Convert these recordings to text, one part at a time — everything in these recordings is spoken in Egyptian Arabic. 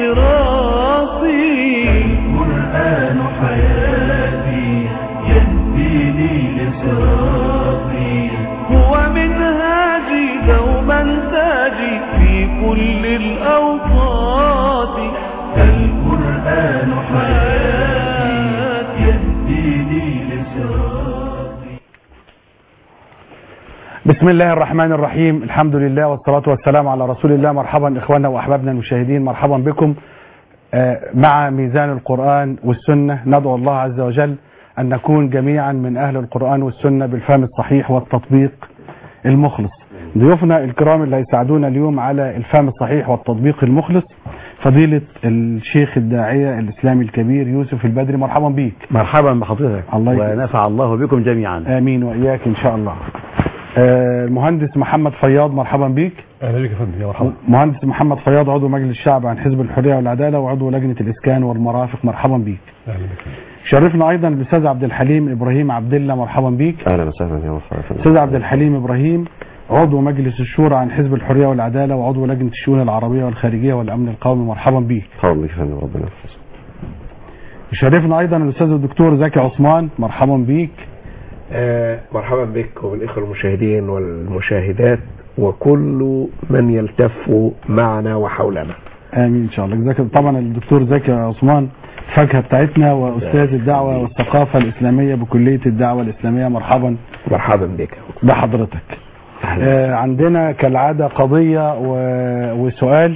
صراطي القرآن حياتي يهديني لصراطي هو منهاجي دوما تاجي في كل الأوقات القرآن حياتي يهديني لصراطي بسم الله الرحمن الرحيم الحمد لله والصلاة والسلام على رسول الله مرحبا إخواننا وأحبابنا المشاهدين مرحبا بكم آه، مع ميزان القرآن والسنة ندعو الله عز وجل أن نكون جميعا من أهل القرآن والسنة بالفهم الصحيح والتطبيق المخلص ضيوفنا الكرام اللي هيساعدونا اليوم على الفهم الصحيح والتطبيق المخلص فضيلة الشيخ الداعية الإسلامي الكبير يوسف البدري مرحبا بيك مرحبا بحضرتك الله يكرمك. ونفع الله بكم جميعا آمين وإياك إن شاء الله آه، المهندس محمد فياض مرحبا بيك اهلا بك يا فندم يا مرحبا مهندس محمد فياض عضو مجلس الشعب عن حزب الحريه والعداله وعضو لجنه الاسكان والمرافق مرحبا بيك اهلا بك شرفنا ايضا الاستاذ عبد الحليم ابراهيم عبد الله مرحبا بيك اهلا وسهلا يا مرحبا استاذ عبد الحليم ابراهيم عضو مجلس الشورى عن حزب الحريه والعداله وعضو لجنه الشؤون العربيه والخارجيه والامن القومي مرحبا بيك مرحبا بك يا فندم ربنا يحفظك شرفنا ايضا الاستاذ الدكتور زكي عثمان مرحبا بيك آه، مرحبا بك وبالإخوة المشاهدين والمشاهدات وكل من يلتف معنا وحولنا امين ان شاء الله جزاك طبعا الدكتور زكي عثمان الفاكهه بتاعتنا واستاذ الدعوه والثقافه الاسلاميه بكليه الدعوه الاسلاميه مرحبا مرحبا بك بحضرتك آه عندنا كالعادة قضية و... وسؤال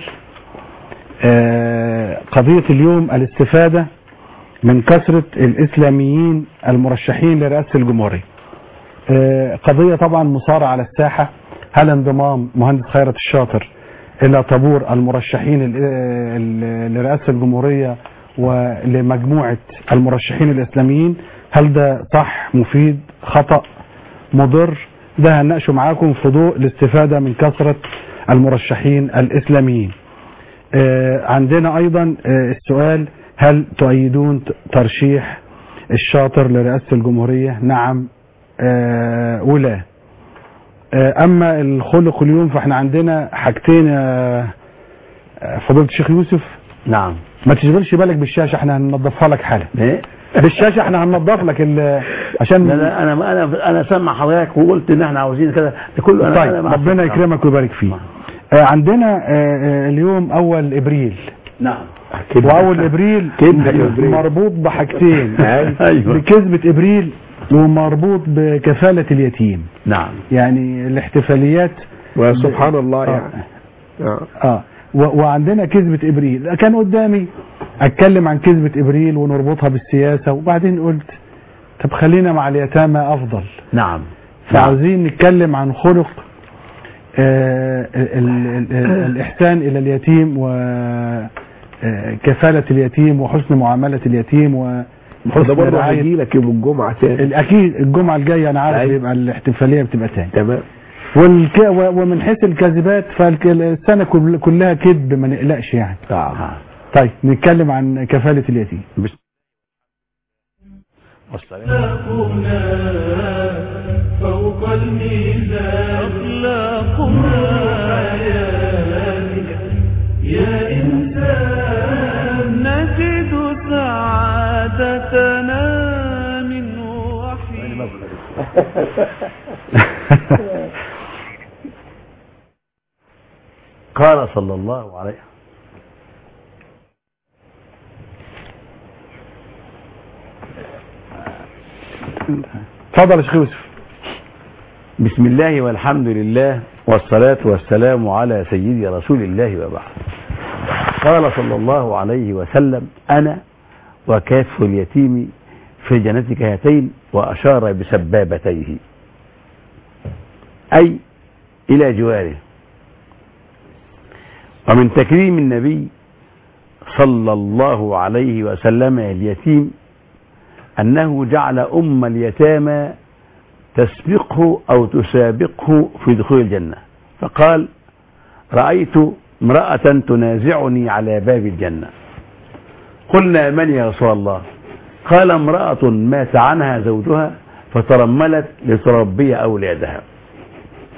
آه قضية اليوم الاستفادة من كثرة الإسلاميين المرشحين لرئاسة الجمهورية آه قضية طبعا مثارة على الساحة هل انضمام مهندس خيرت الشاطر إلى طابور المرشحين ال- ال- لرئاسة الجمهورية ولمجموعة المرشحين الإسلاميين هل ده صح مفيد خطأ مضر ده هنناقشه معاكم في ضوء الاستفادة من كثرة المرشحين الإسلاميين آه، عندنا أيضا آه، السؤال هل تؤيدون ت- ترشيح الشاطر لرئاسة الجمهورية نعم آه، ولا آه، أما الخلق اليوم فاحنا عندنا حاجتين آه، آه، فضيلة الشيخ يوسف نعم ما تشغلش بالك بالشاشة احنا هننظفها لك حالا إيه؟ بالشاشة احنا هننظف لك ال- عشان لا لا انا انا انا سامع حضرتك وقلت ان احنا عاوزين كده ده كله انا طيب أنا مع ربنا الفكرة. يكرمك ويبارك فيك آه، عندنا آه، آه، اليوم اول ابريل نعم واول ابريل كلمة إبريل. مربوط بحاجتين ايوه بكذبة ابريل ومربوط بكفالة اليتيم نعم يعني الاحتفاليات وسبحان الله آه. يعني آه. اه و- وعندنا كذبة ابريل كان قدامي اتكلم عن كذبة ابريل ونربطها بالسياسة وبعدين قلت طب خلينا مع اليتامى افضل نعم فعاوزين نتكلم عن خلق آه، ال- ال- ال- الإحسان إلى اليتيم وكفالة اليتيم وحسن معاملة اليتيم ده وحسن برضه رعاية هيجي لك يوم الجمعة تاني أكيد الجمعة الجاية أنا عارف أيوة. يبقى الاحتفالية بتبقى تاني تمام والك... و- ومن حيث الكذبات فالسنة كل- كلها كذب ما نقلقش يعني آه. طيب نتكلم عن كفالة اليتيم والسلام أخلاقنا فوق الميزان أخلاقنا حياتك يا إنسان نجد سعادتنا من وحي قال صلى الله عليه اتفضل يا شيخ يوسف بسم الله والحمد لله والصلاة والسلام على سيدي رسول الله وبعد قال صلى الله عليه وسلم أنا وكاف اليتيم في جنتك هاتين وأشار بسبابتيه أي إلى جواره ومن تكريم النبي صلى الله عليه وسلم اليتيم أنه جعل أم اليتامى تسبقه أو تسابقه في دخول الجنة فقال رأيت امرأة تنازعني على باب الجنة قلنا من يا رسول الله قال امرأة مات عنها زوجها فترملت لتربي أولادها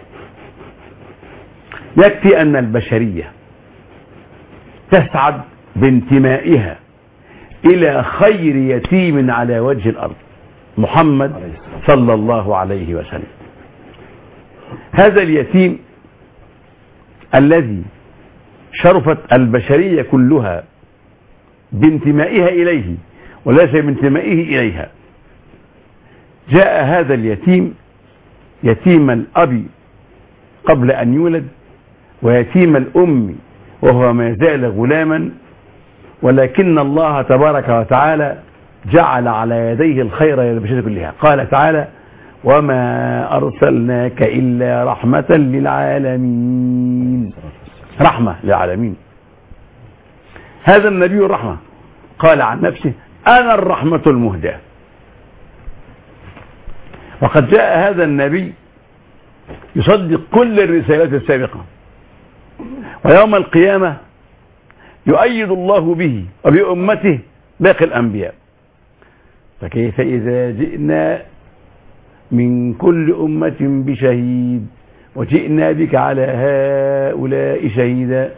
يكفي أن البشرية تسعد بانتمائها إلى خير يتيم على وجه الأرض محمد صلى الله عليه وسلم هذا اليتيم الذي شرفت البشرية كلها بانتمائها إليه وليس بانتمائه إليها جاء هذا اليتيم يتيم الأب قبل أن يولد ويتيم الأم وهو ما زال غلاما ولكن الله تبارك وتعالى جعل على يديه الخير للبشرية كلها قال تعالى وما أرسلناك إلا رحمة للعالمين رحمة للعالمين هذا النبي الرحمة قال عن نفسه أنا الرحمة المهداة وقد جاء هذا النبي يصدق كل الرسالات السابقة ويوم القيامة يؤيد الله به وبأمته باقي الأنبياء فكيف إذا جئنا من كل أمة بشهيد وجئنا بك على هؤلاء شهيدا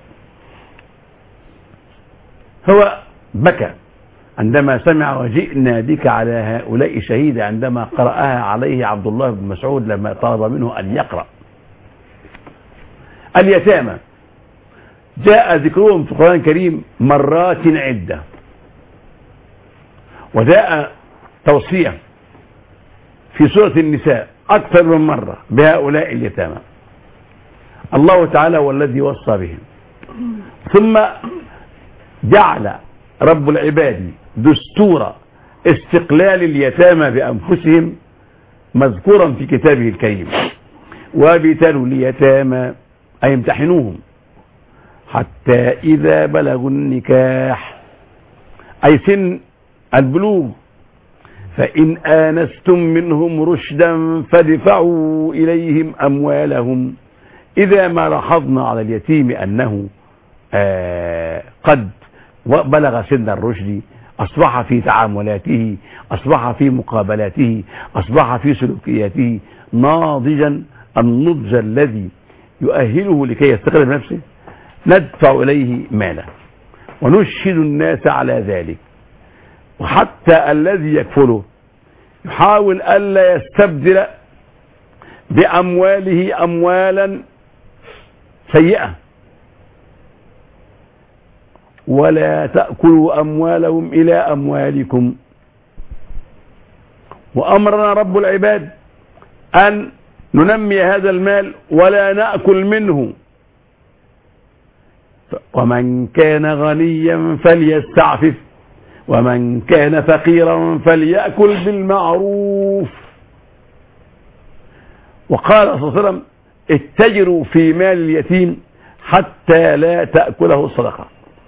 هو بكى عندما سمع وجئنا بك على هؤلاء شهيدا عندما قرأها عليه عبد الله بن مسعود لما طلب منه أن يقرأ اليتامى جاء ذكرهم في القرآن الكريم مرات عدة وجاء توصية في سورة النساء أكثر من مرة بهؤلاء اليتامى الله تعالى هو الذي وصى بهم ثم جعل رب العباد دستور استقلال اليتامى بأنفسهم مذكورا في كتابه الكريم وابتلوا اليتامى أي امتحنوهم حتى إذا بلغوا النكاح أي سن البلوغ فإن آنستم منهم رشدا فادفعوا إليهم أموالهم إذا ما لاحظنا على اليتيم أنه آه قد بلغ سن الرشد أصبح في تعاملاته أصبح في مقابلاته أصبح في سلوكياته ناضجا النضج الذي يؤهله لكي يستقل بنفسه ندفع إليه ماله ونشهد الناس على ذلك وحتى الذي يكفله يحاول ألا يستبدل بأمواله أموالا سيئة ولا تأكلوا أموالهم إلى أموالكم وأمرنا رب العباد أن ننمي هذا المال ولا نأكل منه ومن كان غنيا فليستعفف ومن كان فقيرا فليأكل بالمعروف وقال صلى الله عليه وسلم اتجروا في مال اليتيم حتى لا تأكله الصدقة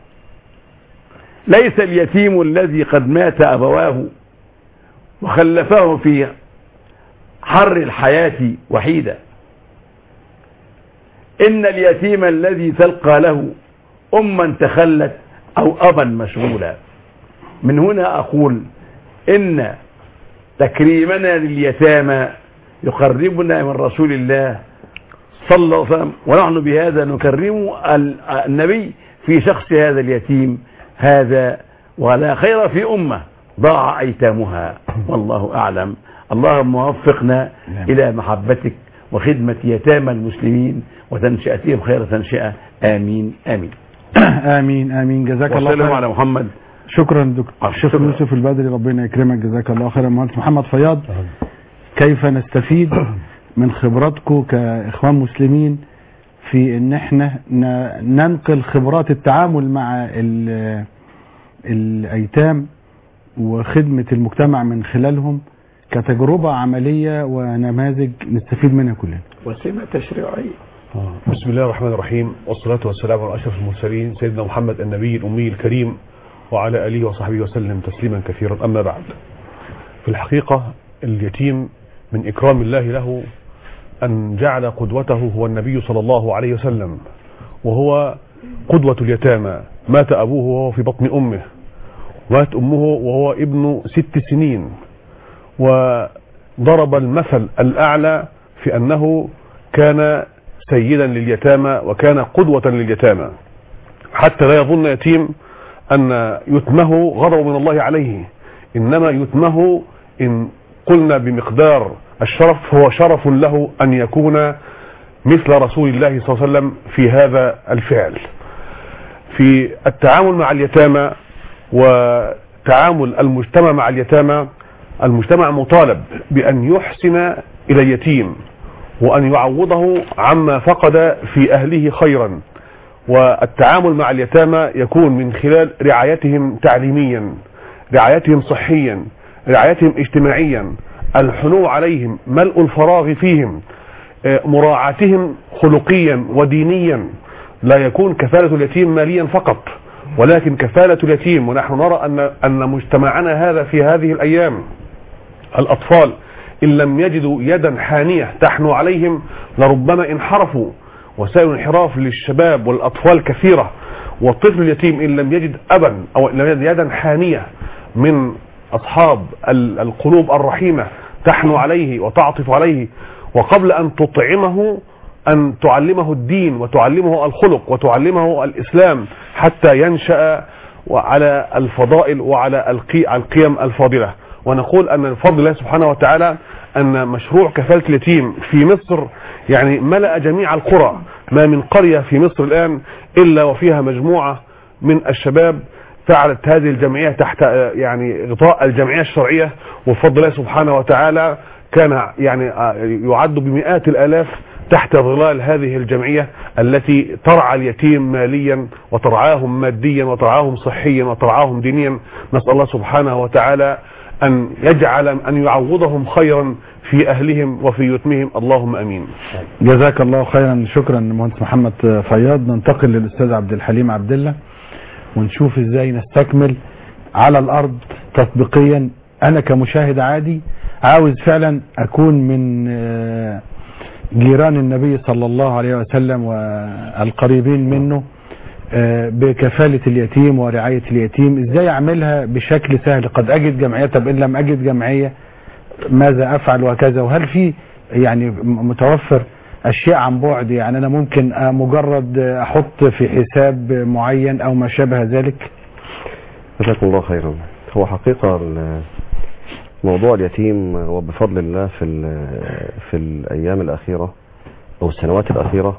ليس اليتيم الذي قد مات أبواه وخلفه في حر الحياة وحيدا إن اليتيم الذي تلقى له أما تخلت أو أبا مشغولا من هنا أقول إن تكريمنا لليتامى يقربنا من رسول الله صلى الله عليه وسلم ونحن بهذا نكرم النبي في شخص هذا اليتيم هذا ولا خير في أمة ضاع أيتامها والله أعلم اللهم وفقنا إلى محبتك وخدمة يتامى المسلمين وتنشئتهم خير تنشئة آمين آمين آمين آمين جزاك الله وسلم خير على محمد شكرا دكتور شيخ شكرا. يوسف البدري ربنا يكرمك جزاك الله خيرا مهندس محمد فياض كيف نستفيد من خبراتكم كاخوان مسلمين في ان احنا ن- ننقل خبرات التعامل مع ال- الايتام وخدمة المجتمع من خلالهم كتجربة عملية ونماذج نستفيد منها كلنا وسمة تشريعية بسم الله الرحمن الرحيم والصلاة والسلام على أشرف المرسلين سيدنا محمد النبي الأمي الكريم وعلى آله وصحبه وسلم تسليما كثيرا أما بعد في الحقيقة اليتيم من إكرام الله له أن جعل قدوته هو النبي صلى الله عليه وسلم وهو قدوة اليتامى مات أبوه وهو في بطن أمه مات أمه وهو ابن ست سنين وضرب المثل الأعلى في أنه كان سيدا لليتامى وكان قدوة لليتامى حتى لا يظن يتيم أن يتمه غضب من الله عليه إنما يتمه إن قلنا بمقدار الشرف هو شرف له أن يكون مثل رسول الله صلى الله عليه وسلم في هذا الفعل في التعامل مع اليتامى وتعامل المجتمع مع اليتامى المجتمع مطالب بأن يحسن إلى اليتيم وأن يعوضه عما فقد في أهله خيرا والتعامل مع اليتامى يكون من خلال رعايتهم تعليميا رعايتهم صحيا رعايتهم اجتماعيا الحنو عليهم ملء الفراغ فيهم آه، مراعاتهم خلقيا ودينيا لا يكون كفالة اليتيم ماليا فقط ولكن كفالة اليتيم ونحن نرى أن أن مجتمعنا هذا في هذه الأيام الأطفال إن لم يجدوا يدا حانية تحنو عليهم لربما انحرفوا وسائل الانحراف للشباب والأطفال كثيرة والطفل اليتيم إن لم يجد أبا أو إن لم يجد يدا حانية من أصحاب ال- القلوب الرحيمة تحنو عليه وتعطف عليه وقبل أن تطعمه أن تعلمه الدين وتعلمه الخلق وتعلمه الإسلام حتى ينشأ على الفضائل وعلى القي- القيم الفاضلة ونقول أن بفضل الله سبحانه وتعالى أن مشروع كفالة اليتيم في مصر يعني ملأ جميع القرى ما من قرية في مصر الآن إلا وفيها مجموعة من الشباب فعلت هذه الجمعية تحت آه، يعني غطاء الجمعية الشرعية وبفضل الله سبحانه وتعالى كان يعني آه، يعد بمئات الآلاف تحت ظلال هذه الجمعية التي ترعى اليتيم ماليا وترعاهم ماديا وترعاهم صحيا وترعاهم دينيا نسأل الله سبحانه وتعالى أن يجعل أن يعوضهم خيرا في أهلهم وفي يتمهم اللهم أمين جزاك الله خيرا شكرا مهندس محمد فياض ننتقل للاستاذ عبد الحليم عبد الله ونشوف ازاي نستكمل على الارض تطبيقيا انا كمشاهد عادي عاوز فعلا اكون من آه، جيران النبي صلى الله عليه وسلم والقريبين منه آه، بكفالة اليتيم ورعاية اليتيم ازاي اعملها بشكل سهل قد اجد جمعية طب ان لم اجد جمعية ماذا افعل وكذا وهل في يعني م- متوفر اشياء عن بعد يعني انا ممكن آه، مجرد آه، احط في حساب معين او ما شابه ذلك جزاكم الله خيرا هو حقيقة ال- موضوع اليتيم وبفضل الله في ال- في الأيام الأخيرة أو السنوات الأخيرة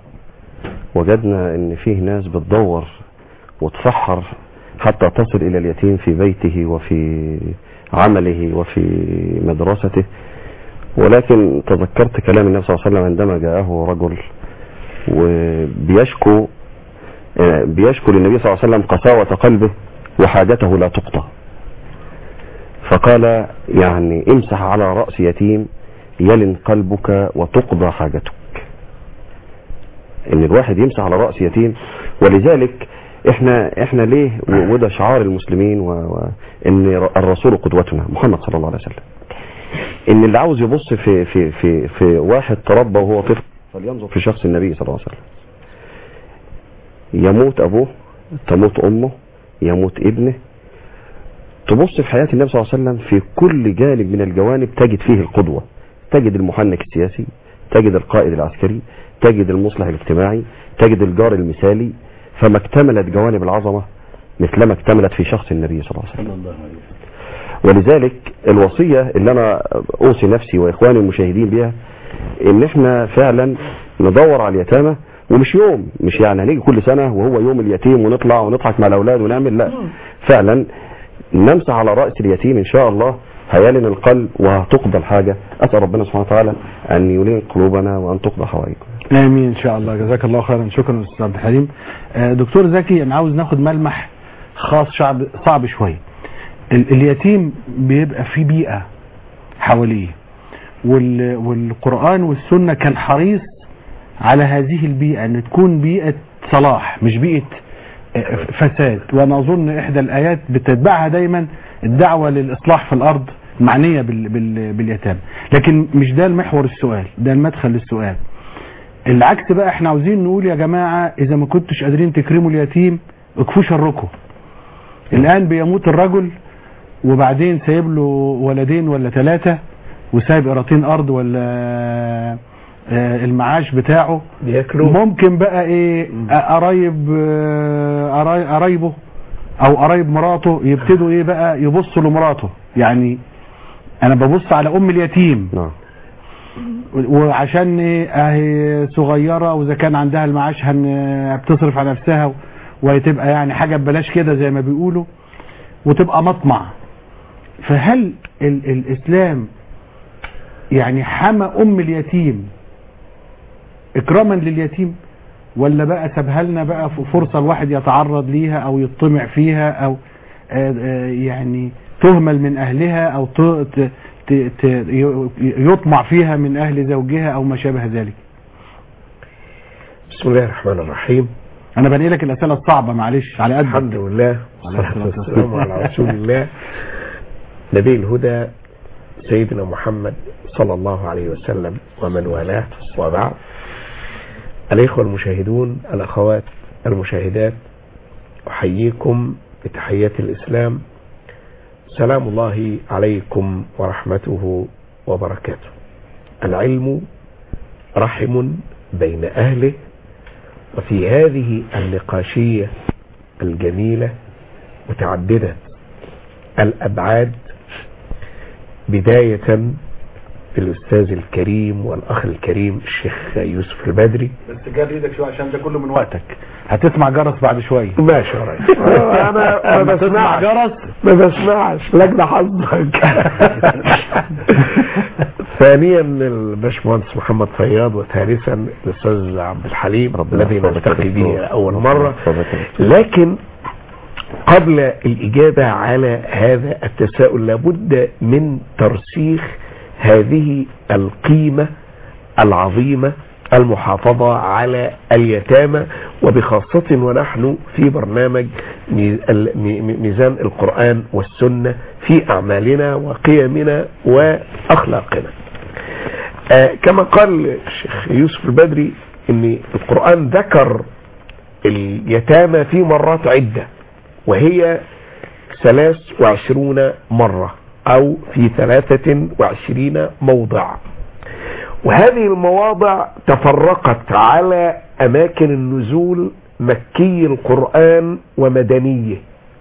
وجدنا إن فيه ناس بتدور وتفحر حتى تصل إلى اليتيم في بيته وفي عمله وفي مدرسته ولكن تذكرت كلام النبي صلى الله عليه وسلم عندما جاءه رجل وبيشكو آه، بيشكو للنبي صلى الله عليه وسلم قساوة قلبه وحاجته لا تقضى فقال يعني امسح على رأس يتيم يلن قلبك وتقضى حاجتك ان الواحد يمسح على رأس يتيم ولذلك احنا احنا ليه و- وده شعار المسلمين و... و... ان ر- الرسول قدوتنا محمد صلى الله عليه وسلم ان اللي عاوز يبص في في في في واحد تربى وهو طفل فلينظر في شخص النبي صلى الله عليه وسلم يموت ابوه تموت امه يموت ابنه تبص في حياة النبي صلى الله عليه وسلم في كل جانب من الجوانب تجد فيه القدوة تجد المحنك السياسي تجد القائد العسكري تجد المصلح الاجتماعي تجد الجار المثالي فما اكتملت جوانب العظمة مثلما اكتملت في شخص النبي صلى الله عليه وسلم ولذلك الوصية اللي انا اوصي نفسي واخواني المشاهدين بها ان احنا فعلا ندور على اليتامى ومش يوم مش يعني هنيجي كل سنة وهو يوم اليتيم ونطلع ونضحك مع الاولاد ونعمل لا فعلا نمسح على رأس اليتيم ان شاء الله هيلن القلب وهتقضى الحاجة اسأل ربنا سبحانه وتعالى ان يلين قلوبنا وان تقضى حوائجنا امين ان شاء الله جزاك الله خيرا شكرا استاذ عبد الحليم آه، دكتور زكي انا عاوز ناخد ملمح خاص شعب صعب شويه ال- اليتيم بيبقى في بيئه حواليه وال- والقران والسنه كان حريص على هذه البيئه ان تكون بيئه صلاح مش بيئه آه، فساد وانا اظن احدى الايات بتتبعها دايما الدعوه للاصلاح في الارض معنيه بال بال باليتامى لكن مش ده المحور السؤال ده المدخل للسؤال العكس بقى احنا عاوزين نقول يا جماعة اذا ما كنتش قادرين تكرموا اليتيم اكفوا شركم الان بيموت الرجل وبعدين سايب له ولدين ولا ثلاثة وسايب قراطين ارض ولا آه، المعاش بتاعه بياكلوا ممكن بقى ايه آه، قرايب آه، قراي- قرايبه او قرايب مراته يبتدوا ايه بقى يبصوا لمراته يعني انا ببص على ام اليتيم نعم وعشان إيه اهي صغيره واذا كان عندها المعاش هن بتصرف على نفسها وهتبقى يعني حاجه ببلاش كده زي ما بيقولوا وتبقى مطمع فهل ال الاسلام يعني حمى ام اليتيم اكراما لليتيم ولا بقى سابها لنا بقى ف- فرصه الواحد يتعرض ليها او يطمع فيها او آه، آه، يعني تهمل من اهلها او ت- ت- ت- ت- ي- يطمع فيها من اهل زوجها او ما شابه ذلك بسم الله الرحمن الرحيم انا بنقي لك الاسئله الصعبه معلش على قد الحمد لله والصلاة والسلام على رسول الله نبي الهدى سيدنا محمد صلى الله عليه وسلم ومن والاه وبعد الإخوة المشاهدون الأخوات المشاهدات أحييكم بتحيات الإسلام سلام الله عليكم ورحمته وبركاته العلم رحم بين أهله وفي هذه النقاشية الجميلة متعددة الأبعاد بداية بالأستاذ الكريم والأخ الكريم الشيخ يوسف البدري بس جاب ايدك شويه عشان ده كله من وقتك هتسمع جرس بعد شويه ماشي يا ريس أنا ما لما تسمع بسمعش جرس ما بسمعش لجنة حظك ثانيا الباشمهندس محمد فياض وثالثا الاستاذ عبد الحليم الذي نلتقي به اول مره لكن قبل الإجابة على هذا التساؤل لابد من ترسيخ هذه القيمة العظيمة المحافظة على اليتامى وبخاصة ونحن في برنامج مي- ال- مي- مي- ميزان القرآن والسنة في أعمالنا وقيمنا وأخلاقنا آه، كما قال الشيخ يوسف البدري ان القرآن ذكر اليتامى في مرات عدة وهي ثلاث وعشرون مرة او في ثلاثة وعشرين موضع وهذه المواضع تفرقت على اماكن النزول مكي القرآن ومدنيه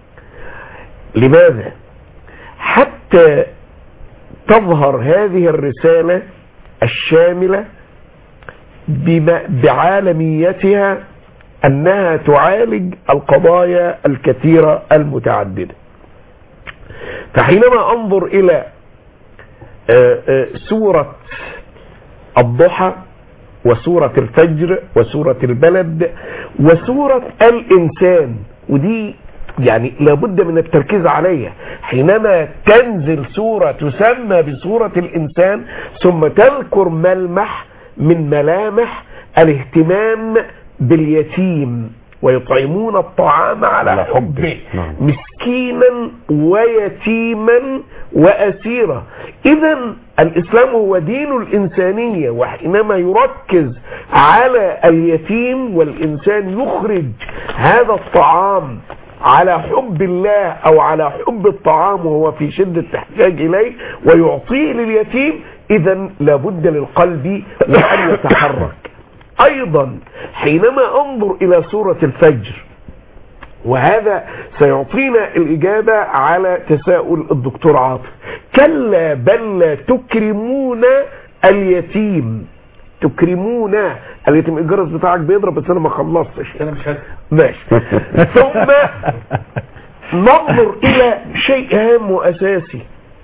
لماذا حتى تظهر هذه الرسالة الشاملة بما- بعالميتها أنها تعالج القضايا الكثيرة المتعددة فحينما أنظر إلى آه، آه، سورة الضحى وسورة الفجر وسورة البلد وسورة الإنسان ودي يعني لابد من التركيز عليها حينما تنزل سورة تسمى بسورة الإنسان ثم تذكر ملمح من ملامح الاهتمام باليتيم ويطعمون الطعام على حبه نعم. مسكينا ويتيما وأسيرا إذا الإسلام هو دين الإنسانية وحينما يركز على اليتيم والإنسان يخرج هذا الطعام على حب الله أو على حب الطعام وهو في شدة احتياج إليه ويعطيه لليتيم إذا لابد للقلب وأن يتحرك أيضا حينما أنظر إلى سورة الفجر وهذا سيعطينا الإجابة على تساؤل الدكتور عاطف كلا بل لا تكرمون اليتيم تكرمون اليتيم الجرس بتاعك بيضرب بس انا ما خلصتش انا مش هسمع ماشي ثم ننظر الى شيء هام واساسي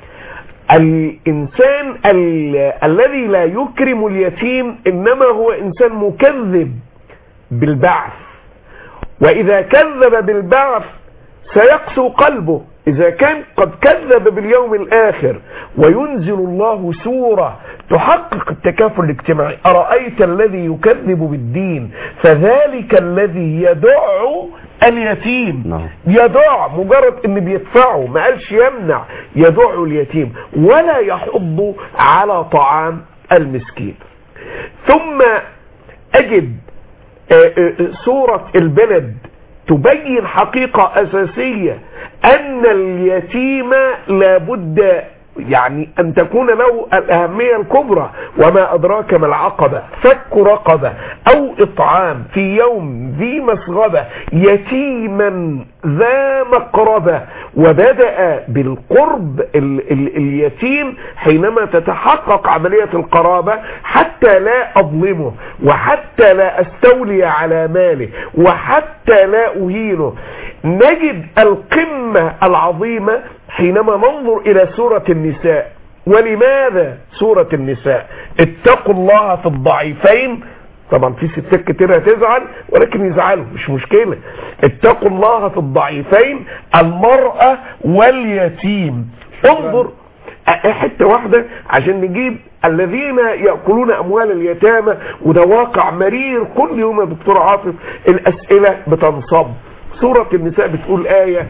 الانسان ال- الذي لا يكرم اليتيم انما هو انسان مكذب بالبعث واذا كذب بالبعث سيقسو قلبه اذا كان قد كذب باليوم الاخر وينزل الله سورة تحقق التكافل الاجتماعي ارايت الذي يكذب بالدين فذلك الذي يدع اليتيم نعم. يدع مجرد ان بيدفعه ما قالش يمنع يدع اليتيم ولا يحض على طعام المسكين ثم اجد آه، آه، سورة البلد تبين حقيقة أساسية أن اليتيم لابد يعني أن تكون له الأهمية الكبرى وما أدراك ما العقبة فك رقبة أو إطعام في يوم ذي مسغبة يتيما ذا مقربة وبدأ بالقرب ال ال اليتيم حينما تتحقق عملية القرابة حتى لا أظلمه وحتى لا أستولي على ماله وحتى لا أهينه نجد القمة العظيمة حينما ننظر إلى سورة النساء ولماذا سورة النساء اتقوا الله في الضعيفين طبعا في ستات كتير هتزعل ولكن يزعلوا مش مشكلة اتقوا الله في الضعيفين المرأة واليتيم انظر حتة واحدة عشان نجيب الذين يأكلون أموال اليتامى وده واقع مرير كل يوم يا دكتور عاطف الأسئلة بتنصب سورة النساء بتقول آية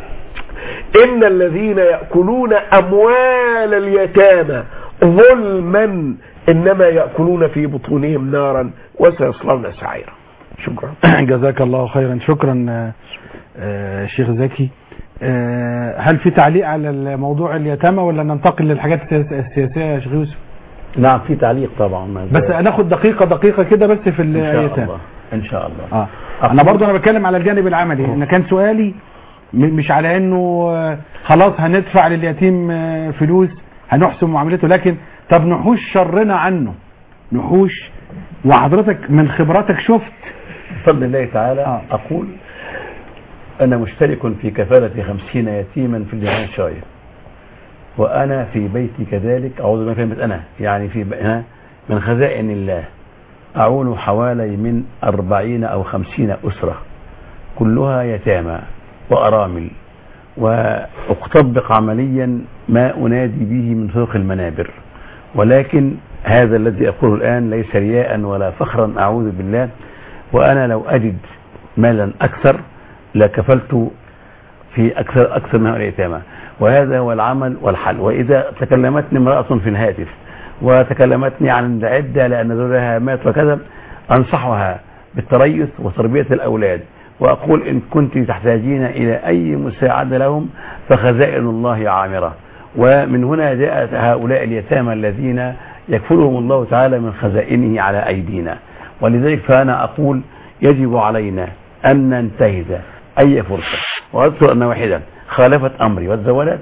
إن الذين يأكلون أموال اليتامى ظلما إنما يأكلون في بطونهم نارا وسيصلون سعيرا شكرا جزاك الله خيرا شكرا آه، آه، شيخ زكي آه، هل في تعليق على الموضوع اليتامى ولا ننتقل للحاجات السياس- السياسية يا شيخ يوسف نعم في تعليق طبعا بس ناخد دقيقة دقيقة كده بس في ان شاء اليتامى الله ان شاء الله اه انا برضو انا بتكلم على الجانب العملي ان كان سؤالي م- مش على انه آه، خلاص هندفع لليتيم آه، فلوس هنحسن معاملته لكن طب نحوش شرنا عنه نحوش وحضرتك من خبراتك شفت بفضل الله تعالى آه. أقول أنا مشترك في كفالة خمسين يتيما في الجمعية الشرعية وأنا في بيتي كذلك أعوذ بالله من كلمة أنا يعني في ب- أنا من خزائن الله أعول حوالي من أربعين أو خمسين أسرة كلها يتامى وأرامل وأطبق عمليا ما أنادي به من فوق المنابر ولكن هذا الذي أقوله الآن ليس رياء ولا فخرا أعوذ بالله وأنا لو أجد مالا أكثر لكفلت في أكثر أكثر من هؤلاء اليتامى وهذا هو العمل والحل وإذا تكلمتني امرأة في الهاتف وتكلمتني عن العدة لأن زوجها مات وكذا أنصحها بالتريث وتربية الأولاد وأقول إن كنت تحتاجين إلى أي مساعدة لهم فخزائن الله عامرة ومن هنا جاءت هؤلاء اليتامى الذين يكفلهم الله تعالى من خزائنه على أيدينا ولذلك فأنا أقول يجب علينا أن ننتهز أي فرصة وأذكر أن واحدا خالفت أمري وتزوجت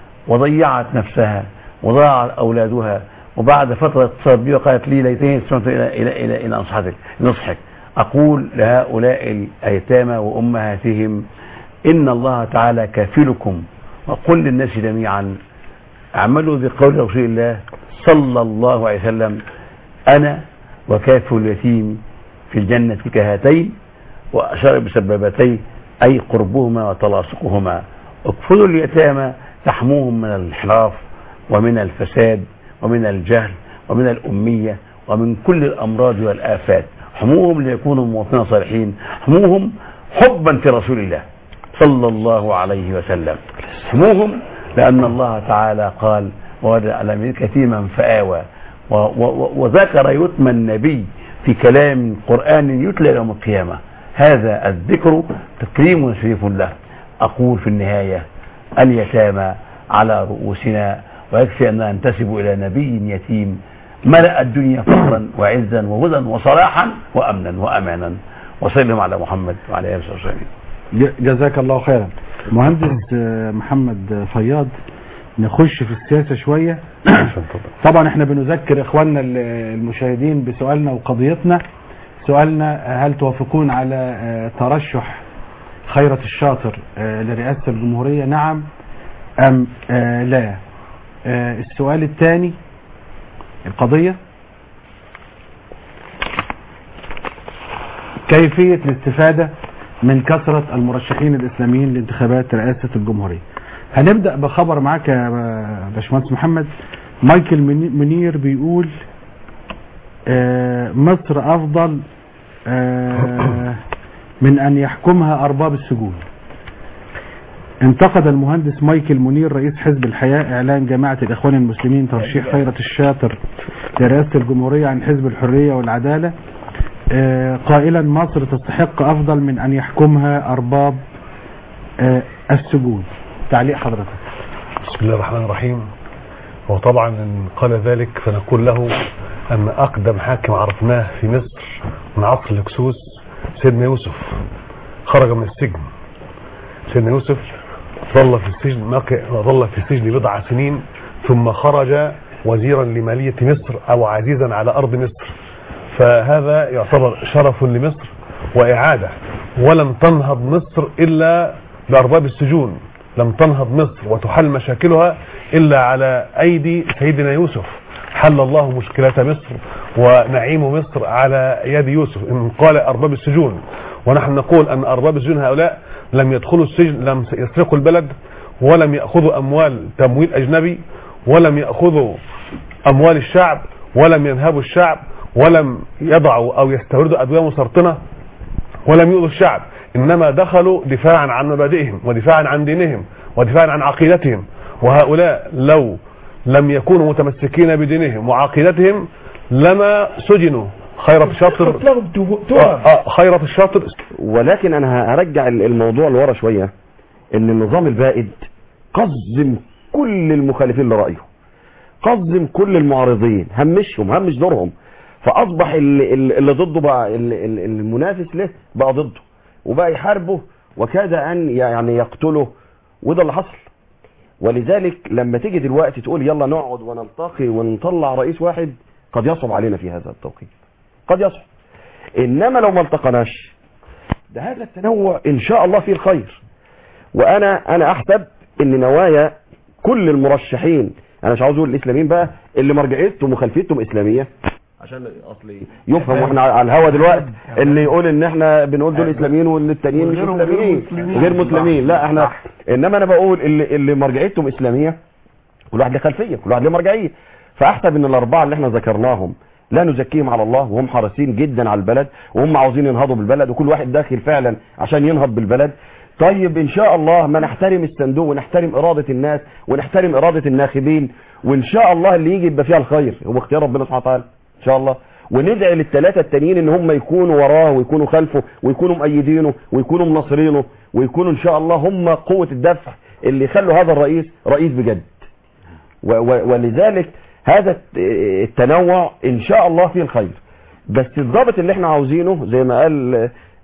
وضيعت نفسها وضاع أولادها وبعد فترة اتصلت بي وقالت لي ليتني سمعت إلى إلى إلى إلى نصحتك نصحك أقول لهؤلاء الأيتامى وأمهاتهم إن الله تعالى كافلكم وقل للناس جميعا اعملوا بقول رسول الله صلى الله عليه وسلم أنا وكافل اليتيم في الجنة كهاتين وأشار بسبابتين أي قربهما وتلاصقهما اكفلوا اليتامى تحموهم من الانحراف ومن الفساد ومن الجهل ومن الأمية ومن كل الأمراض والآفات حموهم ليكونوا مواطنين صالحين حموهم حبا في رسول الله صلى الله عليه وسلم حموهم لأن الله تعالى قال ووجد على ملك يتيما فآوى و- و- وذكر يتم النبي في كلام قرآن يتلى يوم القيامة هذا الذكر تكريم وشريف له أقول في النهاية اليتامى على رؤوسنا ويكفي أن ننتسب إلى نبي يتيم ملأ الدنيا فخرا وعزا وهدى وصلاحا وأمنا وأمانا وسلم على محمد وعلى آله وصحبه وسلم ج- جزاك الله خيرا مهندس آه، محمد فياض نخش في السياسة شوية طبعا احنا بنذكر اخواننا ال- المشاهدين بسؤالنا وقضيتنا سؤالنا آه، هل توافقون على آه، ترشح خيرة الشاطر آه، لرئاسة الجمهورية نعم ام آه، لا آه، السؤال الثاني القضية كيفية الاستفادة من كثرة المرشحين الإسلاميين لانتخابات رئاسة الجمهورية هنبدأ بخبر معاك يا باشمهندس محمد مايكل مني- منير بيقول آه، مصر أفضل آه، من أن يحكمها أرباب السجون انتقد المهندس مايكل منير رئيس حزب الحياة إعلان جماعة الإخوان المسلمين ترشيح خيرة الشاطر لرئاسة الجمهورية عن حزب الحرية والعدالة آه، قائلا مصر تستحق أفضل من أن يحكمها أرباب آه، السجون تعليق حضرتك بسم الله الرحمن الرحيم وطبعا إن قال ذلك فنقول له أن أقدم حاكم عرفناه في مصر من عصر الهكسوس سيدنا يوسف خرج من السجن سيدنا يوسف ظل في السجن مك- ظل في السجن بضع سنين ثم خرج وزيرا لمالية مصر أو عزيزا على أرض مصر فهذا يعتبر شرف لمصر وإعادة ولم تنهض مصر إلا بأرباب السجون لم تنهض مصر وتحل مشاكلها إلا على أيدي سيدنا يوسف حل الله مشكلة مصر ونعيم مصر على يد يوسف إن قال أرباب السجون ونحن نقول أن أرباب السجون هؤلاء لم يدخلوا السجن لم يسرقوا البلد ولم يأخذوا أموال تمويل أجنبي ولم يأخذوا أموال الشعب ولم ينهبوا الشعب ولم يضعوا أو يستوردوا أدوية مسرطنة ولم يؤذوا الشعب إنما دخلوا دفاعا عن مبادئهم ودفاعا عن دينهم ودفاعا عن عقيدتهم وهؤلاء لو لم يكونوا متمسكين بدينهم وعقيدتهم لما سجنوا خيرة الشاطر لهم آه، آه، خيرة الشاطر ولكن انا هرجع الموضوع لورا شوية ان النظام البائد قزم كل المخالفين لرأيه قزم كل المعارضين همشهم همش دورهم فاصبح اللي, اللي ضده بقى اللي اللي- المنافس له بقى ضده وبقى يحاربه وكاد ان يعني يقتله وده اللي حصل ولذلك لما تيجي دلوقتي تقول يلا نقعد ونلتقي ونطلع رئيس واحد قد يصعب علينا في هذا التوقيت قد يصعب انما لو ما التقناش ده هذا التنوع ان شاء الله فيه الخير وانا انا احسب ان نوايا كل المرشحين انا مش عاوز اقول الاسلاميين بقى اللي مرجعيتهم وخلفيتهم اسلاميه عشان اصلي يفهم واحنا على الهوا دلوقتي اللي يقول ان احنا بنقول دول اسلاميين والتانيين مش اسلاميين غير مسلمين لا احنا انما انا بقول اللي اللي مرجعيتهم اسلاميه كل واحد له خلفيه كل واحد له مرجعيه فاحسب ان الاربعه اللي احنا ذكرناهم لا نزكيهم على الله وهم حريصين جدا على البلد وهم عاوزين ينهضوا بالبلد وكل واحد داخل فعلا عشان ينهض بالبلد طيب ان شاء الله ما نحترم الصندوق ونحترم اراده الناس ونحترم اراده الناخبين وان شاء الله اللي يجي يبقى فيها الخير هو اختيار ربنا سبحانه وتعالى ان شاء الله وندعي للثلاثه التانيين ان هم يكونوا وراه ويكونوا خلفه ويكونوا مؤيدينه ويكونوا مناصرينه ويكونوا ان شاء الله هم قوه الدفع اللي يخلوا هذا الرئيس رئيس بجد و- و- ولذلك هذا الت- التنوع ان شاء الله فيه الخير بس الضابط اللي احنا عاوزينه زي ما قال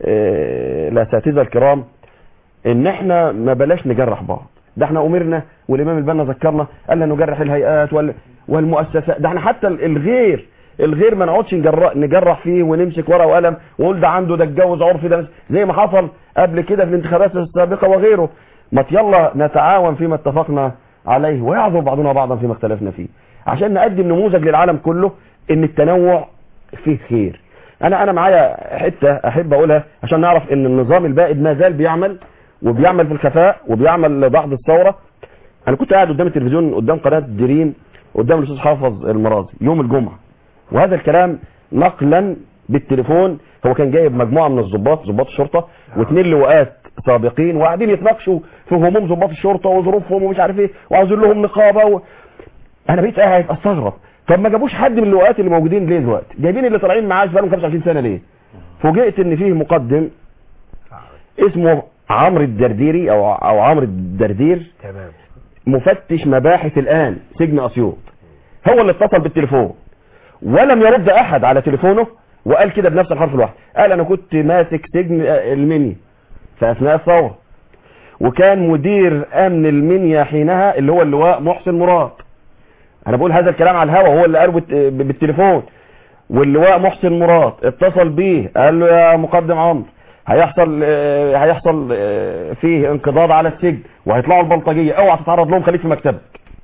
آه، الاساتذه الكرام ان احنا ما بلاش نجرح بعض ده احنا امرنا والامام البنا ذكرنا قال لنا نجرح الهيئات وال- والمؤسسات ده احنا حتى ال- الغير الغير ما نقعدش نجرح, نجرح فيه ونمسك ورقه وقلم ونقول ده عنده ده اتجوز عرفي ده زي ما حصل قبل كده في الانتخابات السابقه وغيره ما يلا نتعاون فيما اتفقنا عليه ويعذر بعضنا بعضا فيما اختلفنا فيه عشان نقدم نموذج للعالم كله ان التنوع فيه خير انا انا معايا حته احب اقولها عشان نعرف ان النظام البائد ما زال بيعمل وبيعمل في الخفاء وبيعمل بعد الثوره انا كنت قاعد قدام التلفزيون قدام قناه دريم قدام الاستاذ حافظ المرازي يوم الجمعه وهذا الكلام نقلا بالتليفون هو كان جايب مجموعه من الضباط ضباط الشرطه واثنين لواءات سابقين وقاعدين يتناقشوا في هموم ضباط الشرطه وظروفهم ومش عارف ايه وعاوزين لهم نقابه و... انا بقيت قاعد استغرب طب ما جابوش حد من اللواءات اللي موجودين ليه دلوقتي جايبين اللي طالعين معاش بقالهم 25 سنه ليه فوجئت ان فيه مقدم اسمه عمرو الدرديري او او عمرو الدردير تمام مفتش مباحث الان سجن اسيوط هو اللي اتصل بالتليفون ولم يرد احد على تليفونه وقال كده بنفس الحرف الواحد قال انا كنت ماسك سجن المنيا في اثناء الثوره وكان مدير امن المنيا حينها اللي هو اللواء محسن مراد انا بقول هذا الكلام على الهوا هو اللي قاله بالت- بالتليفون واللواء محسن مراد اتصل بيه قال له يا مقدم عمرو هيحصل آه، هيحصل آه، فيه انقضاض على السجن وهيطلعوا البلطجيه اوعى تتعرض لهم خليك في مكتبك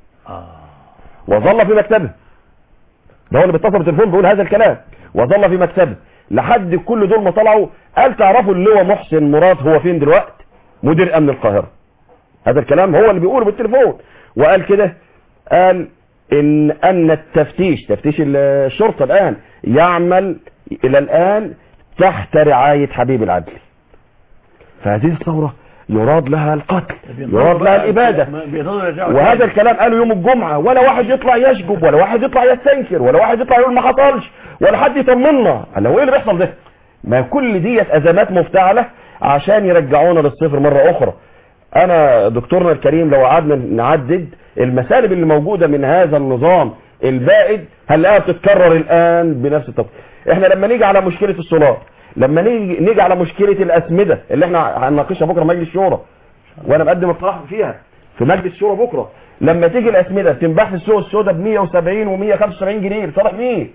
وظل في مكتبه ده هو اللي بيتصل بالتليفون بيقول هذا الكلام وظل في مكتبه لحد كل دول ما طلعوا قال تعرفوا اللواء محسن مراد هو فين دلوقتي مدير امن القاهره هذا الكلام هو اللي بيقوله بالتليفون وقال كده قال ان ان التفتيش تفتيش الشرطه الان يعمل الى الان تحت رعايه حبيب العدلي فهذه الثوره يراد لها القتل يراد لها الاباده وهذا الكلام قاله يوم الجمعة ولا واحد يطلع يشجب ولا واحد يطلع يستنكر ولا واحد يطلع يقول ما حصلش ولا حد يطمنا قال هو ايه اللي بيحصل ده ما كل ديت ازمات مفتعلة عشان يرجعونا للصفر مرة اخرى انا دكتورنا الكريم لو قعدنا نعدد المسالب اللي موجودة من هذا النظام البائد هنلاقيها بتتكرر الان بنفس الطريقة احنا لما نيجي على مشكلة السولار لما نيجي نيجي على مشكلة الاسمدة اللي احنا هنناقشها بكره مجلس الشورى وانا بقدم اقتراح فيها في مجلس الشورى بكره لما تيجي الاسمده تنباع في السوق السوداء ب 170 و175 جنيه لصالح مين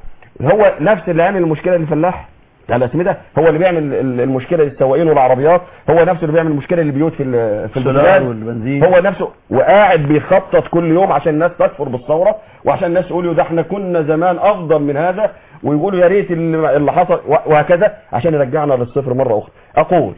هو نفس اللي عامل المشكله للفلاح بتاع الاسمده هو اللي بيعمل ال- المشكله للسواقين والعربيات هو نفسه اللي بيعمل المشكله للبيوت في ال- في السولار البلاد والبنزين. هو نفسه وقاعد بيخطط كل يوم عشان الناس تكفر بالثوره وعشان الناس يقولوا ده احنا كنا زمان افضل من هذا ويقولوا يا ريت اللي اللي حصل وهكذا عشان يرجعنا للصفر مره اخرى اقول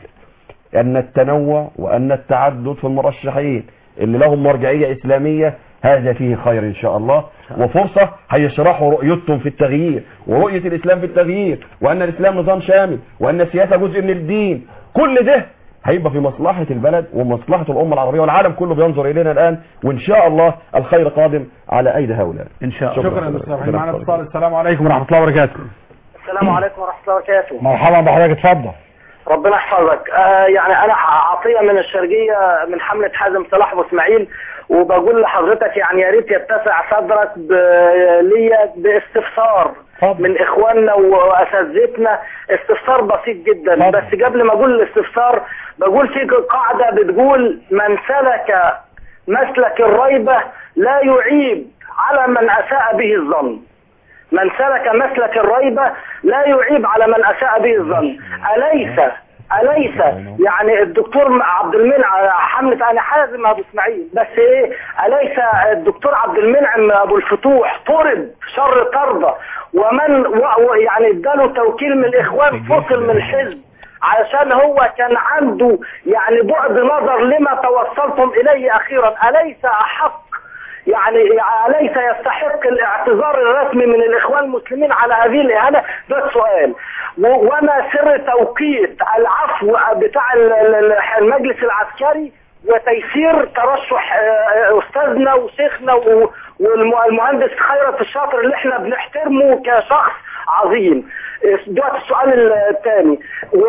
أن التنوع وأن التعدد في المرشحين اللي لهم مرجعية إسلامية هذا فيه خير إن شاء الله وفرصة هيشرحوا رؤيتهم في التغيير ورؤية الإسلام في التغيير وأن الإسلام نظام شامل وأن السياسة جزء من الدين كل ده هيبقى في مصلحة البلد ومصلحة الأمة العربية والعالم كله بينظر إلينا الآن وإن شاء الله الخير قادم على أيدي هؤلاء ان شاء الله شكرا استاذ ابراهيم معنا اتصال السلام عليكم ورحمه الله وبركاته السلام عليكم ورحمة الله وبركاته مرحبا بحضرتك اتفضل ربنا يحفظك آه يعني أنا عطية من الشرقية من حملة حازم صلاح أبو إسماعيل وبقول لحضرتك يعني يا ريت يتسع صدرك ب- ليا باستفسار اتفضل. من إخواننا وأساتذتنا استفسار بسيط جدا اتفضل. بس قبل ما أقول الاستفسار بقول في قاعدة بتقول من سلك مسلك الريبة لا يعيب على من أساء به الظن من سلك مسلك الريبة لا يعيب على من أساء به الظن أليس أليس يعني الدكتور عبد المنعم حملة أنا حازم أبو إسماعيل بس إيه أليس الدكتور عبد المنعم أبو الفتوح طرد شر طردة ومن و- و- يعني اداله توكيل من الإخوان فصل من الحزب علشان هو كان عنده يعني بعد نظر لما توصلتم إليه أخيرا أليس أحق يعني أليس يستحق الاعتذار الرسمي من الإخوان المسلمين على هذه الإهانة ده السؤال و- وما سر توقيت العفو بتاع ال- ال- المجلس العسكري وتيسير ترشح آه، أستاذنا وشيخنا و- والمهندس خيرت الشاطر اللي احنا بنحترمه كشخص عظيم ده السؤال الثاني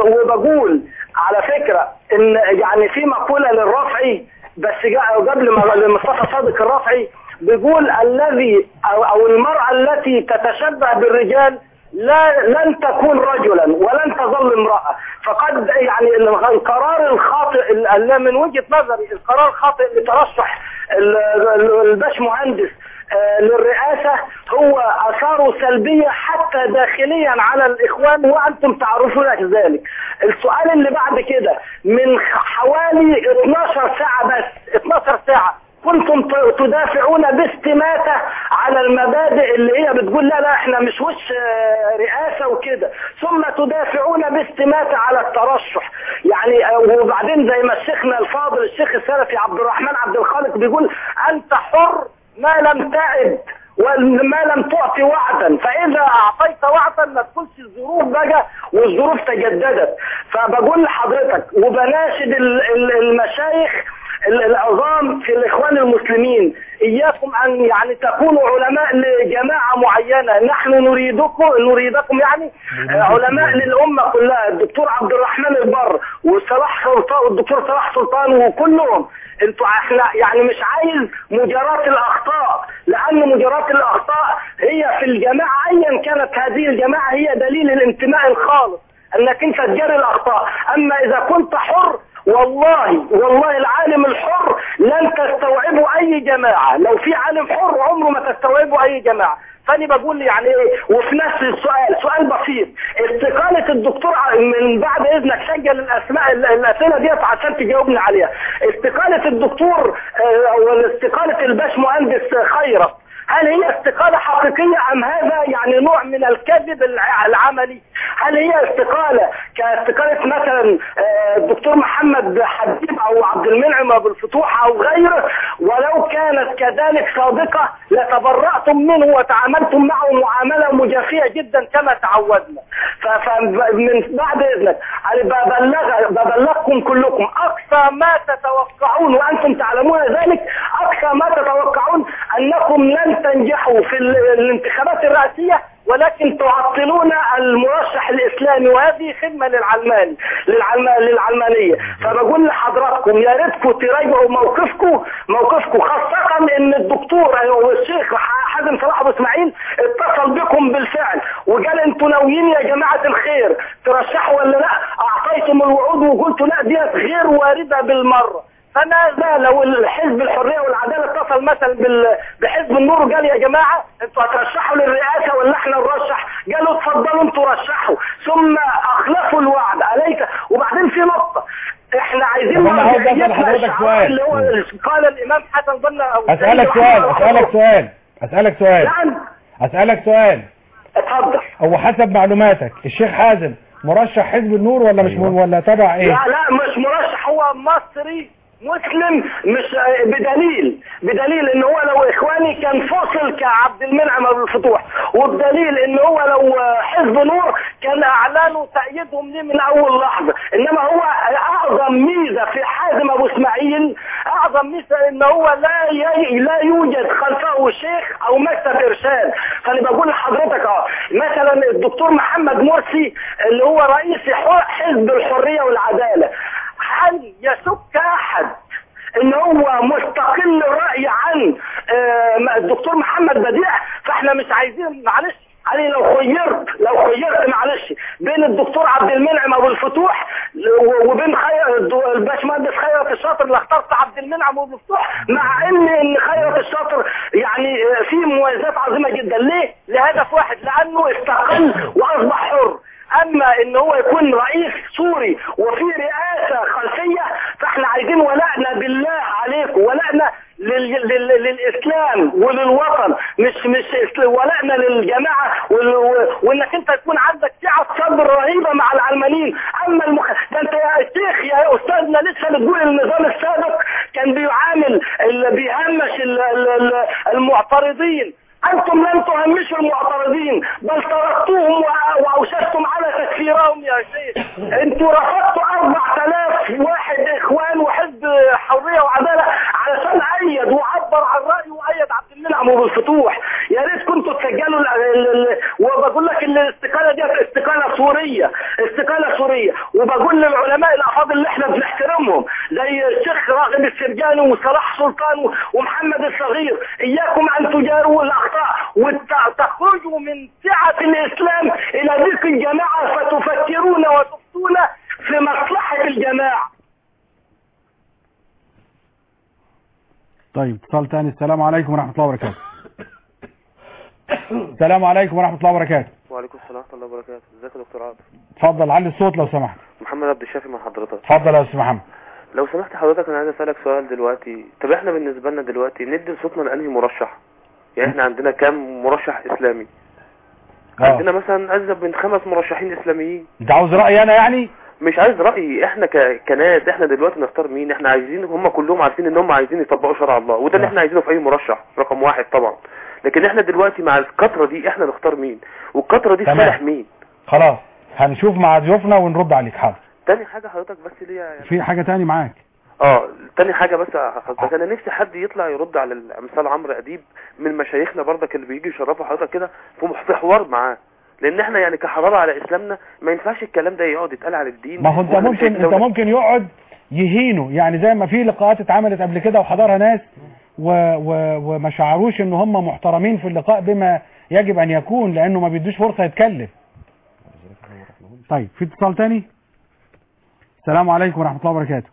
وبقول على فكرة ان يعني في مقولة للرافعي بس جاء قبل ما لمصطفى صادق الرافعي بيقول الذي او, أو المرأة التي تتشبه بالرجال لا لن تكون رجلا ولن تظل امرأة فقد يعني القرار الخاطئ ال- من وجهة نظري القرار الخاطئ لترشح ال- ال- الباش مهندس آه، للرئاسة هو أثاره سلبية حتى داخليا على الإخوان وأنتم تعرفون ذلك السؤال اللي بعد كده من حوالي 12 ساعة بس 12 ساعة كنتم ت- تدافعون باستماتة على المبادئ اللي هي بتقول لا لا احنا مش وش آه، رئاسة وكده ثم تدافعون باستماتة على الترشح يعني آه، وبعدين زي ما شيخنا الفاضل الشيخ السلفي عبد الرحمن عبد الخالق بيقول انت حر ما لم تعد وما لم تعطي وعدا فاذا اعطيت وعدا ما تكونش الظروف بقى والظروف تجددت فبقول لحضرتك وبناشد ال- ال- المشايخ ال- العظام في الاخوان المسلمين اياكم ان يعني تكونوا علماء لجماعه معينه نحن نريدكم نريدكم يعني آه، علماء للامه كلها الدكتور عبد الرحمن البر وصلاح سلطان والدكتور صلاح سلطان وكلهم انتوا احنا يعني مش عايز مجارات الاخطاء لان مجارات الاخطاء هي في الجماعه ايا كانت هذه الجماعه هي دليل الانتماء الخالص انك انت تجري الاخطاء اما اذا كنت حر والله والله العالم الحر لن تستوعبه اي جماعة لو في عالم حر عمره ما تستوعبه اي جماعة فاني بقول يعني ايه وفي نفس السؤال سؤال بسيط استقالة الدكتور ع- من بعد اذنك سجل الاسماء ال- الاسئلة ديت عشان تجاوبني عليها استقالة الدكتور آه، او استقالة الباش مهندس خيرت هل هي استقالة حقيقية أم هذا يعني نوع من الكذب الع- العملي هل هي استقالة كاستقالة مثلا آه، الدكتور محمد حبيب أو عبد المنعم أبو الفتوح أو غيره ولو كانت كذلك صادقة لتبرأتم منه وتعاملتم معه معاملة مجافية جدا كما تعودنا فمن بعد إذنك أنا ببلغ ببلغكم كلكم أقصى ما تتوقعون وأنتم تعلمون ذلك أقصى ما تتوقعون أنكم لن تنجحوا في ال- الانتخابات الرئاسية ولكن تعطلون المرشح الاسلامي وهذه خدمه للعلمان للعلمان للعلمانيه فبقول لحضراتكم يا ريتكم تراجعوا موقفكم موقفكم خاصه ان الدكتور والشيخ حازم صلاح ابو اسماعيل اتصل بكم بالفعل وقال انتوا ناويين يا جماعه الخير ترشحوا ولا لا اعطيتم الوعود وقلتوا لا ديت غير وارده بالمره فماذا لو الحزب الحريه والعداله اتصل مثلا بال- بحزب النور وقال يا جماعه انتوا هترشحوا للرئاسه ولا احنا نرشح؟ قالوا اتفضلوا انتوا رشحوا ثم اخلفوا الوعد اليس وبعدين في نقطه احنا عايزين طب أنا عاوز أسأل مرجعيتنا حضرتك الشعار سؤال. اللي هو قال الامام حسن بن او اسالك سؤال اسالك سؤال اسالك سؤال نعم اسالك سؤال اتفضل هو حسب معلوماتك الشيخ حازم مرشح حزب النور ولا مش أيوة. ولا تبع ايه لا لا مش مرشح هو مصري مسلم مش بدليل بدليل ان هو لو اخواني كان فصل كعبد المنعم ابو الفتوح وبدليل ان هو لو حزب نور كان اعلنوا تأييدهم ليه من اول لحظة انما هو اعظم ميزة في حازم ابو اسماعيل اعظم ميزة ان هو لا ي... لا يوجد خلفه شيخ او مكتب ارشاد فانا بقول لحضرتك اه مثلا الدكتور محمد مرسي اللي هو رئيس حزب الحرية والعدالة هل يشك احد ان هو مستقل الرأي عن آه، الدكتور محمد بديع فاحنا مش عايزين معلش علي لو خيرت لو خيرت معلش بين الدكتور عبد المنعم ابو الفتوح و- وبين خير الدو- الباشمهندس خيرت الشاطر اللي اخترت عبد المنعم ابو الفتوح مع ان ان خيرت الشاطر يعني آه، فيه مميزات عظيمه جدا ليه؟ لهدف واحد لانه استقل واصبح حر اما ان هو يكون رئيس سوري وفي رئاسة خلفية فاحنا عايزين ولائنا بالله عليكم ولائنا لل... لل... للاسلام وللوطن مش مش إسل- ولائنا للجماعة وال... و- وانك انت يكون عندك سعة صبر رهيبة مع العلمانيين اما المخ... ده انت يا شيخ يا استاذنا لسه بتقول النظام السابق كان بيعامل اللي بيهمش ال... ال... ال... المعترضين انتم لم تهمشوا المعترضين بل تركتوهم وأ- واوشكتم على تكفيرهم يا شيخ انتوا رفضتوا 4000 واحد اخوان وحزب حريه وعداله علشان ايد وعبر عن رايه وايد عبد المنعم وبالفتوح يا ريت كنتوا تسجلوا ال- ال- ال- وبقول لك ان الاستقاله دي استقاله سوريه استقاله سوريه وبقول للعلماء الافاضل اللي احنا بنحترمهم زي الشيخ راغب السرجاني وصلاح سلطان و- ومحمد الصغير اياكم ان تجاروا الاخطاء وتخرجوا من سعه الاسلام الى ضيق الجماعه فتفكرون وتفتون في مصلحه الجماعه طيب اتصال تاني السلام عليكم ورحمة الله وبركاته السلام عليكم ورحمة الله وبركاته وعليكم السلام ورحمة الله وبركاته ازيك يا دكتور عاطف اتفضل علي الصوت لو سمحت محمد عبد الشافي مع حضرتك اتفضل يا استاذ محمد لو سمحت حضرتك انا عايز اسالك سؤال دلوقتي طب احنا بالنسبه لنا دلوقتي ندي صوتنا لانهي مرشح يعني احنا عندنا كام مرشح اسلامي عندنا اه مثلا ازيد من خمس مرشحين اسلاميين انت عاوز رأيي انا يعني مش عايز رايي احنا ك... كناس احنا دلوقتي نختار مين احنا عايزين هم كلهم عارفين ان هم عايزين يطبقوا شرع الله وده اللي نعم. احنا عايزينه في اي مرشح رقم واحد طبعا لكن احنا دلوقتي مع الكتره دي احنا نختار مين والكتره دي في تمام. صالح مين خلاص هنشوف مع ضيوفنا ونرد عليك حاضر تاني حاجه حضرتك بس ليا يعني في حاجة تاني معاك اه تاني حاجة بس حضرتك انا نفسي حد يطلع يرد على امثال عمرو اديب من مشايخنا برضك اللي بيجي يشرفوا حضرتك كده في مح- في حوار معاه لان احنا يعني كحرارة على اسلامنا ما ينفعش الكلام ده يقعد يتقال على الدين ما هو انت وإحنا مش ممكن شايفين انت دولة- ممكن يقعد يهينه يعني زي ما في لقاءات اتعملت قبل كده وحضرها ناس و و وما شعروش ان هم محترمين في اللقاء بما يجب ان يكون لانه ما بيدوش فرصة يتكلم طيب في اتصال تاني السلام عليكم ورحمة الله وبركاته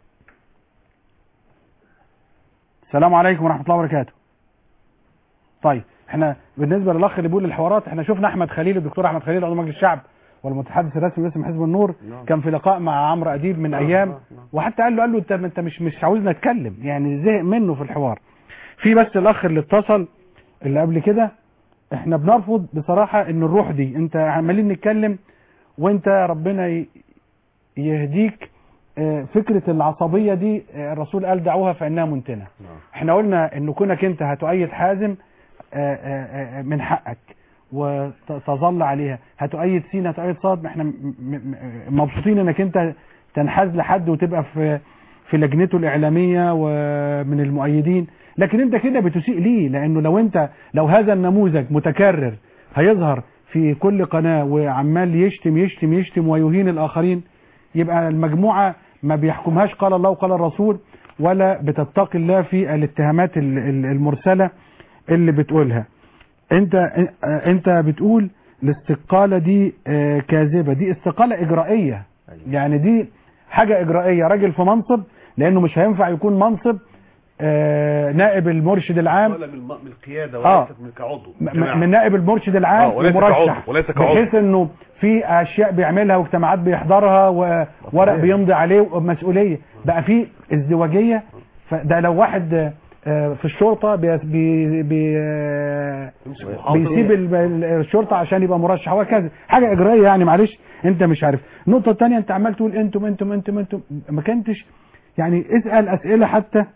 السلام عليكم ورحمة الله وبركاته طيب احنا بالنسبة للاخ اللي بيقول الحوارات احنا شفنا احمد خليل الدكتور احمد خليل عضو مجلس الشعب والمتحدث الرسمي باسم حزب النور كان في لقاء مع عمرو اديب من ايام وحتى قال له قال له انت انت مش مش عاوزنا نتكلم يعني زهق منه في الحوار في بس الاخ اللي اتصل اللي قبل كده احنا بنرفض بصراحة ان الروح دي انت عمالين نتكلم وانت ربنا ي- يهديك آه، فكرة العصبية دي آه، الرسول قال دعوها فإنها منتنة احنا قلنا ان كونك انت هتؤيد حازم آه، آه، آه، من حقك وتظل عليها هتؤيد سين هتؤيد صاد احنا م- م- م- مبسوطين انك انت تنحاز لحد وتبقى في في لجنته الإعلامية ومن المؤيدين لكن انت كده بتسيء ليه لانه لو انت لو هذا النموذج متكرر هيظهر في كل قناة وعمال يشتم يشتم يشتم ويهين الآخرين يبقى المجموعة ما بيحكمهاش قال الله وقال الرسول ولا بتتقي الله في الاتهامات ال- ال- المرسلة اللي بتقولها انت انت بتقول الاستقالة دي آه، كاذبة دي استقالة إجرائية يعني دي حاجة إجرائية راجل في منصب لأنه مش هينفع يكون منصب آه، نائب المرشد العام ولا من من القياده آه. وليست من كعضو م- جماعة. من نائب المرشد العام آه، وليس ومرشح كعضو، وليس كعضو. بحيث انه في اشياء بيعملها واجتماعات بيحضرها وورق بيمضي عليه ومسؤوليه بقى في ازدواجيه فده لو واحد آه، في الشرطه بي بي بي آه، بيسيب ال- ال- الشرطه عشان يبقى مرشح وهكذا حاجه اجرائيه يعني معلش انت مش عارف النقطه الثانيه انت عمال تقول انتم انتم انتم انتم ما كنتش يعني اسال اسئله حتى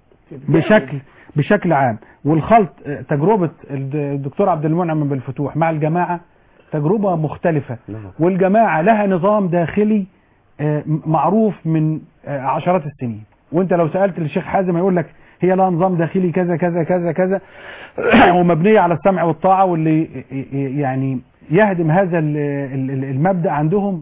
بشكل بشكل عام والخلط آه، تجربة الد- الدكتور عبد المنعم بالفتوح مع الجماعة تجربة مختلفة والجماعة لها نظام داخلي آه، م- معروف من آه، عشرات السنين وانت لو سألت الشيخ حازم هيقول لك هي لها نظام داخلي كذا كذا كذا كذا ومبنية على السمع والطاعة واللي ي- ي- يعني يهدم هذا ال- ال- المبدأ عندهم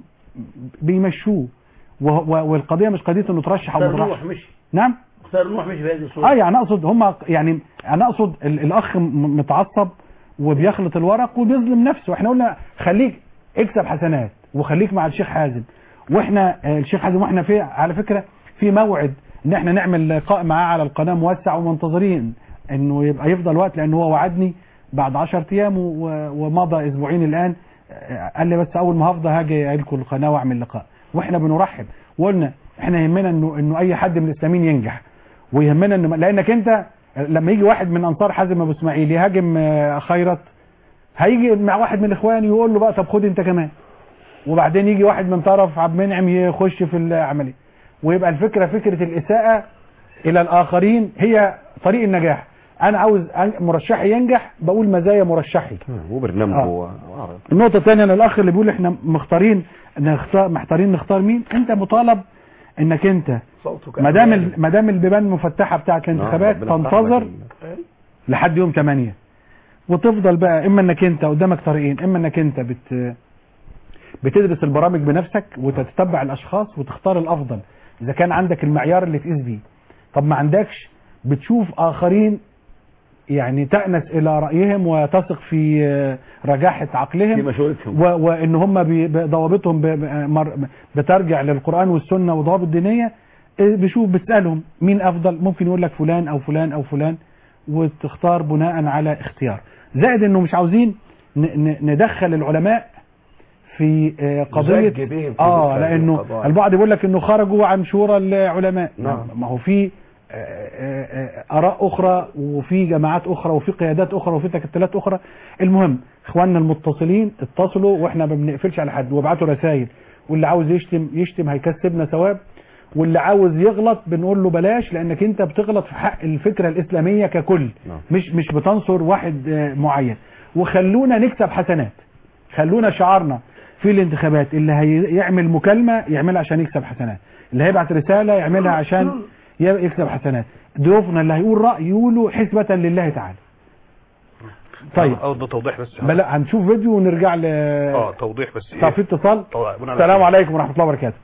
بيمشوه وه- والقضية مش قضية انه ترشح او مختار مترشح نوح مشي نعم مختار نوح مشي بهذه الصورة اه يعني اقصد هم يعني انا اقصد ال- الاخ م- متعصب وبيخلط الورق وبيظلم نفسه احنا قلنا خليك اكسب حسنات وخليك مع الشيخ حازم واحنا آه، الشيخ حازم واحنا في على فكرة في موعد ان احنا نعمل لقاء معاه على القناة موسع ومنتظرين انه يبقى يفضل وقت لان هو وعدني بعد 10 ايام و- ومضى اسبوعين الان آه، قال لي بس اول ما هفضى هاجي لكم القناة واعمل لقاء واحنا بنرحب وقلنا احنا يهمنا انه انه اي حد من الاسلاميين ينجح ويهمنا ان لانك انت لما يجي واحد من انصار حازم ابو اسماعيل يهاجم آه، خيرت هيجي مع واحد من الاخوان يقول له بقى طب خد انت كمان وبعدين يجي واحد من طرف عبد المنعم يخش في العمليه ويبقى الفكره فكره الاساءه الى الاخرين هي طريق النجاح انا عاوز أن- مرشحي ينجح بقول مزايا مرشحي هو برنامجه آه. هو النقطة الثانية أنا الأخ اللي بيقول إحنا مختارين نختار محتارين نختار مين أنت مطالب إنك أنت صوتك ما دام ال- ما دام البيبان المفتحة بتاعة الانتخابات ربنا يفتح تنتظر لك. لحد يوم 8 وتفضل بقى إما إنك أنت قدامك طريقين إما إنك أنت بت بتدرس البرامج بنفسك وتتبع الأشخاص وتختار الأفضل إذا كان عندك المعيار اللي تقيس بيه طب ما عندكش بتشوف آخرين يعني تأنس إلى رأيهم وتثق في آه، رجاحة عقلهم في مشورتهم و- وان هم بي- ب- ضوابطهم ب- ب- مر- بترجع للقرآن والسنة وضوابط دينية إيه بشوف بتسألهم مين افضل ممكن يقول لك فلان او فلان او فلان وتختار بناء على اختيار زائد انه مش عاوزين ن- ن- ندخل العلماء في آه، قضية نزج بهم في اه مثل هذه لانه القضايا. البعض يقول لك انه خرجوا عن شورى العلماء نعم. ما هو في آه، آه، آه، اراء اخرى وفي جماعات اخرى وفي قيادات اخرى وفي تكتلات اخرى المهم اخواننا المتصلين اتصلوا واحنا ما بنقفلش على حد وابعتوا رسائل واللي عاوز يشتم يشتم هيكسبنا ثواب واللي عاوز يغلط بنقول له بلاش لانك انت بتغلط في حق الفكره الاسلاميه ككل نعم. مش مش بتنصر واحد آه، معين وخلونا نكسب حسنات خلونا شعارنا في الانتخابات اللي هيعمل مكالمة يعملها عشان يكسب حسنات اللي هيبعت رسالة يعملها عشان ي- يكسب حسنات ضيوفنا اللي هيقول رأي يقولوا حسبة لله تعالى طيب اه ده توضيح بس بلا هنشوف فيديو ونرجع ل اه توضيح بس طب في اتصال طبعا، بناء على السلام كده. عليكم ورحمة الله وبركاته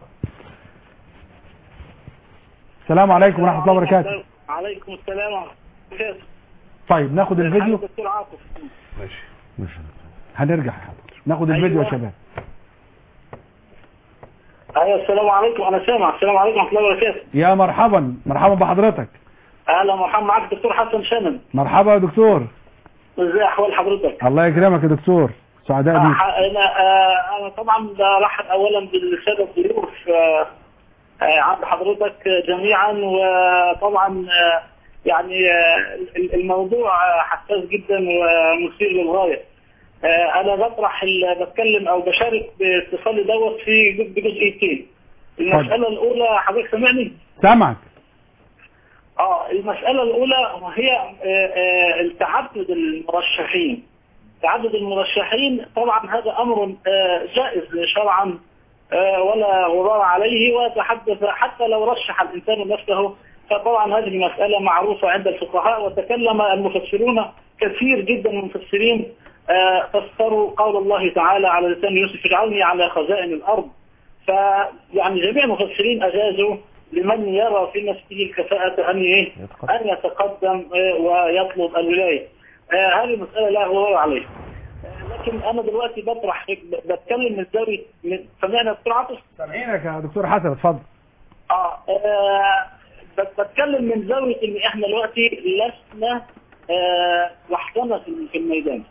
السلام عليكم ورحمة الله وبركاته عليكم السلام ورحمة الله وبركاته ناخد ناخد الفيديو دكتور عاطف ماشي هنرجع ناخد الفيديو يا أيوة. شباب ايوه السلام عليكم انا سامع السلام عليكم ورحمة الله وبركاته يا مرحبا مرحبا بحضرتك اهلا ومرحبا معك دكتور حسن شنن مرحبا يا دكتور ازي احوال حضرتك الله يكرمك يا دكتور سعداء آه، بيك انا آه، انا طبعا برحب اولا بالساده الضيوف آه، آه، عند حضرتك جميعا وطبعا آه، يعني آه، ال- الموضوع آه، حساس جدا ومثير للغايه آه، انا بطرح ال- بتكلم او بشارك باتصالي دوت في جزء- بجزئيتين المساله الاولى حضرتك سامعني؟ سامعك اه المسألة الأولى وهي آه، آه، التعدد المرشحين تعدد المرشحين طبعا هذا أمر آه، جائز شرعا آه، ولا غبار عليه وتحدث حتى لو رشح الإنسان نفسه فطبعا هذه المسألة معروفة عند الفقهاء وتكلم المفسرون كثير جدا من المفسرين آه، فسروا قول الله تعالى على لسان يوسف اجعلني على خزائن الأرض فيعني جميع المفسرين أجازوا لمن يرى في نفسه الكفاءة أن إيه؟ أن يتقدم آه، ويطلب الولاية آه، هذه مسألة لا غبار عليها آه، لكن أنا دلوقتي بطرح بتكلم من زاوية من سمعنا دكتور عاطف سامعينك يا دكتور حسن اتفضل اه آه، بت- بتكلم من زاوية ان احنا دلوقتي لسنا آه، وحدنا في في الميدان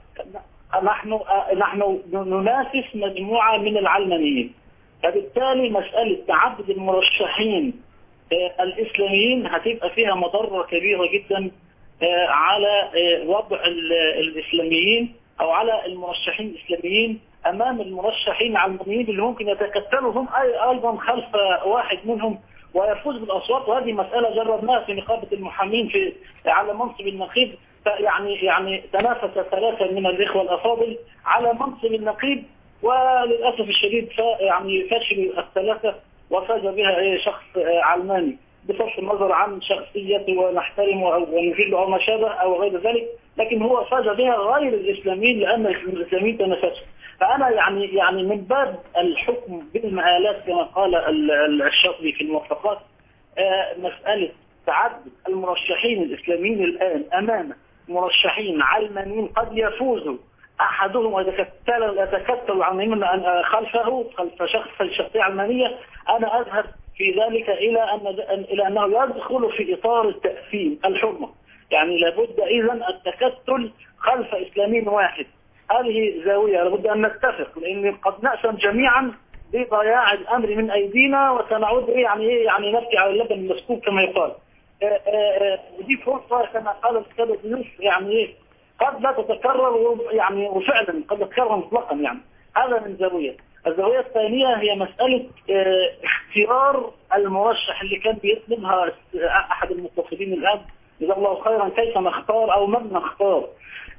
نحن آه، نحن ننافس مجموعة من العلمانيين فبالتالي مسألة تعدد المرشحين آه، الإسلاميين هتبقى فيها مضرة كبيرة جدا آه، على آه، وضع ال- الإسلاميين أو على المرشحين الإسلاميين أمام المرشحين العلمانيين اللي ممكن يتكتلوا هم أي- أيضا خلف واحد منهم ويفوز بالأصوات وهذه مسألة جربناها في نقابة المحامين في على منصب النقيب يعني يعني تنافس ثلاثة من الإخوة الأفاضل على منصب النقيب وللأسف الشديد ف- يعني فشل الثلاثة وفاز بها إيه شخص آه، علماني بصرف النظر عن شخصيته ونحترمه أو ونجله أو ما شابه أو غير ذلك لكن هو فاز بها غير الإسلاميين لأن الإسلاميين تنافسوا فأنا يعني يعني من باب الحكم بالمآلات كما قال ال- ال- الشاطبي في الموافقات آه، مسألة تعدد المرشحين الإسلاميين الآن أمام مرشحين علمانيين قد يفوزوا أحدهم ويتكتل يتكتل عن أن خلفه خلف شخص شخصية علمانية أنا أذهب في ذلك إلى أن إلى أنه يدخل في إطار التأثيم الحرمة يعني لابد إذا التكتل خلف إسلامي واحد هذه زاوية لابد أن نتفق لأن قد نأسم جميعا بضياع الأمر من أيدينا وسنعود إيه يعني إيه يعني نبكي على اللبن المسكوب كما يقال آه، آه، آه، ودي فرصة كما قال الأستاذ يوسف يعني إيه قد لا تتكرر و- يعني وفعلا قد تتكرر مطلقا يعني هذا من زاوية الزاوية الثانية هي مسألة آه، اختيار المرشح اللي كان بيطلبها أحد المتصلين الآن جزاه الله خيرا كيف نختار أو من نختار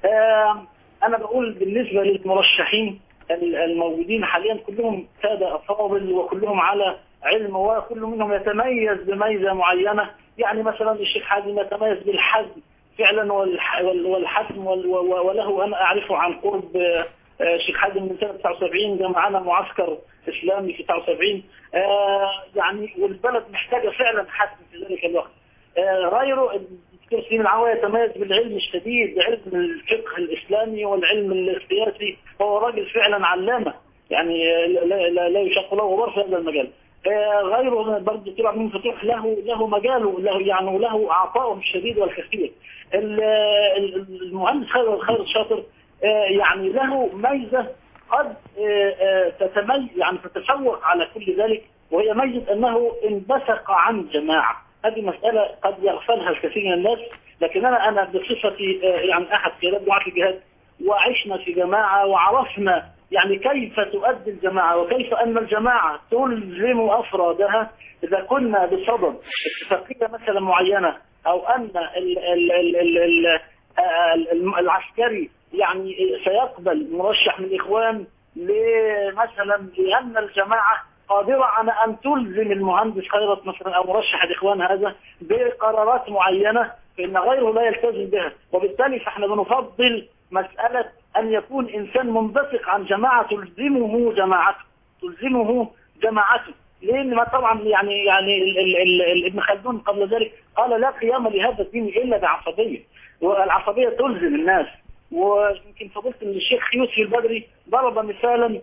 آه، أنا بقول بالنسبة للمرشحين ال- الموجودين حاليا كلهم سادة أفاضل وكلهم على علم وكل منهم يتميز بميزة معينة يعني مثلا الشيخ حازم يتميز بالحزم فعلا والح- وال- والحزم وال- و- وله أنا أعرفه عن قرب آه، آه، الشيخ حازم من سنة 79 جاء معنا معسكر إسلامي في 79 آه، يعني والبلد محتاجة فعلا حزم في ذلك الوقت آه، غيره الدكتور سليم العوا يتميز بالعلم الشديد علم الفقه الإسلامي والعلم السياسي هو راجل فعلا علامة يعني آه، لا, لا, لا يشق له غبار في هذا المجال آه، غيره برضه الدكتور عبد المنعم فتوح له له مجاله له يعني له عطاء الشديد والكثير ال- ال- المهندس خير خير الشاطر آه، يعني له ميزة قد آه، آه، تتميز يعني تتفوق على كل ذلك وهي ميزة أنه انبثق عن جماعة هذه مسألة قد يغفلها الكثير من الناس لكن أنا أنا بصفتي آه، يعني أحد قيادات دعاة الجهاد وعشنا في جماعة وعرفنا يعني كيف تؤدي الجماعة وكيف أن الجماعة تلزم أفرادها إذا كنا بصدد اتفاقية مثلا معينة أو أن ال ال ال ال ال آه، ال- العسكري يعني سيقبل مرشح من الإخوان مثلا لأن الجماعة قادرة على أن تلزم المهندس خيرت مثلا أو مرشح الإخوان هذا بقرارات معينة فإن غيره لا يلتزم بها وبالتالي فإحنا بنفضل مسألة أن يكون إنسان منبثق عن جماعة تلزمه جماعته تلزمه جماعته لأن ما طبعا يعني يعني ال ال ال ال ابن خلدون قبل ذلك قال لا قيام لهذا الدين إلا بعصبية والعصبية تلزم الناس ويمكن فضلت ان الشيخ يوسف البدري ضرب مثالا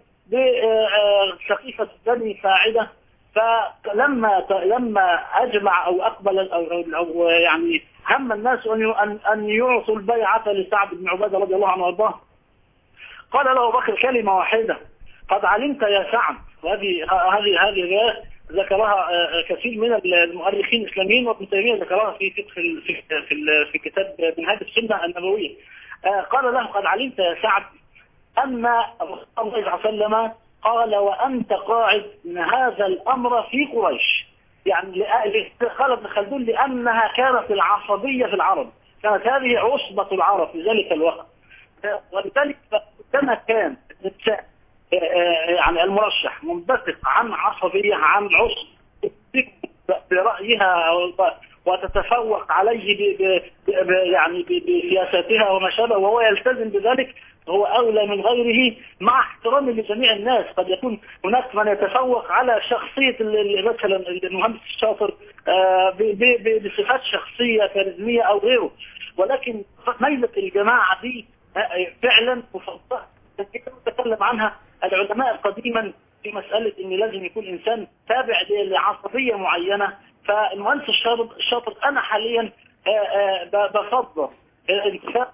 بسقيفة بني ساعدة فلما لما اجمع او اقبل او, أو, أو يعني هم الناس ان ان ان يعطوا البيعة لسعد بن عبادة رضي الله عنه وارضاه قال له بكر كلمة واحدة قد علمت يا سعد وهذه هذه هذه ذكرها كثير من المؤرخين الاسلاميين وابن تيميه ذكرها في فقه في في, في كتاب منهاج السنه النبويه قال له قد علمت يا سعد أن الرسول صلى الله عليه وسلم قال وأنت قاعد من هذا الأمر في قريش يعني قال ابن خلدون لأنها كانت العصبية في العرب كانت هذه عصبة العرب في ذلك الوقت ولذلك كما كان الإنسان يعني المرشح منبثق عن عصبية عن عصب برأيها وتتفوق عليه ب ب ب يعني ب- بسياستها وما شابه وهو يلتزم بذلك هو أولى من غيره مع احترامي لجميع الناس قد يكون هناك من يتفوق على شخصية ال- ال- مثلا المهندس الشاطر آه، ب- ب- ب- بصفات شخصية كاريزمية أو غيره ولكن ميزة الجماعة دي آه، فعلا مفضلة تكلم عنها العلماء قديما في مسألة ان لازم يكون انسان تابع ل- لعصبية معينة فالمهندس الشاطر الشاطر انا حاليا آه، آه، ب- بفضل الانتخاب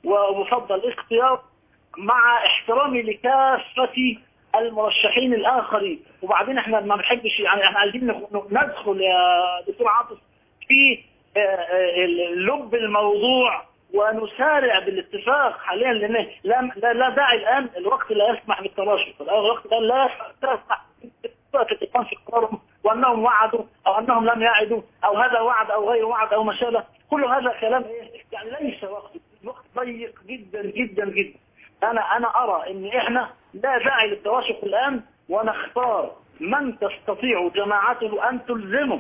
وبفضل اختيار مع احترامي لكافة المرشحين الاخرين وبعدين احنا ما بنحبش يعني احنا عايزين نخ- ندخل يا دكتور عاطف في آه، آه، لب الموضوع ونسارع بالاتفاق حاليا لان لا, لا, لا داعي الان الوقت لا يسمح بالتراشق الوقت الان لا يسمح بالاتفاق في قرارهم وانهم وعدوا او انهم لم يعدوا او هذا وعد او غير وعد او ما شابه كل هذا كلام ايه يعني ليس وقت الوقت ضيق جدا جدا جدا انا انا ارى ان احنا لا داعي للتراشق الان ونختار من تستطيع جماعته ان تلزمه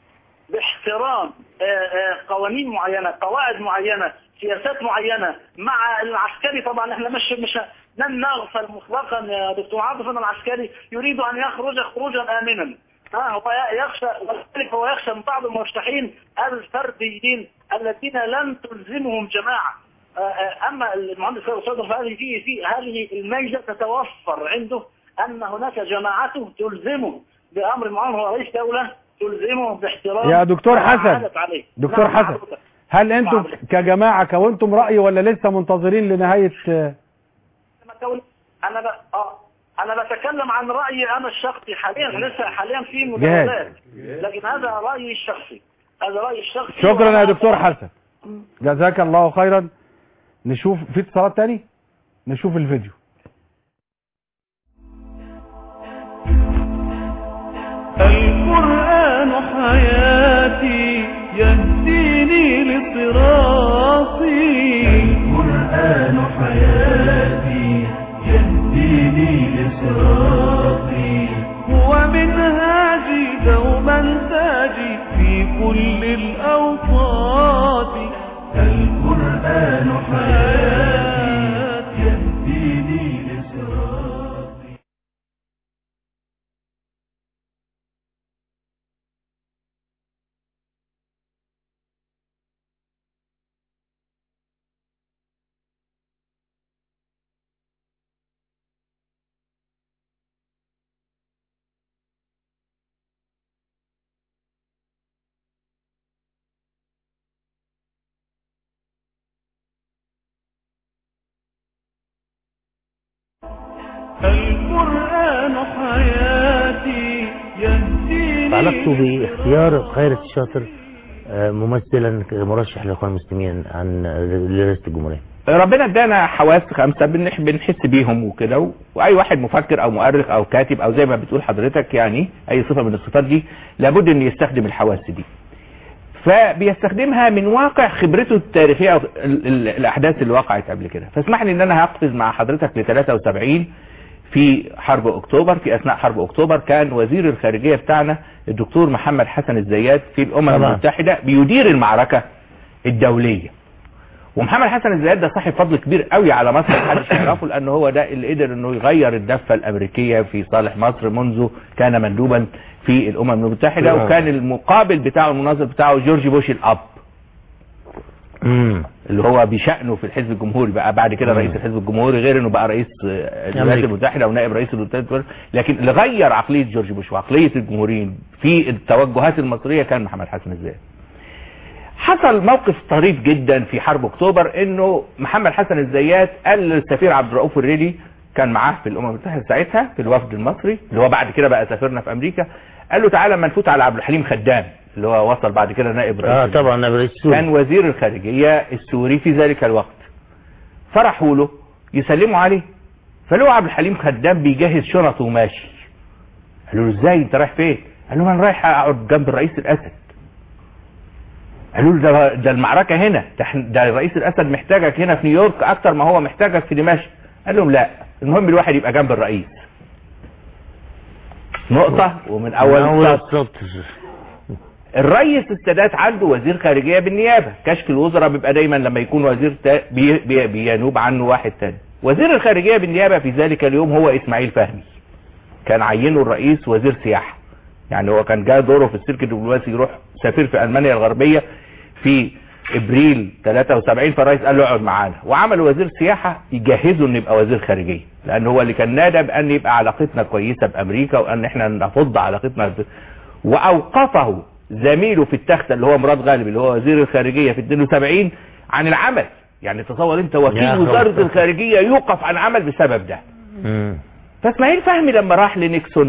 باحترام آه، آه، قوانين معينة قواعد معينة سياسات معينة مع العسكري طبعا احنا مش مش لن نغفل مطلقا يا دكتور عاطف ان العسكري يريد ان يخرج خروجا امنا ها هو يخشى ولذلك هو يخشى من بعض المرشحين الفرديين الذين لن تلزمهم جماعه آه، آه، اما المهندس خير صدر فهذه في في هذه الميزه تتوفر عنده ان هناك جماعته تلزمه بامر معين هو رئيس دوله تلزمه باحترام يا دكتور ما حسن عادت عليه. دكتور نعم، حسن حضرتك. هل انتم حضرتك. كجماعة كونتم رأي ولا لسه منتظرين لنهاية آه، أنا كون- انا ب... اه انا بتكلم عن رايي انا الشخصي حاليا لسه حاليا في مداولات لكن هذا رايي الشخصي هذا رايي الشخصي شكرا يا وأنا- دكتور حسن جزاك الله خيرا نشوف في اتصالات تاني نشوف الفيديو القرآن حياتي يهديني لصراطي القرآن حياتي يهديني لصراطي هو منهاجي دوما تاجي في كل الأوقات القرآن حياتي يهديني لصراطي القرآن حياتي يهديني تعلقت باختيار خيرت الشاطر آه، ممثلا مرشح للاخوان المسلمين عن لرئاسه الجمهوريه ربنا ادانا حواس خمسة بنح- بنحس بيهم وكده و- واي واحد مفكر او مؤرخ او كاتب او زي ما بتقول حضرتك يعني اي صفة من الصفات دي لابد ان يستخدم الحواس دي فبيستخدمها من واقع خبرته التاريخية أو ال- ال- الاحداث اللي وقعت قبل كده فاسمح لي ان انا هقفز مع حضرتك ل 73 في حرب اكتوبر في اثناء حرب اكتوبر كان وزير الخارجية بتاعنا الدكتور محمد حسن الزيات في الامم طبعا. المتحدة بيدير المعركة الدولية ومحمد حسن الزيات ده صاحب فضل كبير قوي على مصر محدش يعرفه لانه هو ده اللي قدر انه يغير الدفه الامريكيه في صالح مصر منذ كان مندوبا في الامم المتحده نعم. وكان المقابل بتاعه المناظر بتاعه جورج بوش الاب امم اللي هو بشأنه في الحزب الجمهوري بقى بعد كده مم. رئيس الحزب الجمهوري غير انه بقى رئيس آه، الولايات أمريكا. المتحده ونائب رئيس الولايات المتحده لكن اللي غير عقليه جورج بوش وعقليه الجمهوريين في التوجهات المصريه كان محمد حسن الزاهد حصل موقف طريف جدا في حرب اكتوبر انه محمد حسن الزيات قال للسفير عبد الرؤوف الريلي كان معاه في الامم المتحده ساعتها في الوفد المصري اللي هو بعد كده بقى سفيرنا في امريكا قال له تعالى اما نفوت على عبد الحليم خدام اللي هو وصل بعد كده نائب رئيس اه طبعا انا رئيس كان سوري وزير الخارجية السوري في ذلك الوقت فرحوا له يسلموا عليه فلقوا عبد الحليم خدام بيجهز شنطه وماشي قالوا له ازاي انت رايح فين قال لهم انا رايح اقعد جنب الرئيس الاسد قالوا له ده, ده المعركة هنا ده, إحنا- ده الرئيس الاسد محتاجك هنا في نيويورك اكتر ما هو محتاجك في دمشق قال لهم لا المهم الواحد يبقى جنب الرئيس نقطة ومن اول اول سطر. سطر الرئيس السادات عنده وزير خارجيه بالنيابه كشف الوزراء بيبقى دايما لما يكون وزير تا... بي... بي... بينوب عنه واحد تاني وزير الخارجيه بالنيابه في ذلك اليوم هو اسماعيل فهمي كان عينه الرئيس وزير سياحه يعني هو كان جاء دوره في السلك الدبلوماسي يروح سفير في المانيا الغربيه في ابريل 73 فالرئيس قال له اقعد معانا وعمل وزير سياحه يجهزه انه يبقى وزير خارجيه لان هو اللي كان نادى بان يبقى علاقتنا كويسه بامريكا وان احنا نفض علاقتنا ب... واوقفه زميله في التخته اللي هو مراد غالب اللي هو وزير الخارجيه في 72 عن العمل يعني تصور انت يا وكيل أخي. وزاره الخارجيه يوقف عن عمل بسبب ده مم. فاسماعيل فهمي لما راح لنيكسون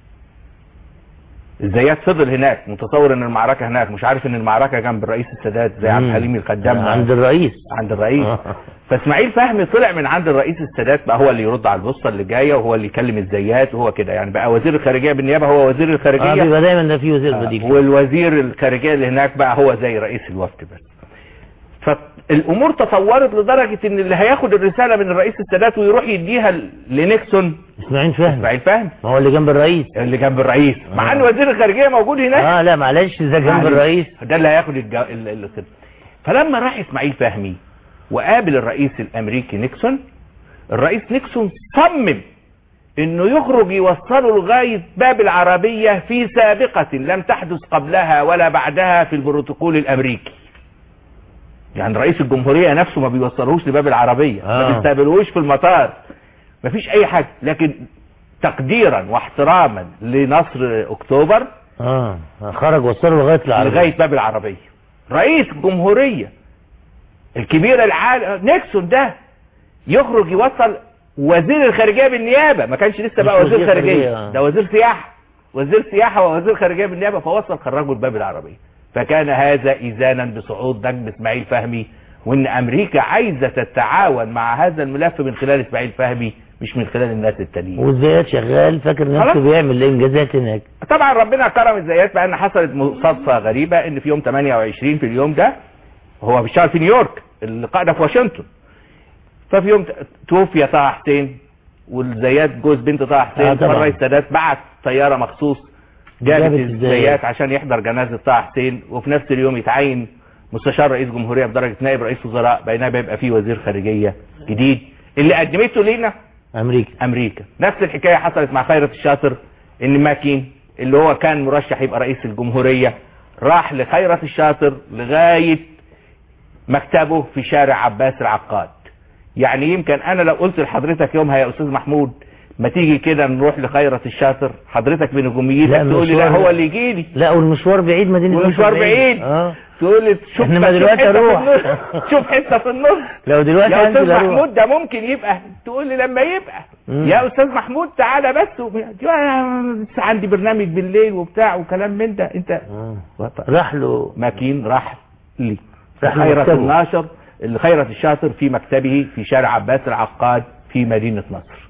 الزيات فضل هناك متصور ان المعركه هناك مش عارف ان المعركه جنب الرئيس السادات زي عبد مم. الحليم القدام عند الرئيس عند الرئيس آه. فاسماعيل فهمي طلع من عند الرئيس السادات بقى هو اللي يرد على البوسطه اللي جايه وهو اللي يكلم الزيات وهو كده يعني بقى وزير الخارجيه بالنيابه هو وزير اه الخارجيه بيبقى دايما ده في وزير بديل والوزير الخارجيه اللي هناك بقى هو زي رئيس الوفد بس فالامور تطورت لدرجه ان اللي هياخد الرساله من الرئيس السادات ويروح يديها لنيكسون اسماعيل فهمي اسماعيل فهمي ما هو اللي جنب الرئيس اللي جنب الرئيس مع ان وزير الخارجيه موجود هناك اه لا معلش ده جنب يعني الرئيس ده اللي هياخد الجو... ال... ال... كده. فلما راح اسماعيل فهمي وقابل الرئيس الامريكي نيكسون الرئيس نيكسون صمم انه يخرج يوصله لغايه باب العربيه في سابقه لم تحدث قبلها ولا بعدها في البروتوكول الامريكي يعني رئيس الجمهوريه نفسه ما بيوصلهوش لباب العربيه ما آه. بيستقبلوش في المطار ما فيش اي حاجه لكن تقديرا واحتراما لنصر اكتوبر اه خرج وصله لغايه العربيه لغايه باب العربيه رئيس الجمهوريه الكبير العالم نيكسون ده يخرج يوصل وزير الخارجيه بالنيابه ما كانش لسه بقى مش وزير وزير خارجيه خارجية، آه. ده وزير سياحه وزير سياحه ووزير خارجيه بالنيابه فوصل خرجوا لباب العربيه فكان هذا اذانا بصعود نجم اسماعيل فهمي وان امريكا عايزه تتعاون مع هذا الملف من خلال اسماعيل فهمي مش من خلال الناس التانيين والزيات شغال فاكر خلاص. نفسه بيعمل انجازات هناك طبعا ربنا كرم الزيات بان حصلت مصادفه غريبه ان في يوم 28 في اليوم ده هو بيشتغل في نيويورك اللقاء ده في واشنطن ففي يوم ت- توفي طه حسين والزيات جوز بنت طه آه حسين طبعا. فالرئيس السادات بعت طياره مخصوص جابت جابت الزيات. الزيات عشان يحضر جنازه طه حسين وفي نفس اليوم يتعين مستشار رئيس جمهوريه بدرجه نائب رئيس وزراء بينما بيبقى فيه وزير خارجيه جديد اللي قدمته لينا امريكا امريكا نفس الحكايه حصلت مع خيرت الشاطر ان ماكين اللي هو كان مرشح يبقى رئيس الجمهوريه راح لخيرت الشاطر لغايه مكتبه في شارع عباس العقاد يعني يمكن انا لو قلت لحضرتك يومها يا استاذ محمود ما تيجي كده نروح لخيرت الشاطر حضرتك من لا، جميتك تقول لي لا المشوار- هو اللي يجي لي لا والمشوار بعيد مدينه والمشوار بعيد اه تقول لي شوف إنما شوف دلوقتي حتة في أروح. النص. شوف حته في النص لو دلوقتي يا استاذ هنزل اروح محمود ده ممكن يبقى تقول لي لما يبقى مم. يا استاذ محمود تعالى بس وب- يا- لسه عندي برنامج بالليل وبتاع وكلام من ده انت آه. راح له ماكين راح لي راح خيرت لمكتبه. الناشر اللي خيرت الشاطر في مكتبه في شارع عباس العقاد في مدينة نصر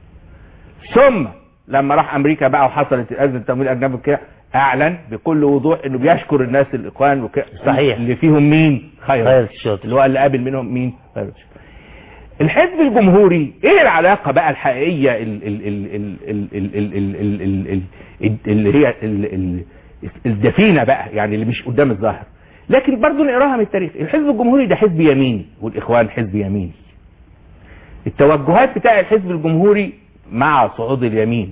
ثم لما راح امريكا بقى وحصلت ازمه التمويل الاجنبي كده اعلن بكل وضوح انه بيشكر الناس الاخوان وك... صحيح. اللي فيهم مين خيرت خيرت الشاطر اللي هو اللي قابل منهم مين خيرت الحزب الجمهوري ايه العلاقه بقى الحقيقيه ال- ال- ال- ال- ال- ال- ال- ال- ال- ال- ال- اللي هي ال- ال- الدفينه بقى يعني اللي مش قدام الظاهر لكن برضه نقراها من التاريخ الحزب الجمهوري ده حزب يميني والاخوان حزب يميني التوجهات بتاع الحزب الجمهوري مع صعود اليمين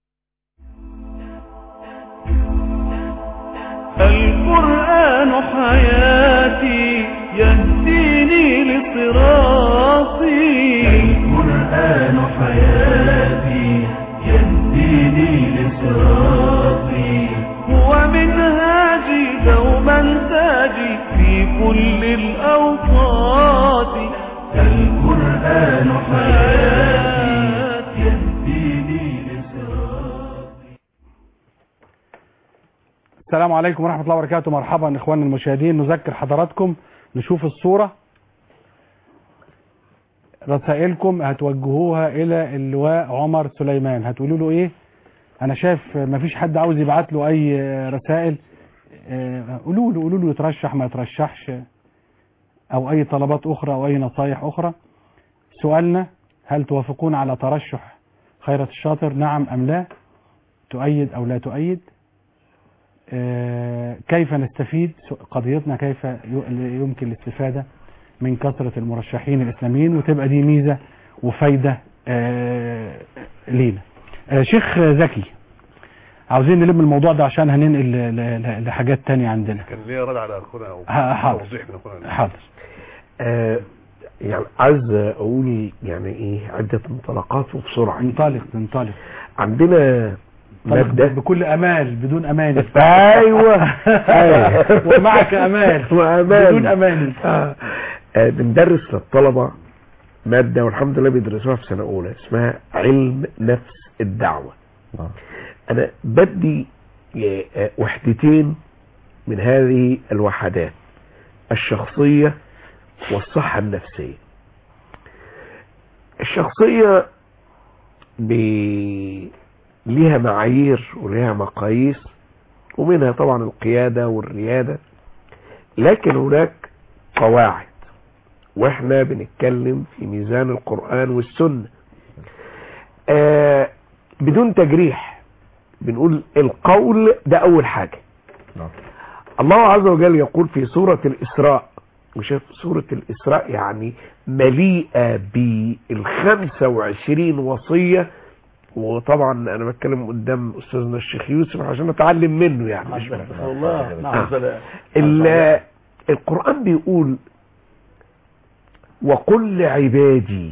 القرآن حياتي يهديني لصراطي القرآن حياتي يهديني لصراطي هو منهاجي دوما تاجي في كل الأوقات القرآن حياتي يهديني لصراطي السلام عليكم ورحمة الله وبركاته مرحبا إخواننا المشاهدين نذكر حضراتكم نشوف الصورة رسائلكم هتوجهوها إلى اللواء عمر سليمان هتقولوا له إيه أنا شايف مفيش حد عاوز يبعت له أي رسائل آه، قولوا له قولوا له يترشح ما يترشحش أو أي طلبات أخرى أو أي نصايح أخرى سؤالنا هل توافقون على ترشح خيرة الشاطر نعم أم لا تؤيد أو لا تؤيد آه، كيف نستفيد قضيتنا كيف ي- يمكن الاستفادة من كثرة المرشحين الإسلاميين وتبقى دي ميزة وفايدة آه، لينا آه، شيخ زكي عاوزين نلم الموضوع ده عشان هننقل ل- ل- لحاجات تانية عندنا كان ليا رد على اخونا او ها- حاضر. توضيح من اخونا حاضر آه يعني عايز اقول يعني ايه عدة انطلاقات وبسرعة انطلق انطلق عندنا انطلق مادة بكل امال بدون امان ايوه أيوة. ومعك امال وأمان. بدون امان آه. آه. بندرس للطلبة مادة والحمد لله بيدرسوها في سنة أولى اسمها علم نفس الدعوة أنا بدي آه، وحدتين من هذه الوحدات الشخصية والصحة النفسية الشخصية ب... ليها معايير وليها مقاييس ومنها طبعا القيادة والريادة لكن هناك قواعد واحنا بنتكلم في ميزان القرآن والسنة آه بدون تجريح بنقول القول ده اول حاجة الله عز وجل يقول في سورة الإسراء وشاف سورة الإسراء يعني مليئة بالخمسة وعشرين وصية وطبعا أنا بتكلم قدام أستاذنا الشيخ يوسف عشان أتعلم منه يعني مش الله آه. ال- القرآن بيقول وقل لعبادي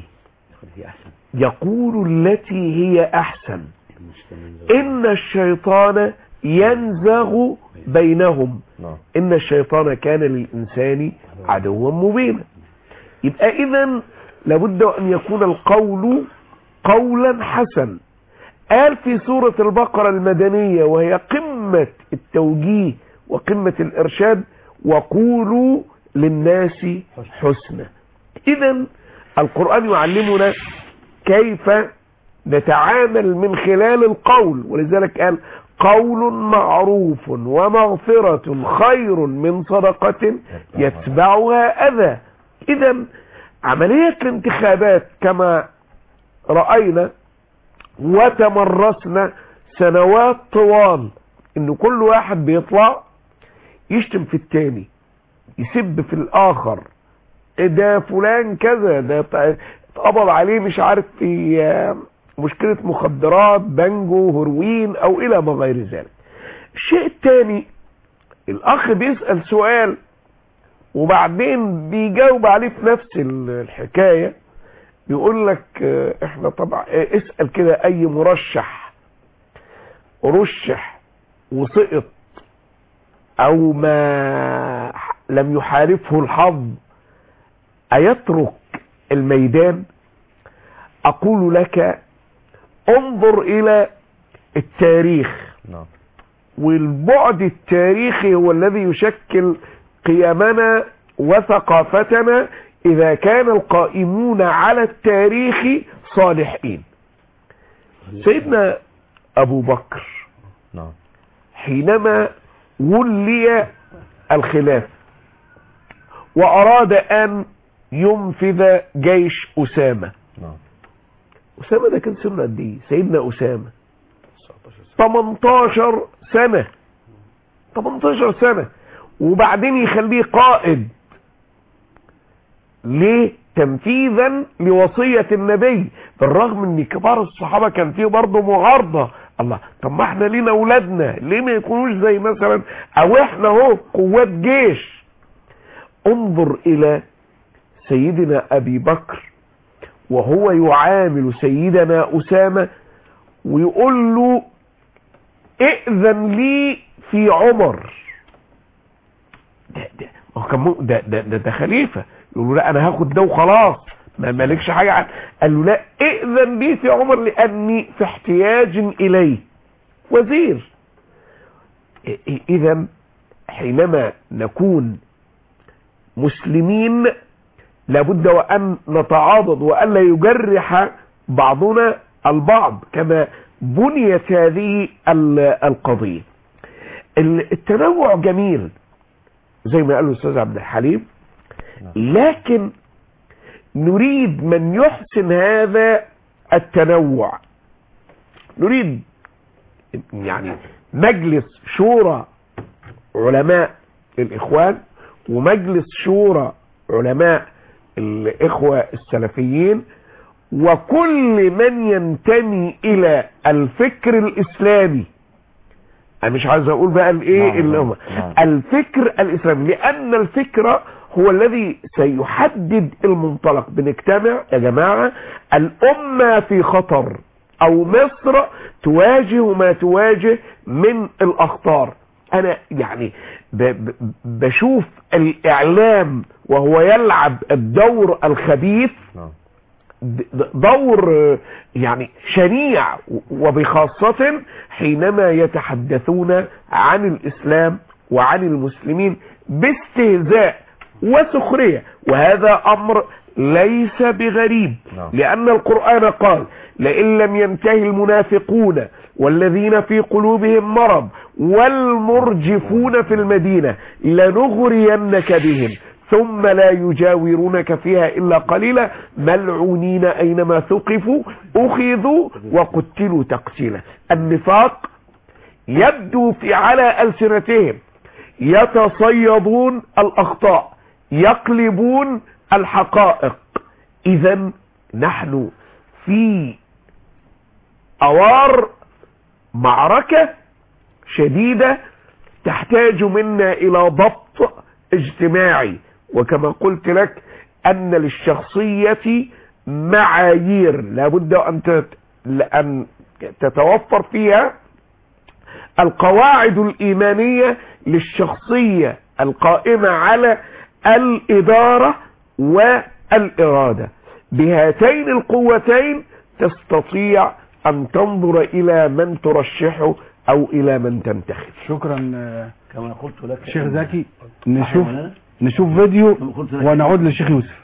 يقول التي هي أحسن إن الشيطان ينزغ بينهم إن الشيطان كان للإنسان عدوا مبينا يبقى إذا لابد أن يكون القول قولا حسن قال في سورة البقرة المدنية وهي قمة التوجيه وقمة الإرشاد وقولوا للناس حسنا إذا القرآن يعلمنا كيف نتعامل من خلال القول ولذلك قال قول معروف ومغفرة خير من صدقة يتبعها أذى إذا عملية الانتخابات كما رأينا وتمرسنا سنوات طوال ان كل واحد بيطلع يشتم في التاني يسب في الاخر إيه ده فلان كذا ده ط- اتقبض عليه مش عارف في آه، مشكلة مخدرات بانجو هروين او الى ما غير ذلك الشيء الثاني الاخ بيسأل سؤال وبعدين بيجاوب عليه في نفس ال- الحكاية بيقول لك آه، احنا طبعا آه، اسأل كده اي مرشح رشح وسقط او ما لم يحارفه الحظ ايترك الميدان اقول لك انظر الى التاريخ والبعد التاريخي هو الذي يشكل قيمنا وثقافتنا اذا كان القائمون على التاريخ صالحين سيدنا ابو بكر حينما ولي الخلافة واراد ان ينفذ جيش اسامة اسامة ده كان سنه قد ايه سيدنا اسامة 18 سنة 18 سنة وبعدين يخليه قائد ليه تنفيذا لوصية النبي بالرغم ان كبار الصحابة كان فيه برضه معارضة الله طب ما احنا لينا اولادنا ليه ما يكونوش زي مثلا او احنا اهو قوات جيش انظر الى سيدنا ابي بكر وهو يعامل سيدنا اسامة ويقول له ائذن لي في عمر ده ده هو كان مو- ده ده ده, ده خليفه يقول له لا انا هاخد ده وخلاص ما مالكش حاجه عن قال له لا ائذن لي في عمر لاني في احتياج اليه وزير اذا حينما نكون مسلمين لابد وان نتعاضد والا يجرح بعضنا البعض كما بنيت هذه ال- القضيه ال- التنوع جميل زي ما قال الاستاذ عبد الحليم لكن نريد من يحسن هذا التنوع نريد يعني مجلس شورى علماء الإخوان ومجلس شورى علماء الإخوة السلفيين وكل من ينتمي إلى الفكر الإسلامي أنا مش عايز أقول بقى الإيه نعم، اللي هم نعم. الفكر الإسلامي لأن الفكر هو الذي سيحدد المنطلق بنجتمع يا جماعة الأمة في خطر أو مصر تواجه ما تواجه من الأخطار أنا يعني ب ب بشوف الإعلام وهو يلعب الدور الخبيث د- دور آه، يعني شنيع وبخاصة حينما يتحدثون عن الإسلام وعن المسلمين باستهزاء وسخرية وهذا أمر ليس بغريب لأن القرآن قال لئن لم ينتهي المنافقون والذين في قلوبهم مرض والمرجفون في المدينة لنغرينك بهم ثم لا يجاورونك فيها إلا قليلا ملعونين أينما ثقفوا أخذوا وقتلوا تقتيلا النفاق يبدو في على ألسنتهم يتصيدون الأخطاء يقلبون الحقائق إذا نحن في أوار معركة شديدة تحتاج منا إلى ضبط اجتماعي وكما قلت لك أن للشخصية معايير لابد أن تت- أن تتوفر فيها القواعد الإيمانية للشخصية القائمة على الإدارة والإرادة بهاتين القوتين تستطيع أن تنظر إلى من ترشحه أو إلى من تنتخب شكرا آه، كما قلت لك شيخ زكي نشوف نشوف فيديو ونعود للشيخ يوسف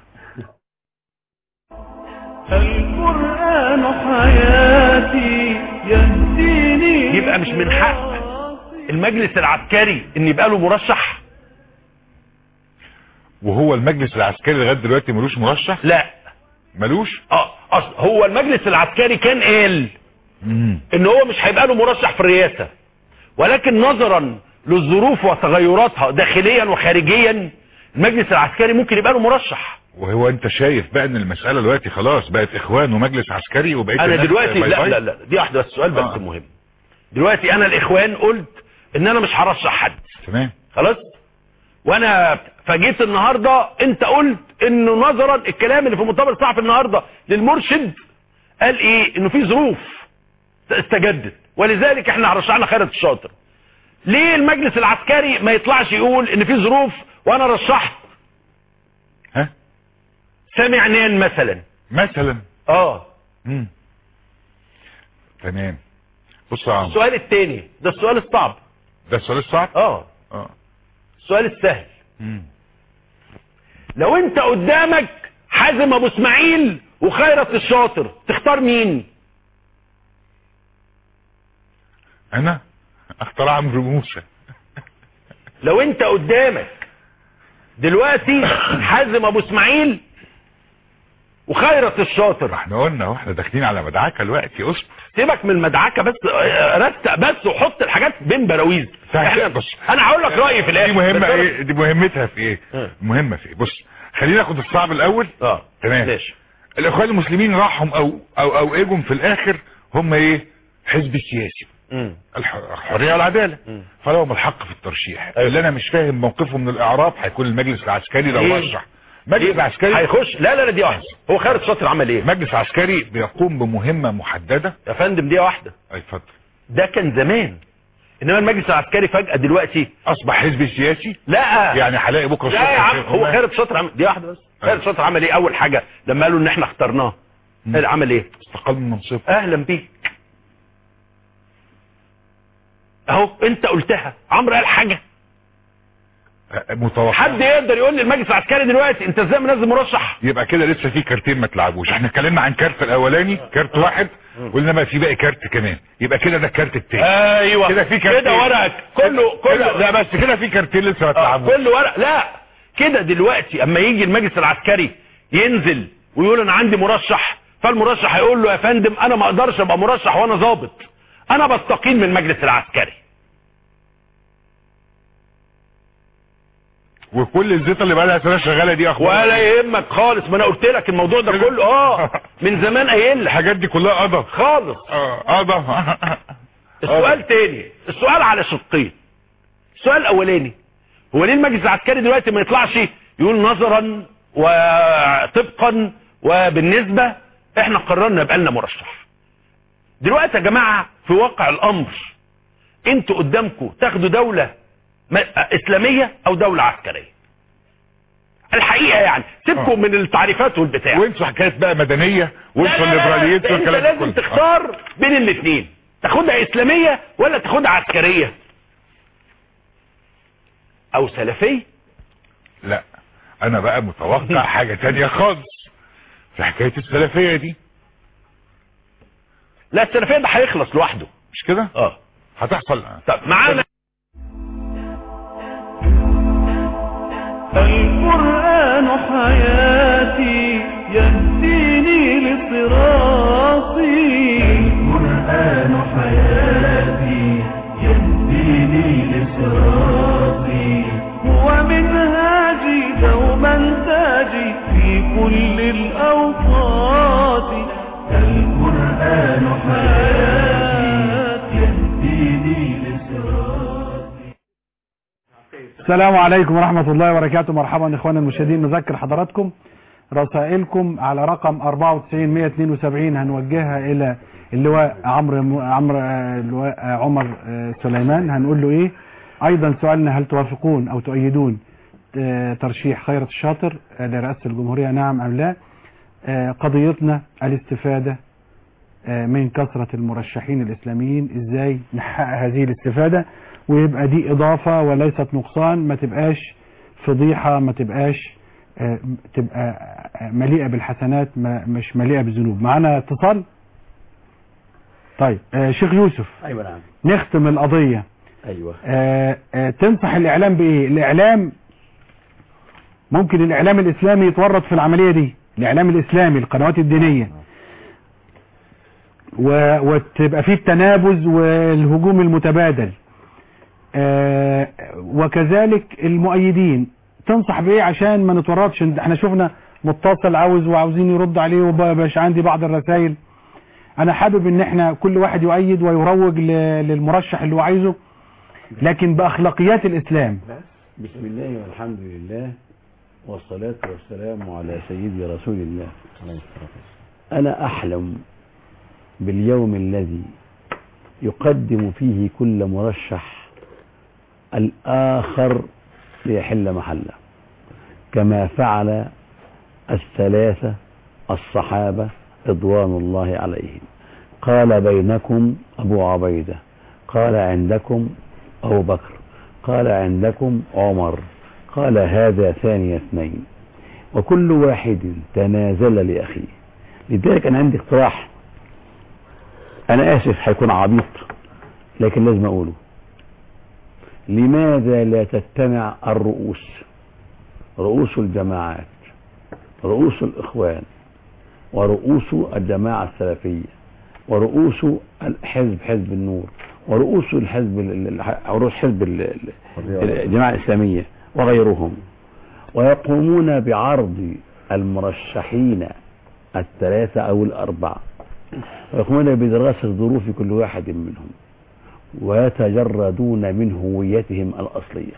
القرآن حياتي يهديني يبقى مش من حق المجلس العسكري ان يبقى له مرشح وهو المجلس العسكري لغايه دلوقتي ملوش مرشح لا ملوش اه أصل هو المجلس العسكري كان قال مم. ان هو مش هيبقى له مرشح في الرئاسة ولكن نظرا للظروف وتغيراتها داخليا وخارجيا المجلس العسكري ممكن يبقى له مرشح وهو انت شايف بقى ان المساله دلوقتي خلاص بقت اخوان ومجلس عسكري وبقيت انا الناس دلوقتي باي لا باي؟ لا لا دي واحده بس سؤال بس آه. مهم دلوقتي انا الاخوان قلت ان انا مش هرشح حد تمام خلاص وانا فجيت النهارده انت قلت انه نظرا الكلام اللي في مؤتمر الصحفي النهارده للمرشد قال ايه انه في ظروف استجدت ولذلك احنا رشحنا خيرت الشاطر ليه المجلس العسكري ما يطلعش يقول ان في ظروف وانا رشحت ها سامي عنان مثلا مثلا اه مم. تمام بص يا عم السؤال الثاني ده السؤال الصعب ده السؤال الصعب اه اه السؤال السهل مم. لو انت قدامك حازم ابو اسماعيل وخيرت الشاطر تختار مين انا اختار عمرو موسى لو انت قدامك دلوقتي حازم ابو اسماعيل وخيرت الشاطر احنا قلنا اهو احنا داخلين على مدعكه دلوقتي اصبر سيبك من المدعكه بس اه، رتق بس وحط الحاجات بين براويز فاهم. احنا بص. انا هقول لك رايي في الاخر دي مهمه بس أنا- ايه دي مهمتها في ايه اه. مهمه في ايه بص خلينا ناخد الصعب الاول اه تمام ماشي الاخوان المسلمين راحهم او او او اجوا في الاخر هم ايه حزب سياسي مم. الح- الحريه والعداله مم. فلهم الحق في الترشيح أيوة. اللي انا مش فاهم موقفه من الاعراب هيكون المجلس العسكري لو إيه؟ رشح مجلس عسكري هيخش لا لا لا دي واحده هو خيرت الشاطر عمل ايه مجلس عسكري بيقوم بمهمه محدده يا فندم دي واحده أي اتفضل ده كان زمان انما المجلس العسكري فجاه دلوقتي اصبح حزب سياسي لا يعني هلاقي بكره لا يا عم الصبح هو شيخ خالد شاطر عمل دي واحده بس أيوة. خالد شاطر عمل ايه اول حاجه لما قالوا ان احنا اخترناه قال عمل ايه استقال من منصبه اهلا بيك اهو انت قلتها عمرو قال حاجه متوقع حد يقدر يقول لي المجلس العسكري دلوقتي انت ازاي منزل مرشح يبقى كده لسه في كارتين ما تلعبوش احنا اتكلمنا عن كارت الاولاني كارت واحد قلنا بقى في باقي كارت كمان يبقى كده ده الكارت التاني ايوه كده في كارتين كده ورقك كله كده كله لا بس كده في كارتين لسه ما آه، تلعبوش كل ورق لا كده دلوقتي اما يجي المجلس العسكري ينزل ويقول انا عندي مرشح فالمرشح هيقول له يا فندم انا ما اقدرش ابقى مرشح وانا ظابط انا بستقيل من المجلس العسكري انا بستقيل من المجلس العسكري انا بستقيل من المجلس العسكري انا بستقيل من المجلس العسكري انا بستقيل من المجلس العسكري انا بستقيل من المجلس العسكري وكل الزيطه اللي بقى لها سنه شغاله دي اخبار ولا يهمك خالص ما انا قلت لك الموضوع ده كله اه من زمان قايل لك الحاجات دي كلها قضى خالص قضى السؤال تاني السؤال على شقين السؤال الاولاني هو ليه المجلس العسكري دلوقتي ما يطلعش يقول نظرا وطبقا وبالنسبة احنا قررنا يبقى لنا مرشح دلوقتي يا جماعة في واقع الامر انتوا قدامكم تاخدوا دولة م- اسلامية او دولة عسكرية الحقيقة يعني سيبكم من التعريفات والبتاع وانتوا حكايه بقى مدنيه وانتوا لا لا لا، الليبراليين انت والكلام ده لازم كله. تختار بين الاثنين تاخدها اسلامية ولا تاخدها عسكرية او سلفية لا انا بقى متوقع حاجة تانية خالص في حكاية السلفية دي لا السلفية ده هيخلص لوحده مش كده اه هتحصل طب معانا القرآن حياتي يهديني لصراطي القرآن حياتي يهديني لصراطي هو منهاجي دوما تاجي في كل الأوقات القرآن حياتي يهديني لصراطي السلام عليكم ورحمة الله وبركاته مرحبا إخوانا المشاهدين نذكر حضراتكم رسائلكم على رقم 94172 هنوجهها إلى اللواء عمرو عمرو آه، اللواء آه، عمر آه، سليمان هنقول له إيه أيضا سؤالنا هل توافقون أو تؤيدون آه، ترشيح خيرة الشاطر آه، لرئاسة الجمهورية نعم أم لا آه، قضيتنا الاستفادة آه، من كثرة المرشحين الإسلاميين إزاي نحقق هذه الاستفادة ويبقى دي إضافة وليست نقصان ما تبقاش فضيحة ما تبقاش آه، تبقى آه، مليئة بالحسنات ما مش مليئة بالذنوب معانا اتصال طيب آه، شيخ يوسف ايوه نعم نختم القضية ايوه آه، آه، تنصح الإعلام بإيه الإعلام ممكن الإعلام الإسلامي يتورط في العملية دي الإعلام الإسلامي القنوات الدينية و- وتبقى فيه التنابز والهجوم المتبادل آه، وكذلك المؤيدين تنصح بايه عشان ما نتورطش احنا شفنا متصل عاوز وعاوزين يرد عليه ومش عندي بعض الرسائل انا حابب ان احنا كل واحد يؤيد ويروج ل- للمرشح اللي هو عايزه لكن باخلاقيات الاسلام بسم الله والحمد لله والصلاة والسلام على سيدي رسول الله أنا أحلم باليوم الذي يقدم فيه كل مرشح الآخر ليحل محله كما فعل الثلاثة الصحابة رضوان الله عليهم قال بينكم أبو عبيدة قال عندكم أبو بكر قال عندكم عمر قال هذا ثاني اثنين وكل واحد تنازل لأخيه لذلك أنا عندي اقتراح أنا آسف هيكون عبيط لكن لازم أقوله لماذا لا تجتمع الرؤوس رؤوس الجماعات رؤوس الإخوان ورؤوس الجماعة السلفية ورؤوس الحزب حزب النور ورؤوس الحزب ال- ال- رؤوس حزب ال- ال- الجماعة الإسلامية وغيرهم ويقومون بعرض المرشحين الثلاثة أو الأربعة ويقومون بدراسة ظروف كل واحد منهم ويتجردون من هويتهم الأصلية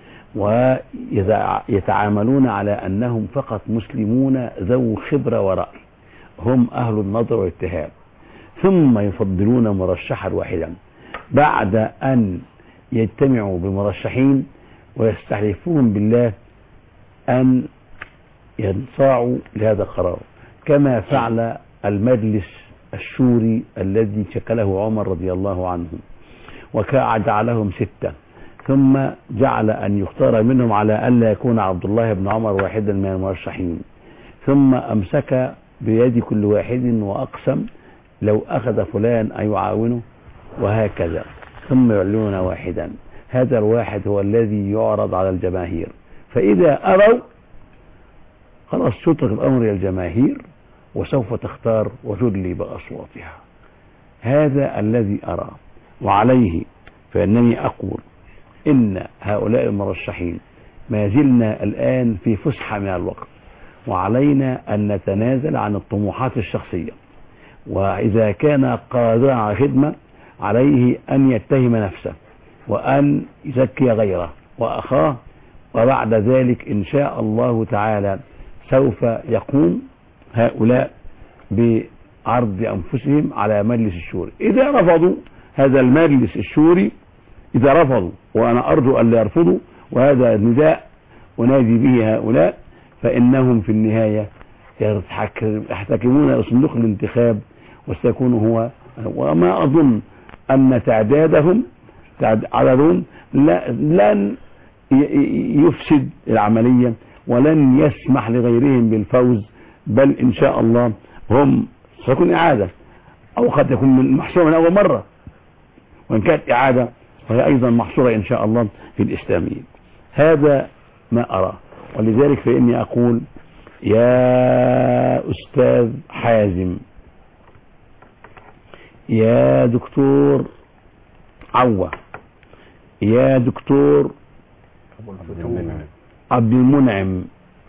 ويتعاملون على أنهم فقط مسلمون ذو خبرة ورأي هم أهل النظر والاتهام ثم يفضلون مرشحا واحدا بعد أن يجتمعوا بمرشحين ويستحلفون بالله أن ينصاعوا لهذا القرار كما فعل المجلس الشوري الذي شكله عمر رضي الله عنه وجعلهم ستة ثم جعل أن يختار منهم على ألا يكون عبد الله بن عمر واحدا من المرشحين ثم أمسك بيد كل واحد وأقسم لو أخذ فلان أن يعاونه وهكذا ثم يعلنون واحدا هذا الواحد هو الذي يعرض على الجماهير فإذا أبوا خلاص تترك الأمر إلى الجماهير وسوف تختار وتدلي بأصواتها هذا الذي أرى وعليه فإنني أقول إن هؤلاء المرشحين ما زلنا الآن في فسحة من الوقت وعلينا أن نتنازل عن الطموحات الشخصية وإذا كان قادرا على خدمة عليه أن يتهم نفسه وأن يزكي غيره وأخاه وبعد ذلك إن شاء الله تعالى سوف يقوم هؤلاء بعرض أنفسهم على مجلس الشوري إذا رفضوا هذا المجلس الشوري إذا رفضوا وأنا أرجو أن لا يرفضوا وهذا نداء أنادي به هؤلاء فإنهم في النهاية يتحك- يحتكمون إلى صندوق الانتخاب وسيكون هو وما أظن أن تعدادهم تعد- عددهم لا- لن ي- ي- يفسد العملية ولن يسمح لغيرهم بالفوز بل إن شاء الله هم سيكون إعادة أو قد يكون من محصورة من أول مرة وإن كانت إعادة فهي أيضا محصورة إن شاء الله في الإسلاميين هذا ما أرى ولذلك فإني أقول يا أستاذ حازم يا دكتور عوة يا دكتور عبد المنعم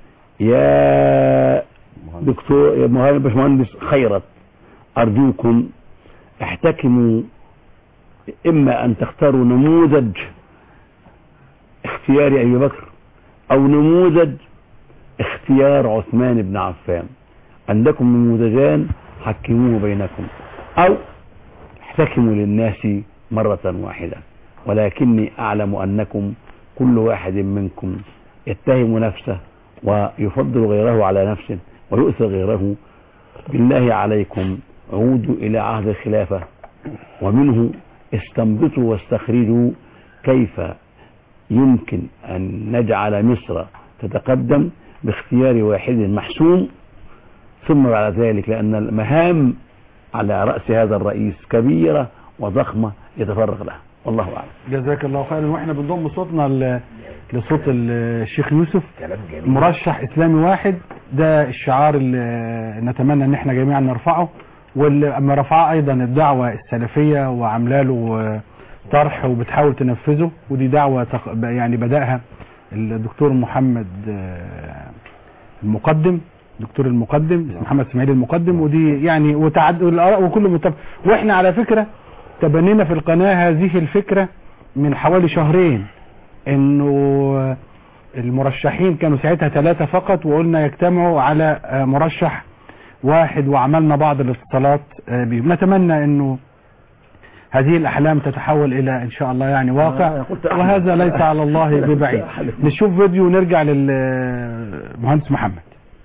يا دكتور يا مهندس باشمهندس خيرت أرجوكم احتكموا إما أن تختاروا نموذج اختيار أبي بكر أو نموذج اختيار عثمان بن عفان عندكم نموذجان حكموه بينكم أو احتكموا للناس مرة واحدة ولكني أعلم أنكم كل واحد منكم يتهم نفسه ويفضل غيره على نفسه ويؤثر غيره بالله عليكم عودوا إلى عهد الخلافة ومنه استنبطوا واستخرجوا كيف يمكن أن نجعل مصر تتقدم باختيار واحد محسوم ثم بعد ذلك لأن المهام على رأس هذا الرئيس كبيرة وضخمة يتفرغ لها والله أعلم جزاك الله خيرا واحنا بنضم صوتنا ل- لصوت الشيخ يوسف مرشح اسلامي واحد ده الشعار اللي نتمنى ان احنا جميعا نرفعه واللي اما رفعه ايضا الدعوة السلفية وعامله له طرح وبتحاول تنفذه ودي دعوة تق- يعني بدأها الدكتور محمد آه، المقدم دكتور المقدم محمد اسماعيل المقدم ودي يعني وتعد والآراء وكل متفق واحنا على فكرة تبنينا في القناة هذه الفكرة من حوالي شهرين انه المرشحين كانوا ساعتها ثلاثة فقط وقلنا يجتمعوا على آه، مرشح واحد وعملنا بعض الاتصالات آه، بهم نتمنى انه هذه الاحلام تتحول الى ان شاء الله يعني واقع قلت أحلم. وهذا ليس على الله أنا قلت ببعيد أحلم. نشوف فيديو ونرجع للمهندس محمد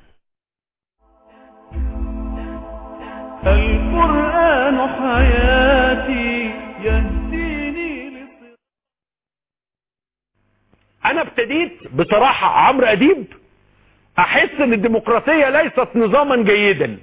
القرآن حياتي يهديني لصراط انا ابتديت بصراحة عمرو اديب احس ان الديمقراطية ليست نظاما جيدا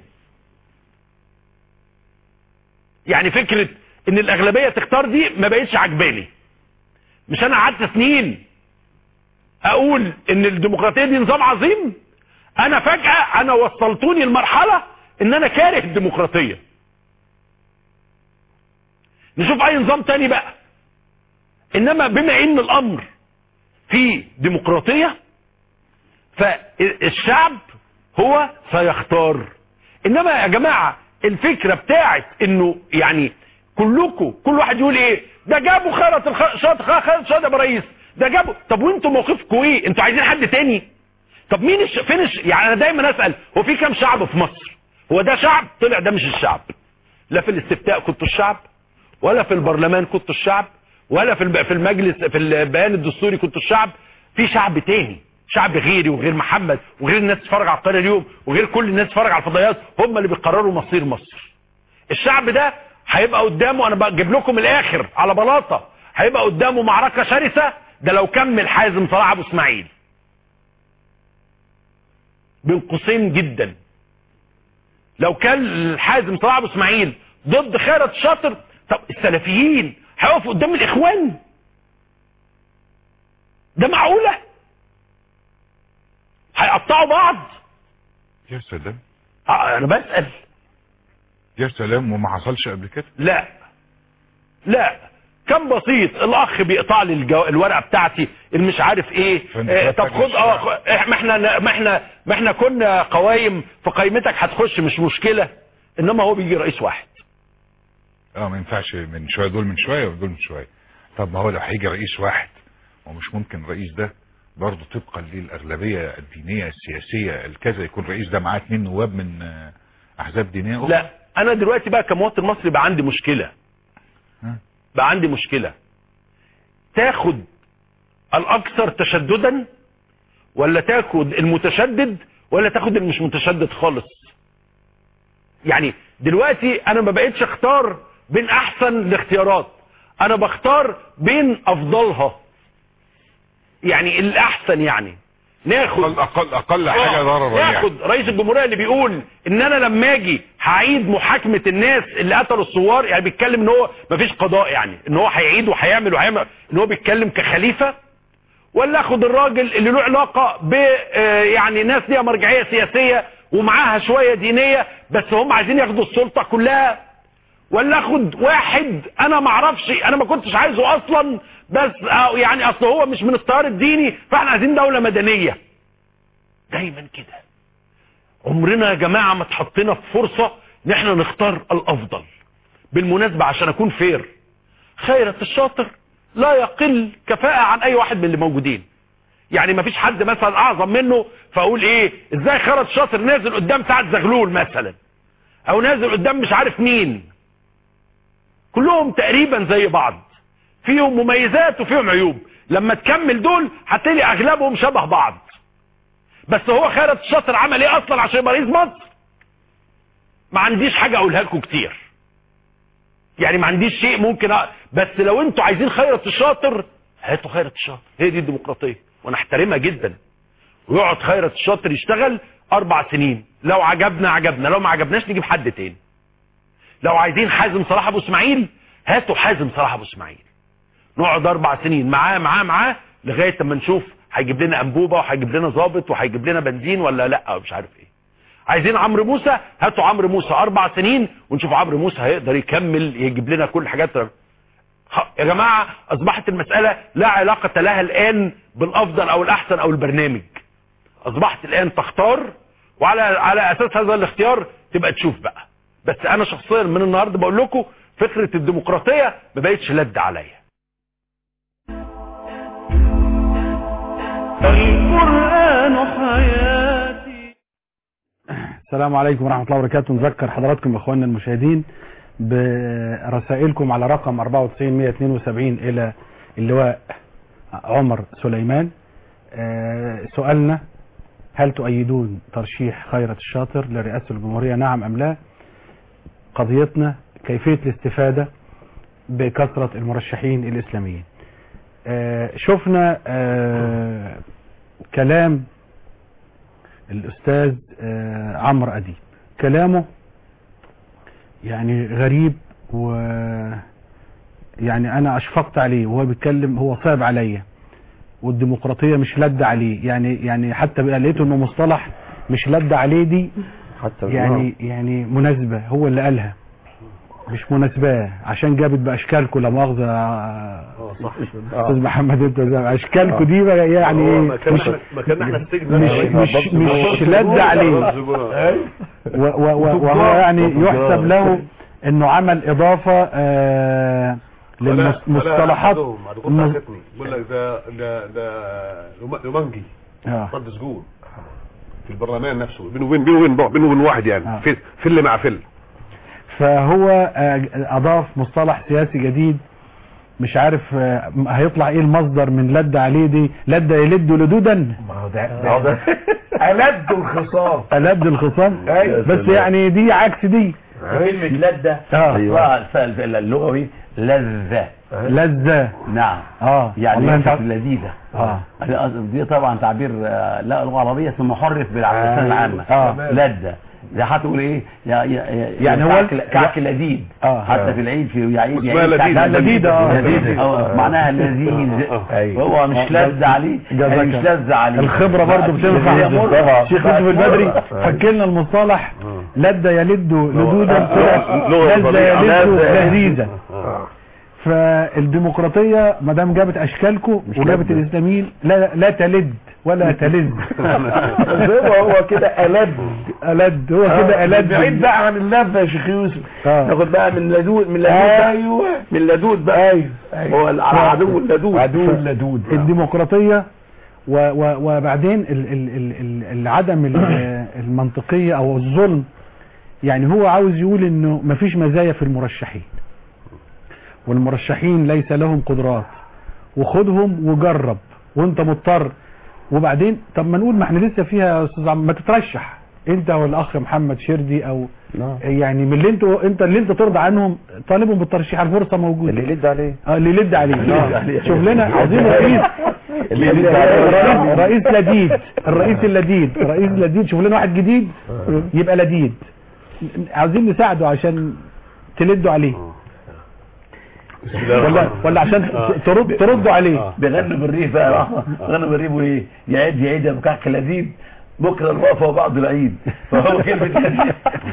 يعني فكرة ان الاغلبية تختار دي ما بقتش عجباني مش انا قعدت سنين اقول ان الديمقراطية دي نظام عظيم انا فجأة انا وصلتوني لمرحلة ان انا كاره الديمقراطية نشوف اي نظام تاني بقى انما بما ان الامر في ديمقراطية فالشعب هو سيختار انما يا جماعة الفكرة بتاعت انه يعني كلكم كل واحد يقول ايه ده جابوا خيرت الخ- شاط خالد شاطر يا رئيس ده جابوا طب وانتوا موقفكم ايه انتوا عايزين حد تاني طب مين الش... فين الش... يعني انا دايما اسال هو في كام شعب في مصر هو ده شعب طلع ده مش الشعب لا في الاستفتاء كنتوا الشعب ولا في البرلمان كنتوا الشعب ولا في الب- في المجلس في البيان الدستوري كنتوا الشعب في شعب تاني شعب غيري وغير محمد وغير الناس تتفرج على القناه اليوم وغير كل الناس تتفرج على الفضائيات هم اللي بيقرروا مصير مصر الشعب ده هيبقى قدامه انا بجيب لكم الاخر على بلاطه هيبقى قدامه معركه شرسه ده لو كمل حازم صلاح ابو اسماعيل بين قوسين جدا لو كان حازم صلاح ابو اسماعيل ضد خيرت شاطر طب السلفيين هيقفوا قدام الاخوان ده معقوله هيقطعوا بعض يا سلام آه، انا بسال يا سلام وما حصلش قبل كده لا لا كان بسيط الاخ بيقطع لي الجو... الورقه بتاعتي اللي مش عارف ايه آه طب خد اه خ- إح- ما احنا ما احنا ما احنا كنا قوايم في قائمتك هتخش مش مشكله انما هو بيجي رئيس واحد اه ما ينفعش من شويه دول من شويه ودول من شويه طب ما هو لو هيجي رئيس واحد ومش ممكن الرئيس ده برضه طبقا للاغلبيه الدينيه السياسيه الكذا يكون رئيس ده معاه اتنين نواب من آه، احزاب دينيه أخرى؟ لا انا دلوقتي بقى كمواطن مصري بقى عندي مشكله ها. بقى عندي مشكله تاخد الاكثر تشددا ولا تاخد المتشدد ولا تاخد المش متشدد خالص يعني دلوقتي انا ما بقتش اختار بين احسن الاختيارات انا بختار بين افضلها يعني الاحسن يعني ناخد اقل اقل اقل حاجه آه، ضررا يعني ياخد رئيس الجمهوريه اللي بيقول ان انا لما اجي هعيد محاكمه الناس اللي قتلوا الثوار يعني بيتكلم ان هو مفيش قضاء يعني ان هو هيعيد وهيعمل وهيعمل ان هو بيتكلم كخليفه ولا اخد الراجل اللي له علاقه ب آه، يعني ناس ليها مرجعيه سياسيه ومعاها شويه دينيه بس هم عايزين ياخدوا السلطه كلها ولا اخد واحد انا ما اعرفش انا ما كنتش عايزه اصلا بس آه، يعني اصل هو مش من التيار الديني فاحنا عايزين دوله مدنيه دايما كده عمرنا يا جماعه ما اتحطينا في فرصه ان احنا نختار الافضل بالمناسبه عشان اكون فير خيرة الشاطر لا يقل كفاءة عن اي واحد من اللي موجودين يعني ما فيش حد مثلا اعظم منه فاقول ايه ازاي خيرت الشاطر نازل قدام سعد زغلول مثلا او نازل قدام مش عارف مين كلهم تقريبا زي بعض فيهم مميزات وفيهم عيوب لما تكمل دول هتلاقي اغلبهم شبه بعض بس هو خيرت الشاطر عمل ايه اصلا عشان يبقى رئيس مصر ما عنديش حاجه اقولها لكم كتير يعني ما عنديش شيء ممكن أ... بس لو انتوا عايزين خيرت الشاطر هاتوا خيرت الشاطر هي دي الديمقراطيه وانا احترمها جدا ويقعد خيرت الشاطر يشتغل اربع سنين لو عجبنا عجبنا لو ما عجبناش نجيب حد تاني لو عايزين حازم صلاح ابو اسماعيل هاتوا حازم صلاح ابو اسماعيل نقعد اربع سنين معاه معاه معاه لغايه اما نشوف هيجيب لنا انبوبه وهيجيب لنا ظابط وهيجيب لنا بنزين ولا لا مش عارف ايه عايزين عمرو موسى هاتوا عمرو موسى اربع سنين ونشوف عمرو موسى هيقدر يكمل يجيب لنا كل الحاجات خ- يا جماعه اصبحت المساله لا علاقه لها الان بالافضل او الاحسن او البرنامج اصبحت الان تختار وعلى على اساس هذا الاختيار تبقى تشوف بقى بس انا شخصيا من النهارده بقول لكم فكره الديمقراطيه ما بقتش لد عليا القرآن حياتي السلام عليكم ورحمة الله وبركاته نذكر حضراتكم اخواننا المشاهدين برسائلكم على رقم 94 172 الى اللواء عمر سليمان آه، سؤالنا هل تؤيدون ترشيح خيرت الشاطر لرئاسة الجمهورية نعم ام لا قضيتنا كيفية الاستفادة بكثرة المرشحين الاسلاميين آه، شفنا آه، كلام الاستاذ آه، عمرو اديب كلامه يعني غريب و يعني انا اشفقت عليه وهو بيتكلم هو صعب عليا والديمقراطيه مش لد عليه يعني يعني حتى بقى لقيته انه مصطلح مش لد عليه دي حتى يعني يعني مناسبه هو اللي قالها مش مناسباه عشان جابت باشكالكم لا مؤاخذه صح استاذ محمد انت زي- اشكالكم دي بقى يعني هو ايه مكان مش احنا- مكان احنا السجن مش ده. مش مش لد عليه و- و- و- وهو يعني يحسب له انه عمل اضافه آه للمصطلحات كنت حكتني بقول لك ده ده ده لوم- لومانجي آه. فرد سجون في البرلمان نفسه بينه وبين بينه وبين بينه وبين واحد يعني آه. فل فل مع فل فهو آه، اضاف مصطلح سياسي جديد مش عارف آه، هيطلع ايه المصدر من لد عليه دي لد يلد لدودا ما هو ده ده- ده ألد الخصام ألد الخصام أيوة. بس يعني دي عكس دي كلمة لذة آه. أصلها الفعل اللغوي لذة لذة نعم اه يعني والله انت ليست لذيذة اه هذه قصد- دي طبعا تعبير آه، لا لغة عربية اسمه محرف باللسان العامة آه. لذة ده هتقول ايه يا يا يعني هو كعك, ال- كعك لذيذ آه. حتى في العيد في يعيد اسمها يعيد لذيذ. كعك- لا، لذيذة، آه. لذيذ آه، معناها لذيذ أيوة. هو مش لذ عليه يعني مش لذ عليه الخبرة برضه بتنفع هي مرة. شيخ يوسف البدري فكلنا المصطلح لد يلد لدودا طلع لغة لذ فظيعة. يلد لذة. لذيذة فالديمقراطيه ما دام جابت اشكالكم وجابت لذة. الاسلاميين لا لا تلد ولا تلد هو هو كده ألد ألد هو كده ألد بعيد بقى عن اللذة يا شيخ يوسف آه. ناخد بقى من لدود من لدود بقى. ايوه من لدود بقى ايوه هو على عدو اللدود عدو اللدود الديمقراطيه و و وبعدين ال ال ال ال العدم ال- المنطقيه او الظلم يعني هو عاوز يقول انه مفيش مزايا في المرشحين والمرشحين ليس لهم قدرات وخدهم وجرب وانت مضطر وبعدين طب ما نقول ما احنا لسه فيها يا استاذ عم ما تترشح انت والاخ محمد شردي او يعني من اللي انتوا انت اللي انت ترضى عنهم طالبهم بالترشيح الفرصه موجوده اللي يلد عليه اه اللي يلد عليه يلد آه. عليه. شوف لنا عايزين رئيس اللي يلد عليه. رئيس رئيس لديد الرئيس اللديد رئيس لديد شوف لنا واحد جديد يبقى لديد عاوزين نساعده عشان تلدوا عليه ولا ولا عشان ترد تردوا عليه بيغنوا بالريف بقى بيغنوا بالريف وايه يعيد يعيد يا مكعك لذيذ بكره الوقفه وبعض العيد فهو كلمه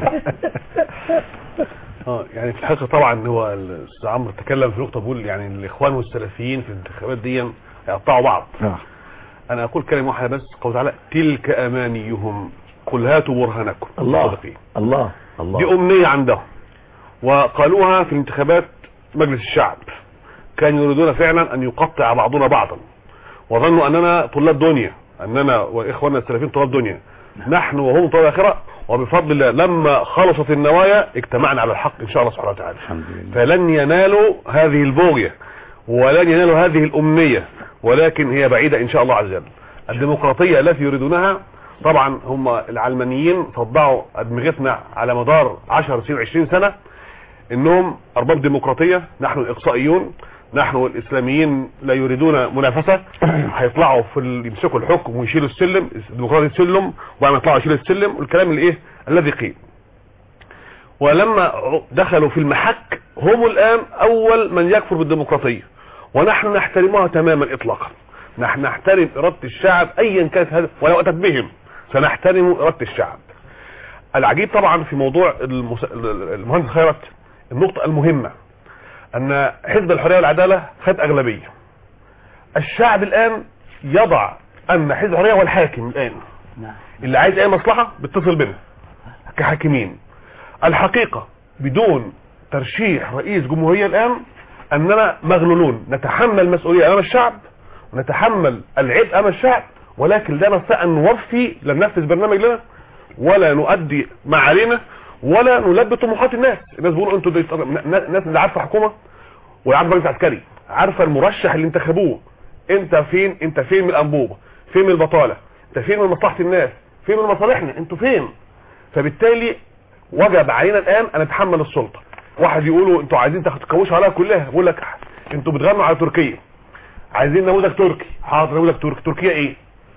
اه يعني في الحقيقه طبعا هو الاستاذ عمرو تكلم في نقطه بيقول يعني الاخوان والسلفيين في الانتخابات دي يقطعوا بعض انا اقول كلمه واحده بس قول تعالى تلك امانيهم قل هاتوا برهانكم الله صادقين. الله الله دي امنيه عندهم وقالوها في الانتخابات مجلس الشعب كانوا يريدون فعلا ان يقطع بعضنا بعضا وظنوا اننا طلاب دنيا اننا واخواننا السلفيين طلاب دنيا نحن وهم طلاب اخره وبفضل الله لما خلصت النوايا اجتمعنا على الحق ان شاء الله سبحانه وتعالى الحمد لله فلن ينالوا هذه البوغية ولن ينالوا هذه الأمنية ولكن هي بعيدة إن شاء الله عز وجل الديمقراطية التي يريدونها طبعا هم العلمانيين صدعوا أدمغتنا على مدار 10 سنين 20 سنة انهم ارباب ديمقراطية نحن الاقصائيون نحن الاسلاميين لا يريدون منافسة هيطلعوا في ال- يمسكوا الحكم ويشيلوا السلم الديمقراطية السلم وبعد ما يطلعوا يشيلوا السلم والكلام اللي ايه الذي قيل ولما دخلوا في المحك هم الآن أول من يكفر بالديمقراطية ونحن نحترمها تماما إطلاقا نحن نحترم إرادة الشعب أيا كانت هذا ولو أتت بهم سنحترم إرادة الشعب العجيب طبعا في موضوع المس... المهندس خيرت النقطة المهمة أن حزب الحرية والعدالة خد أغلبية الشعب الآن يضع أن حزب الحرية هو الحاكم الآن اللي عايز أي مصلحة بيتصل بنا كحاكمين الحقيقة بدون ترشيح رئيس جمهورية الآن أننا مغلولون نتحمل مسؤولية أمام الشعب ونتحمل العبء أمام الشعب ولكن لا نستطيع أن نوفي لا ننفذ برنامج لنا ولا نؤدي ما علينا ولا نلبي طموحات الناس الناس بيقولوا انتوا دي- ناس اللي عارفه حكومه وعارفه مجلس عسكري عارفه المرشح اللي انتخبوه انت فين انت فين من الانبوبه فين من البطاله انت فين من مصلحه الناس فين من مصالحنا انتوا فين فبالتالي وجب علينا الان ان نتحمل السلطه واحد يقولوا انتوا عايزين تاخدوا تكوشوا عليها كلها بقول لك انتوا بتغنوا على تركيا عايزين نموذج تركي حاضر نموذج تركي تركيا ايه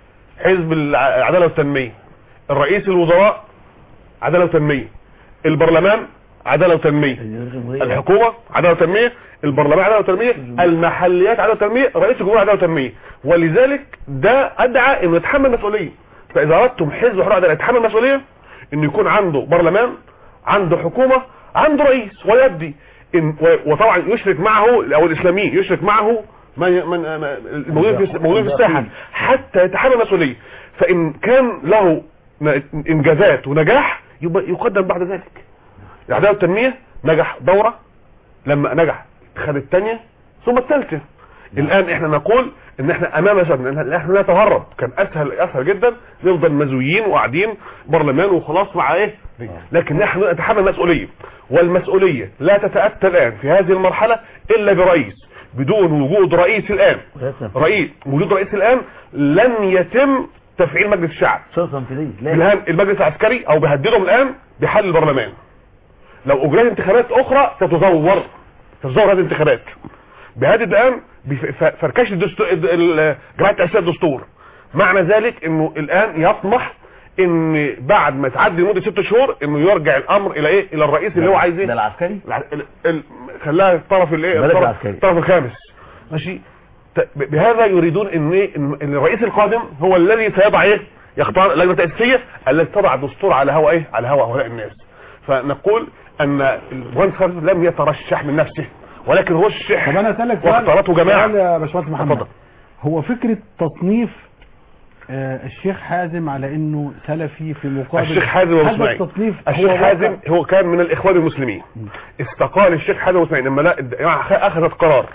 حزب العداله والتنميه الرئيس الوزراء عداله وتنميه البرلمان عداله وتنميه الحكومه عداله وتنميه البرلمان عداله وتنميه المحليات عداله وتنميه رئيس الجمهوريه عداله وتنميه ولذلك ده ادعى انه يتحمل مسؤوليه فاذا اردتم حزب الحريه والعداله يتحمل مسؤوليه انه يكون عنده برلمان عنده حكومه عنده رئيس ويبدي إن و- وطبعا يشرك معه او الاسلاميين يشرك معه من من الموجودين في الموجودين في الساحه حتى يتحمل مسؤوليه فان كان له ن- انجازات ونجاح يبقى يقدم بعد ذلك العداله والتنميه نجح دوره لما نجح خد الثانيه ثم الثالثه الان احنا نقول ان احنا امام شأن ان احنا نتهرب كان اسهل اسهل جدا نفضل مزويين وقاعدين برلمان وخلاص مع ايه لكن نحن نتحمل مسؤوليه والمسؤوليه لا تتاتى الان في هذه المرحله الا برئيس بدون وجود رئيس الان رئيس وجود رئيس الان لن يتم تفعيل مجلس الشعب سلطه تنفيذيه الان المجلس العسكري او بيهددهم الان بحل البرلمان لو اجريت انتخابات اخرى ستزور تزور هذه الانتخابات بيهدد الان بفركشه الدستور ال- جماعه تاسيس الدستور معنى ذلك انه الان يطمح ان بعد ما تعدي لمده ست شهور انه يرجع الامر الى ايه الى الرئيس اللي هو عايز ايه ده العسكري الع- ال- ال- خلاها الطرف الايه بلد الطرف, العسكري. الطرف الخامس ماشي ت- ب- بهذا يريدون ان إيه؟ ان إن الرئيس القادم هو الذي سيضع ايه يختار اللجنه التاسيسيه التي تضع الدستور على هوا ايه على هوا هؤلاء الناس فنقول ان المهندس خالد لم يترشح من نفسه ولكن رشح طب انا اسالك سؤال واختارته جماعه سؤال يا باشمهندس محمد اتفضل. هو فكره تصنيف آه، الشيخ حازم على انه سلفي في مقابل الشيخ حازم ابو هذا اسماعيل التصنيف الشيخ هو حازم واقع- هو كان من الاخوان المسلمين استقال الشيخ حازم ابو اسماعيل لما لا الجماعة اخذت قرار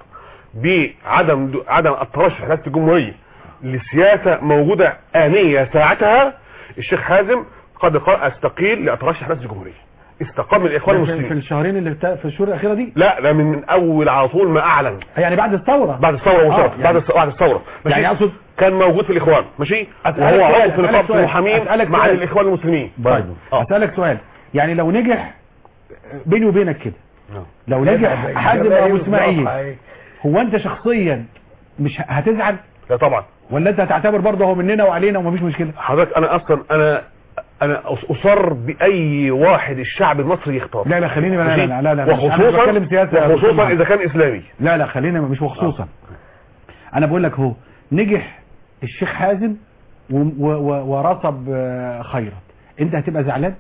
بعدم عدم الترشح لرئاسه الجمهوريه لسياسه موجوده انيه ساعتها الشيخ حازم قد قال استقيل لاترشح رئاسه الجمهوريه استقام من الاخوان في- في المسلمين الشهرين اللي بتا... في الشهور الاخيره دي لا ده من, من اول على طول ما اعلن يعني بعد الثوره بعد الثوره آه، وصلت يعني- بعد الث- بعد الثوره ماشي يعني أقصد- كان موجود في الاخوان ماشي أسألك وهو سؤال، عضو في أسألك نقابه سؤال، المحامين أسألك مع سؤال. الاخوان المسلمين طيب اسالك سؤال يعني لو نجح بيني وبينك كده لو نجح حازم ابو اسماعيل هو انت شخصيا مش ه- هتزعل لا طبعا ولا انت هتعتبر برضه هو مننا وعلينا ومفيش مشكله حضرتك انا اصلا انا انا أص- اصر باي واحد الشعب المصري يختار لا لا خليني لا ماشي؟ لا لا, لا, لا مش- أنا مش وخصوصا بتكلم سياسه يا وخصوصا دكتور اذا كان اسلامي لا لا خلينا مش وخصوصا انا بقول لك هو نجح الشيخ حازم و- و- و- ورصب آه، خيرت انت هتبقى زعلان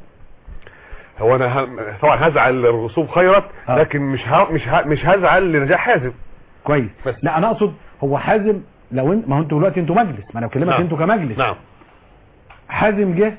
هو انا ه... طبعا هزعل الرسوب خيرت آه. لكن مش ه... مش ه... مش هزعل لنجاح حازم كويس بس. لا انا اقصد هو حازم لو انت ما هو انتوا دلوقتي انتوا مجلس ما انا بكلمك نعم. انتوا كمجلس نعم حازم جه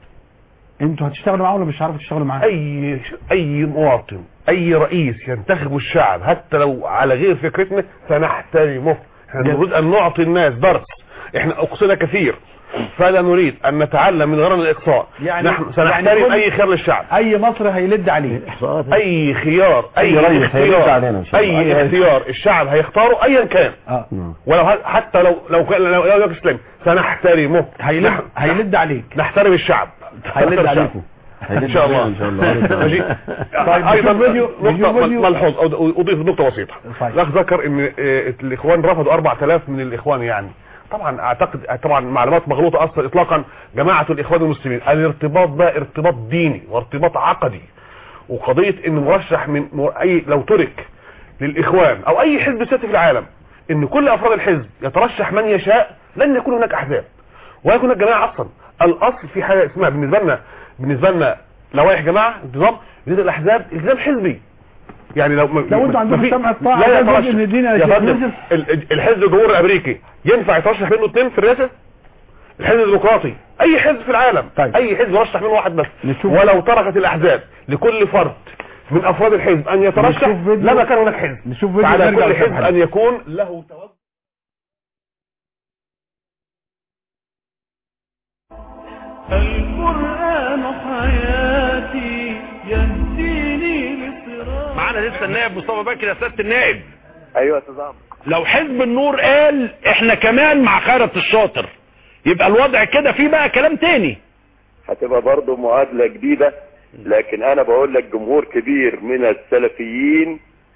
انتوا هتشتغلوا معاه ولا مش هتعرفوا تشتغلوا معاه اي اي مواطن اي رئيس ينتخبه الشعب حتى لو على غير فكرتنا سنحترمه احنا جد. نريد ان نعطي الناس درس احنا اقصنا كثير فلا نريد ان نتعلم من غير الاقصاء يعني- نحن سنحترم يعني كل- اي خير للشعب اي مصر هيلد عليه اي خيار أي اي رئيس هيرد اختيار علينا إن شاء الله. اي أي اختيار الشعب هيختاره ايا كان اه ولو ه- حتى لو لو كان لو لو اسلام سنحترمه هيلد نحن- هيلد عليك نحترم الشعب هيلد نحترم عليكم ان شاء الله ان شاء الله ماشي طيب، ايضا نشوف فيديو- نقطه نشوف فيديو. ملحوظ أو- اضيف نقطه بسيطه طيب. الاخ ذكر ان آه، الاخوان رفضوا 4000 من الاخوان يعني طبعا اعتقد طبعا معلومات مغلوطه اصلا اطلاقا جماعه الاخوان المسلمين الارتباط ده ارتباط ديني وارتباط عقدي وقضيه ان مرشح من مر- اي لو ترك للاخوان او اي حزب سياسي في العالم ان كل افراد الحزب يترشح من يشاء لن يكون هناك احزاب ولا يكون هناك جماعه اصلا الاصل في حاجه اسمها بالنسبه لنا بالنسبه لنا لوائح جماعه انتظام بالنسبه للاحزاب التزام حزبي يعني لو لو انتوا عندكم ما في- سمع الطاعة لا ده يترشح. جزء من الدين يا يا شيخ فندم يوسف. ال- الحزب الجمهوري الامريكي ينفع يترشح منه اثنين في الرئاسه الحزب الديمقراطي اي حزب في العالم طيب. اي حزب يرشح منه واحد بس نشوف. ولو تركت الاحزاب لكل فرد من افراد الحزب ان يترشح نشوف فيديو. لما كان هناك حزب نشوف فيديو فعلى ونرجع كل للكلام حزب حاجة. ان يكون له توجه القرآن حياتي يهديني لصراط معانا لسه النائب مصطفى بكر يا سياده النائب ايوه يا استاذ عمرو لو حزب النور قال احنا كمان مع خيرت الشاطر يبقى الوضع كده فيه بقى كلام تاني هتبقى برضه معادله جديده لكن انا بقول لك جمهور كبير من السلفيين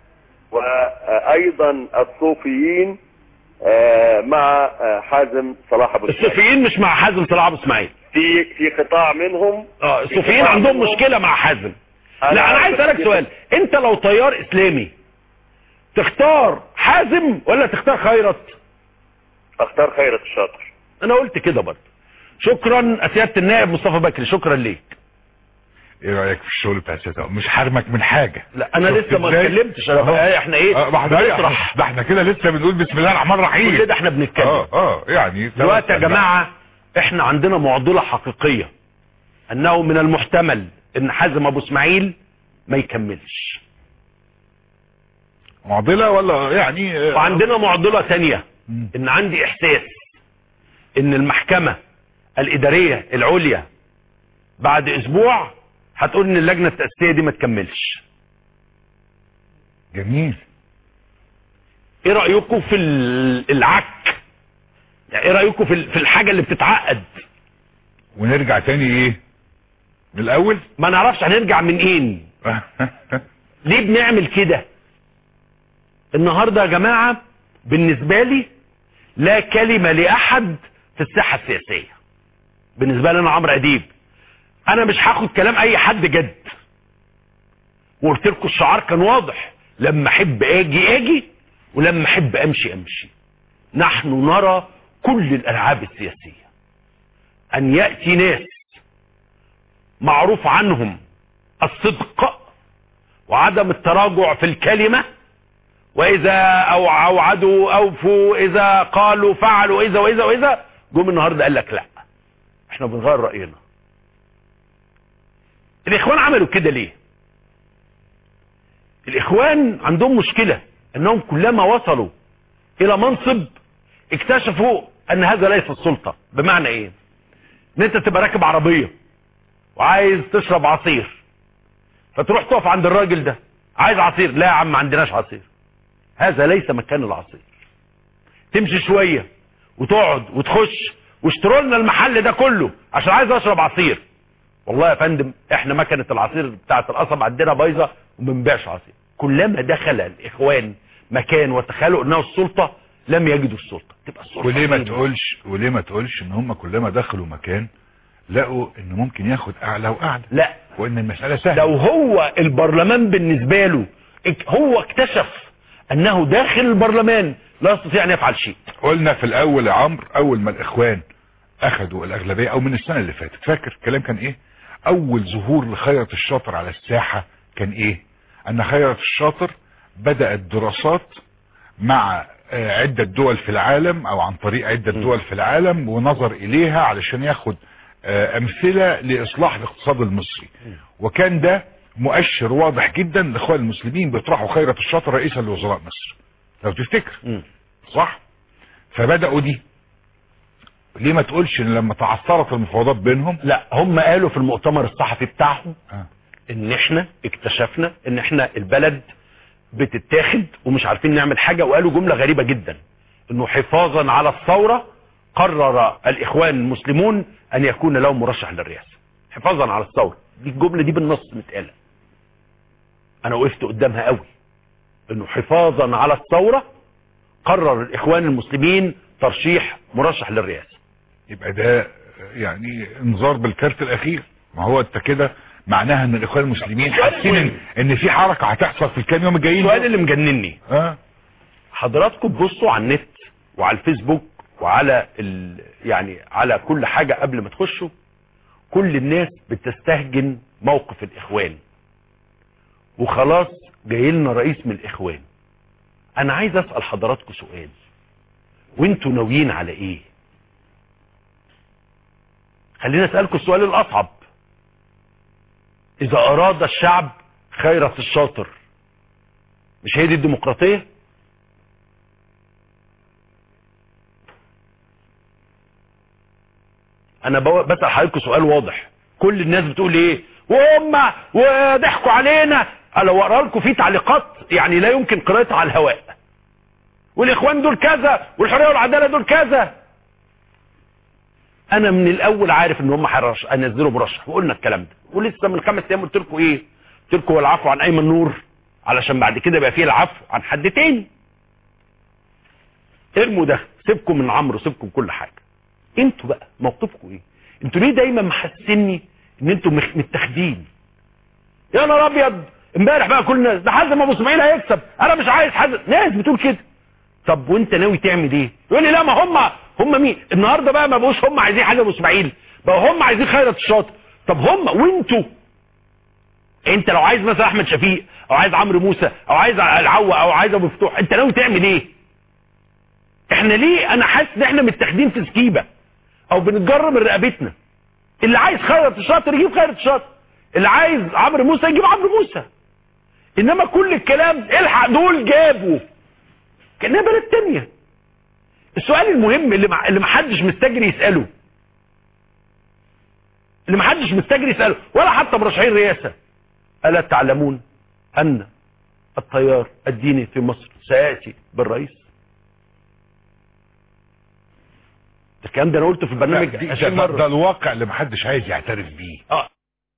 وايضا الصوفيين آه، مع آه، حازم صلاح ابو اسماعيل الصوفيين مش مع حازم صلاح ابو اسماعيل في في قطاع منهم اه في الصوفيين قطاع عندهم منهم- مشكله مع حازم أنا لا انا عايز عايز اسالك أكد- سؤال انت لو تيار اسلامي تختار حازم ولا تختار خيرت اختار خيرت الشاطر انا قلت كده برضه شكرا سياده النائب مصطفى بكري شكرا ليك ايه رايك في الشغل بتاع السياسه مش حارمك من حاجه لا انا شفت لسه ما إزاي؟ اتكلمتش انا أهو. بقى احنا ايه آه، ما احنا بنطرح ده احنا كده لسه بنقول بسم الله الرحمن الرحيم كل ده احنا بنتكلم اه اه يعني دلوقتي يا جماعه احنا عندنا معضله حقيقيه انه من المحتمل ان حازم ابو اسماعيل ما يكملش معضله ولا يعني آه، وعندنا معضله ثانيه ان عندي احساس ان المحكمه الاداريه العليا بعد اسبوع هتقول ان اللجنه التاسيسيه دي ما تكملش جميل ايه رايكم في ال- العك يعني ايه رايكم في ال- في الحاجه اللي بتتعقد ونرجع تاني ايه من الاول ما نعرفش هنرجع من ايه ليه بنعمل كده النهارده يا جماعه بالنسبه لي لا كلمه لاحد في الساحه السياسيه بالنسبه لي انا عمرو اديب انا مش هاخد كلام اي حد جد وقلت لكم الشعار كان واضح لما احب اجي اجي ولما احب امشي امشي نحن نرى كل الالعاب السياسيه ان ياتي ناس معروف عنهم الصدق وعدم التراجع في الكلمة واذا او اوعدوا اوفوا اذا قالوا فعلوا اذا واذا واذا جم النهارده قال لك لا احنا بنغير راينا الاخوان عملوا كده ليه الاخوان عندهم مشكله انهم كلما وصلوا الى منصب اكتشفوا ان هذا ليس السلطه بمعنى ايه ان انت تبقى راكب عربيه وعايز تشرب عصير فتروح تقف عند الراجل ده عايز عصير لا يا عم ما عندناش عصير هذا ليس مكان العصير تمشي شويه وتقعد وتخش واشتروا لنا المحل ده كله عشان عايز اشرب عصير والله يا فندم احنا مكنه العصير بتاعه القصب عندنا بايظه وما بنبيعش عصير كلما دخل الاخوان مكان وتخيلوا انه السلطه لم يجدوا السلطه تبقى السلطه وليه ما فين؟ تقولش وليه ما تقولش ان هم كلما دخلوا مكان لقوا ان ممكن ياخد اعلى واعلى لا وان المسألة سهلة لو هو البرلمان بالنسبه له اك- هو اكتشف انه داخل البرلمان لا يستطيع ان يفعل شيء قلنا في الاول يا عمرو اول ما الاخوان اخذوا الاغلبية او من السنة اللي فاتت فاكر الكلام كان ايه اول ظهور لخيرت الشاطر على الساحة كان ايه ان خيرت الشاطر بدأت دراسات مع آه، عدة دول في العالم او عن طريق عدة دول في العالم ونظر اليها علشان ياخد آه، امثلة لاصلاح الاقتصاد المصري وكان ده مؤشر واضح جدا لاخوان المسلمين بيطرحوا خيرت الشاطر رئيسا لوزراء مصر لو تفتكر صح فبدأوا دي ليه ما تقولش ان لما تعثرت المفاوضات بينهم لا هم قالوا في المؤتمر الصحفي بتاعهم آه. ان احنا اكتشفنا ان احنا البلد بتتاخد ومش عارفين نعمل حاجة وقالوا جملة غريبة جدا انه حفاظا على الثورة قرر الاخوان المسلمون ان يكون لهم مرشح للرئاسة حفاظا على الثورة دي الجملة دي بالنص متقالة انا وقفت قدامها قوي انه حفاظا على الثورة قرر الاخوان المسلمين ترشيح مرشح للرئاسة يبقى ده يعني انذار بالكارت الاخير ما هو انت كده معناها ان الاخوان المسلمين حاسين ان, ان في حركة هتحصل في الكام يوم الجايين السؤال اللي مجنني اه حضراتكم تبصوا على النت وعلى الفيسبوك وعلى ال... يعني على كل حاجة قبل ما تخشوا كل الناس بتستهجن موقف الاخوان وخلاص جاي لنا رئيس من الاخوان انا عايز اسأل حضراتكم سؤال وانتوا ناويين على ايه خلينا اسألكم السؤال الاصعب اذا اراد الشعب خيرة الشاطر مش هي دي الديمقراطية انا بو- بسأل حضرتك سؤال واضح كل الناس بتقول ايه وهم وضحكوا علينا انا اقرا لكم في تعليقات يعني لا يمكن قراءتها على الهواء والاخوان دول كذا والحريه والعداله دول كذا انا من الاول عارف ان هم هيرش- هينزلوا مرشح وقلنا الكلام ده ولسه من خمس ايام قلت لكم ايه قلت لكم العفو عن ايمن نور علشان بعد كده يبقى فيه العفو عن حد تاني ارموا ده سيبكم من عمرو سيبكم كل حاجه انتوا بقى موقفكم ايه انتوا ليه دايما محسني ان انتوا مخ- متاخدين يا نهار ابيض امبارح بقى كل الناس ده حازم ابو اسماعيل هيكسب انا مش عايز حازم ناس بتقول كده طب وانت ناوي تعمل ايه يقول لي لا ما هم هم مين النهارده بقى ما بقوش هم عايزين حاجه ابو اسماعيل بقى هم عايزين خيرت الشاطر طب هم وانتوا انت لو عايز مثلا احمد شفيق او عايز عمرو موسى او عايز العوا او عايز ابو فتوح انت ناوي تعمل ايه احنا ليه انا حاسس ان احنا متاخدين في سكيبه او بنتجر من رقبتنا اللي عايز خيرت الشاطر يجيب خيرت الشاطر اللي عايز عمرو موسى يجيب عمرو موسى انما كل الكلام الحق دول جابوا كانها بلد تانية السؤال المهم اللي مع... اللي محدش مستجري يساله اللي محدش مستجري يساله ولا حتى مرشحين رئاسه الا تعلمون ان التيار الديني في مصر سياتي بالرئيس الكلام ده انا قلته في البرنامج ده, 20 ده, مره ده الواقع اللي محدش عايز يعترف بيه اه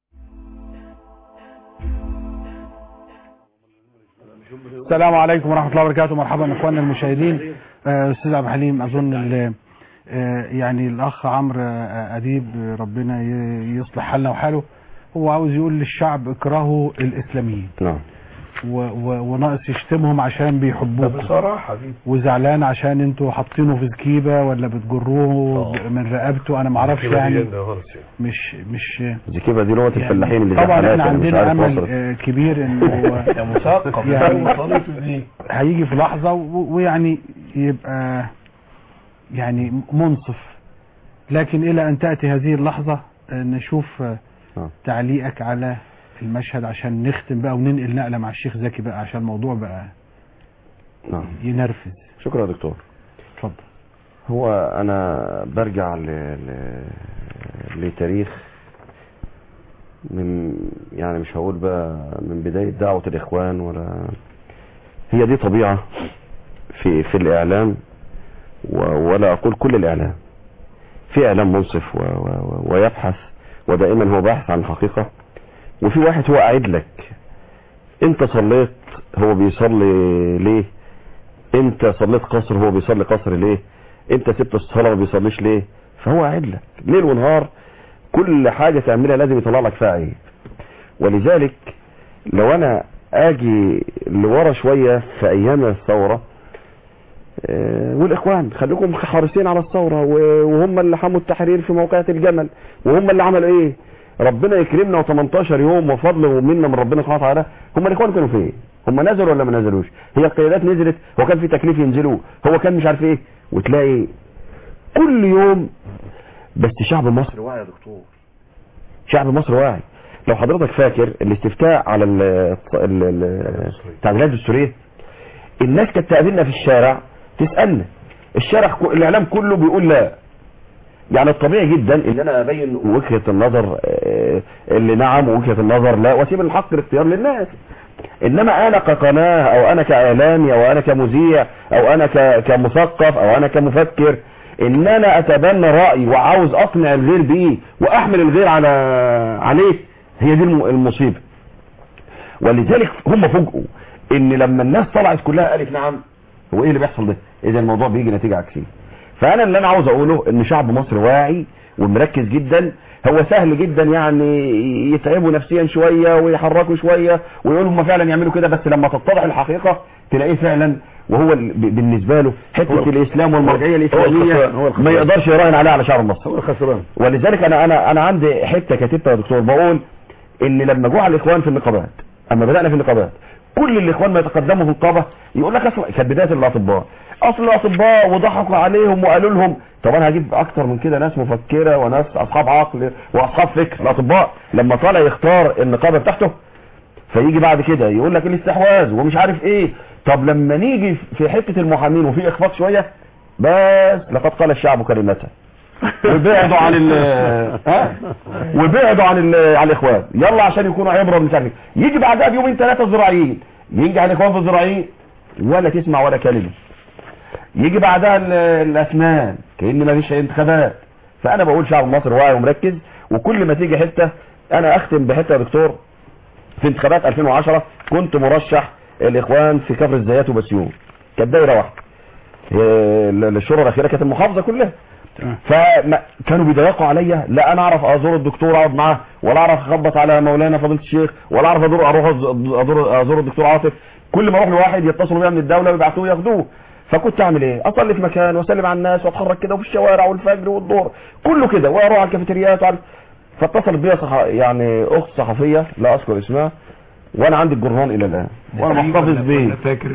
السلام عليكم ورحمة الله وبركاته مرحبا اخواننا المشاهدين آه، استاذ عبد الحليم اظن ال- آه، يعني الاخ عمرو آه، اديب آه، ربنا ي- يصلح حالنا وحاله هو عاوز يقول للشعب اكرهوا الاسلاميين نعم و... و... وناقص يشتمهم عشان بيحبوك بصراحة دي وزعلان عشان انتوا حاطينه في زكيبه ولا بتجروه من رقبته انا معرفش كده دي يعني جنة خالص يعني. مش مش زكيبة دي لغة الفلاحين اللي زي طبعا حالاتي، احنا أنا مش عندنا عارف امل وصلت. آه، كبير انه يا مثقف يعني وصلت دي هيجي في لحظة و- ويعني يبقى يعني منصف لكن إلى أن تأتي هذه اللحظة آه، نشوف آه، آه. تعليقك على المشهد عشان نختم بقى وننقل نقلة مع الشيخ زكي بقى عشان الموضوع بقى نعم ينرفز شكرا يا دكتور اتفضل هو انا برجع ل... ل... لتاريخ من يعني مش هقول بقى من بداية دعوة الاخوان ولا هي دي طبيعة في في الاعلام و... ولا اقول كل الاعلام في اعلام منصف و... و... ويبحث ودائما هو باحث عن الحقيقة وفي واحد هو قاعد لك انت صليت هو بيصلي ليه انت صليت قصر هو بيصلي قصر ليه انت سبت الصلاة ما بيصليش ليه فهو قاعد لك ليل ونهار كل حاجة تعملها لازم يطلع لك فيها عيب ولذلك لو انا اجي لورا شوية في ايام الثورة آه، والاخوان خليكم حريصين على الثورة و- وهم اللي حموا التحرير في موقعة الجمل وهم اللي عملوا ايه ربنا يكرمنا و18 يوم وفضل ومنا من ربنا سبحانه وتعالى هم الاخوان كانوا فين هم نزلوا ولا ما نزلوش هي القيادات نزلت هو كان في تكليف ينزلوا هو كان مش عارف ايه وتلاقي كل يوم بس شعب مصر واعي يا دكتور شعب مصر واعي لو حضرتك فاكر الاستفتاء على ال- ال- ال- التعديلات الدستوريه الناس كانت تقابلنا في الشارع تسالنا الشارع كو- الاعلام كله بيقول لا يعني الطبيعي جدا ان انا ابين وجهه النظر آه، اللي نعم ووجهه النظر لا واسيب الحق الاختيار للناس انما انا كقناه او انا كاعلامي او انا كمذيع او انا ك- كمثقف او انا كمفكر ان انا اتبنى راي وعاوز اقنع الغير بيه واحمل الغير على عليه هي دي الم- المصيبه ولذلك هم فوجئوا ان لما الناس طلعت كلها قالت نعم هو ايه اللي بيحصل ده اذا الموضوع بيجي نتيجه عكسيه فانا اللي انا عاوز اقوله ان شعب مصر واعي ومركز جدا هو سهل جدا يعني يتعبوا نفسيا شوية ويحركوا شوية ويقولوا هم فعلا يعملوا كده بس لما تتضح الحقيقة تلاقيه فعلا وهو ال- ب- بالنسبة له حتة هو- الاسلام والمرجعية هو الاسلامية الخسران، هو الخسران. ما يقدرش يراهن عليها على شعب مصر هو الخسران ولذلك انا انا انا عندي حته كاتبها يا دكتور بقول ان لما جوع الاخوان في النقابات اما بدانا في النقابات كل الاخوان ما يتقدموا في النقابه يقول لك اصل كانت بدايه الاطباء اصل الاطباء وضحكوا عليهم وقالوا لهم طب انا هجيب اكتر من كده ناس مفكره وناس اصحاب عقل واصحاب فكر الاطباء لما طالع يختار النقابه بتاعته فيجي بعد كده يقول لك الاستحواذ ومش عارف ايه طب لما نيجي في حته المحامين وفي اخفاق شويه بس لقد قال الشعب كلمته وبعدوا عن ال ها وبعدوا عن ال عن الاخوان يلا عشان يكونوا عبره مش عارف إيه. يجي بعدها بيومين ثلاثه الزراعيين ينجح الاخوان في الزراعيين ولا تسمع ولا كلمه يجي بعدها ال- الاسنان كان ما فيش انتخابات فانا بقول شعب مصر واعي ومركز وكل ما تيجي حته انا اختم بحته يا دكتور في انتخابات 2010 كنت مرشح الاخوان في كفر الزيات وبسيون كانت دايره واحده هي ال- الشورى الاخيره كانت المحافظه كلها فكانوا بيضيقوا عليا لا انا اعرف ازور الدكتور اقعد معاه ولا اعرف اخبط على مولانا فضيله الشيخ ولا اعرف ادور اروح أز- ازور ازور الدكتور عاطف كل ما اروح لواحد يتصلوا بيا من الدوله ويبعتوه ياخدوه فكنت اعمل ايه اصلي في مكان واسلم على الناس واتحرك كده وفي الشوارع والفجر والظهر كله كده واروح على الكافيتريات وعلى فاتصلت بيا صح... يعني اخت صحفيه لا اذكر اسمها وانا عندي الجرنان الى الان وانا محتفظ بيه فاكر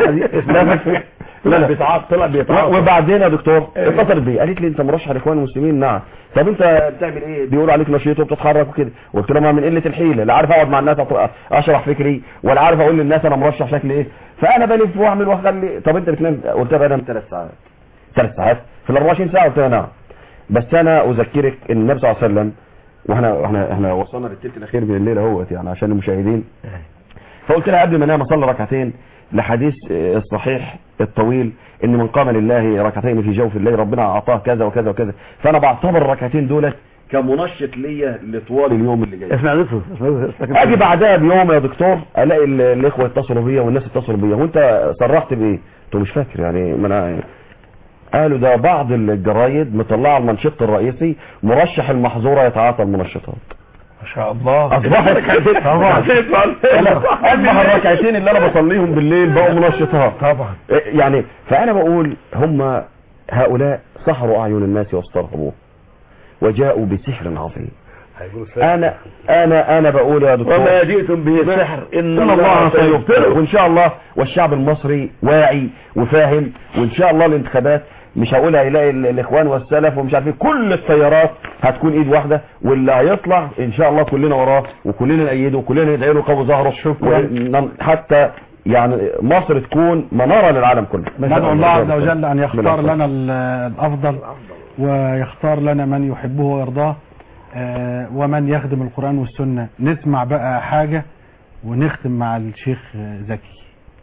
لا فاكر لا لا بيتعاط طلع بيتعاط و- وبعدين يا دكتور اتصلت بي قالت لي انت مرشح الاخوان المسلمين نعم طب انت بتعمل ايه بيقولوا عليك نشيط وبتتحرك وكده قلت لهم من قله الحيله لا عارف اقعد مع الناس أط- اشرح فكري ولا عارف اقول للناس انا مرشح شكل ايه فانا بلف واعمل واخلي طب انت بتنام قلت لها بنام ثلاث ساعات ثلاث ساعات في ال 24 ساعه قلت لها نعم بس انا اذكرك ان النبي صلى الله عليه وسلم واحنا احنا احنا وصلنا للثلث الاخير من الليل اهوت يعني عشان المشاهدين فقلت لها قبل ما انام اصلي ركعتين لحديث آه، الصحيح الطويل ان من قام لله ركعتين في جوف الليل ربنا اعطاه كذا وكذا وكذا فانا بعتبر الركعتين دولت كمنشط ليا لطوال اليوم اللي جاي اسمع دكتور اسمع اجي بعدها بيوم يا دكتور الاقي ال- الاخوه اتصلوا بيا والناس اتصلوا بيا وانت صرحت بايه؟ قلت له مش فاكر يعني ما انا قالوا ده بعض الجرايد مطلعه المنشط الرئيسي مرشح المحظوره يتعاطى المنشطات ما شاء الله اصبح ركعتين طبعا اصبح الركعتين اللي انا بصليهم بالليل بقوا منشطات طبعا يعني فانا بقول هم هؤلاء سحروا اعين الناس واسترهبوه وجاءوا بسحر عظيم انا انا انا بقول يا دكتور وما جئتم به السحر ان الله سيبطله وان شاء الله والشعب المصري واعي وفاهم وان شاء الله الانتخابات مش هقول هيلاقي ال- الاخوان والسلف ومش عارف ايه كل التيارات هتكون ايد واحده واللي هيطلع ان شاء الله كلنا وراه وكلنا نأيده وكلنا ندعي له قوي ظهره ون- حتى يعني مصر تكون مناره للعالم كله ندعو الله عز وجل أن يختار لنا ال- الأفضل ويختار لنا من يحبه ويرضاه آه، ومن يخدم القرآن والسنة نسمع بقى حاجة ونختم مع الشيخ آه، زكي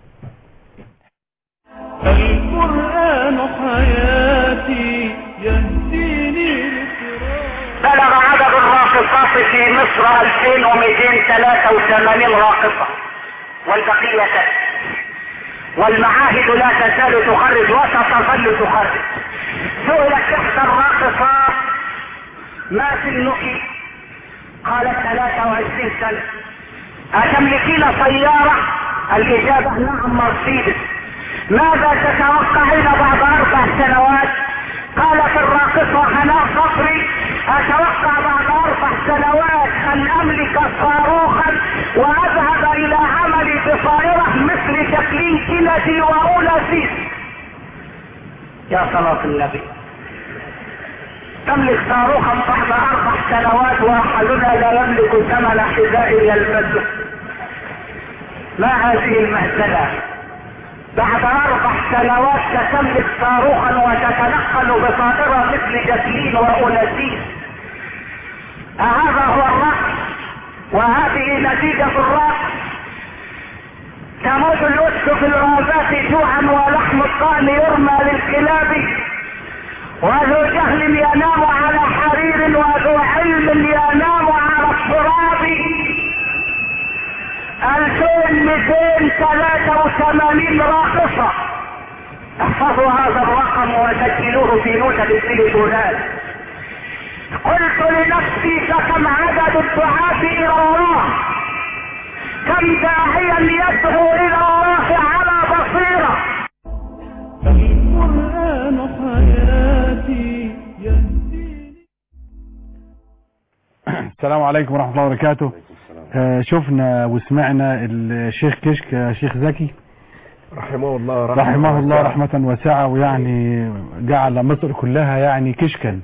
القرآن حياتي يهديني بلغ عدد الراقصات في مصر 2283 راقصة والبقية تأتي والمعاهد لا تزال تخرج وستظل تخرج سئلت إحدى الراقصات ما سنك قالت 23 سنة أتملكين سيارة الإجابة نعم مرسيدس ماذا تتوقعين بعد أربع سنوات قالت الراقصة هناء صفري أتوقع بعد أربع سنوات أن أملك صاروخا وأذهب إلى عملي بطائرة مثل جاكلين كينيدي وأولاسيس يا صلاة النبي تملك صاروخا بعد أربع سنوات وأحدنا لا يملك ثمن حذاء يلبسه ما هذه المهزلة بعد أربع سنوات ستملك صاروخا وتتنقل بطائرة مثل جاكلين وأولاسيس أهذا هو الرأي وهذه نتيجة الرأي تموت الأسد في الغابات جوعا ولحم الطعن يرمى للكلاب وذو جهل ينام على حرير وذو علم ينام على التراب الفين مئتين ثلاثة وثمانين راقصة احفظوا هذا الرقم وسجلوه في نوتة التليفونات قلت لنفسي فكم عدد الدعاة الى الله كم داعيا يدعو الى الله على بصيره القرآن حياتي يهديني السلام عليكم ورحمة الله وبركاته آه، شفنا وسمعنا الشيخ كشك يا شيخ زكي رحمه الله رحمه الله رحمة واسعة ويعني جعل مصر كلها يعني كشكا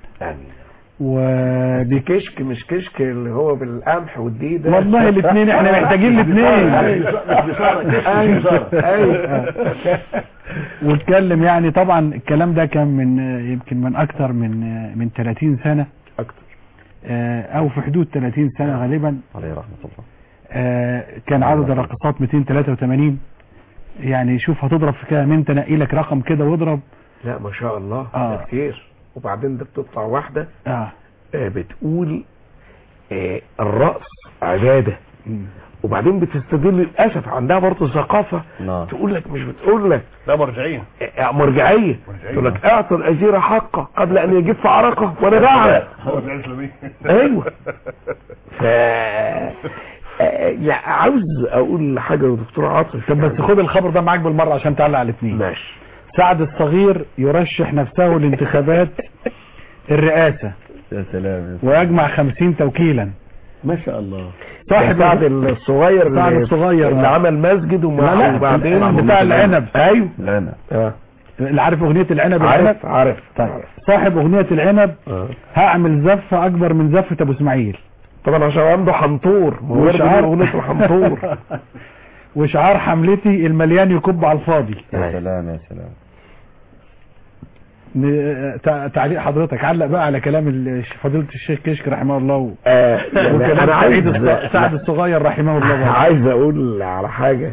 ودي كشك مش كشك اللي هو بالقمح والديدة والله الاثنين احنا محتاجين الاثنين ايوه ايوه واتكلم يعني طبعا الكلام ده كان من يمكن من اكثر من من 30 سنة اكتر او في حدود 30 سنة غالبا عليه رحمة الله آه، كان عدد الراقصات 283 يعني شوف هتضرب في كام انت نقي لك رقم كده واضرب لا ما شاء الله آه. ده كتير وبعدين ده بتطلع واحدة اه آه، بتقول آه، الرأس عبادة وبعدين بتستدل للأسف عندها برضه ثقافة نعم تقول لك مش بتقول لك لا مرجعية آه، مرجعية تقول لك اعطي الأجير حقه قبل أن يجف عرقه وأنا بعد مرجعية إسلامية ايوه ف آه، يعني عاوز اقول حاجه يا دكتور عاطف طب بس خد الخبر ده معاك بالمرة عشان تعلق على الاثنين ماشي سعد الصغير يرشح نفسه لانتخابات الرئاسة يا سلام ويجمع 50 توكيلا ما شاء الله صاحب سعد الصغير سعد اللي- الصغير اللي آه. عمل مسجد وما لا لا وبعدين بتاع العنب ايوه لا انا اه اللي عارف اغنية العنب العنب عارف عارف طيب صاحب اغنية العنب آه. هعمل زفة اكبر من زفة ابو اسماعيل طبعا عشان عنده حنطور مجرد وشعار- اغنيته حنطور وشعار حملتي المليان يكب على الفاضي يا سلام يا سلام ن- تع- تعليق حضرتك علق بقى على كلام ال- فضيلة الشيخ كشك رحمه الله و- آه، يعني وكلام انا عايز سعيد الص- سعد الصغير رحمه الله برضه. عايز اقول على حاجة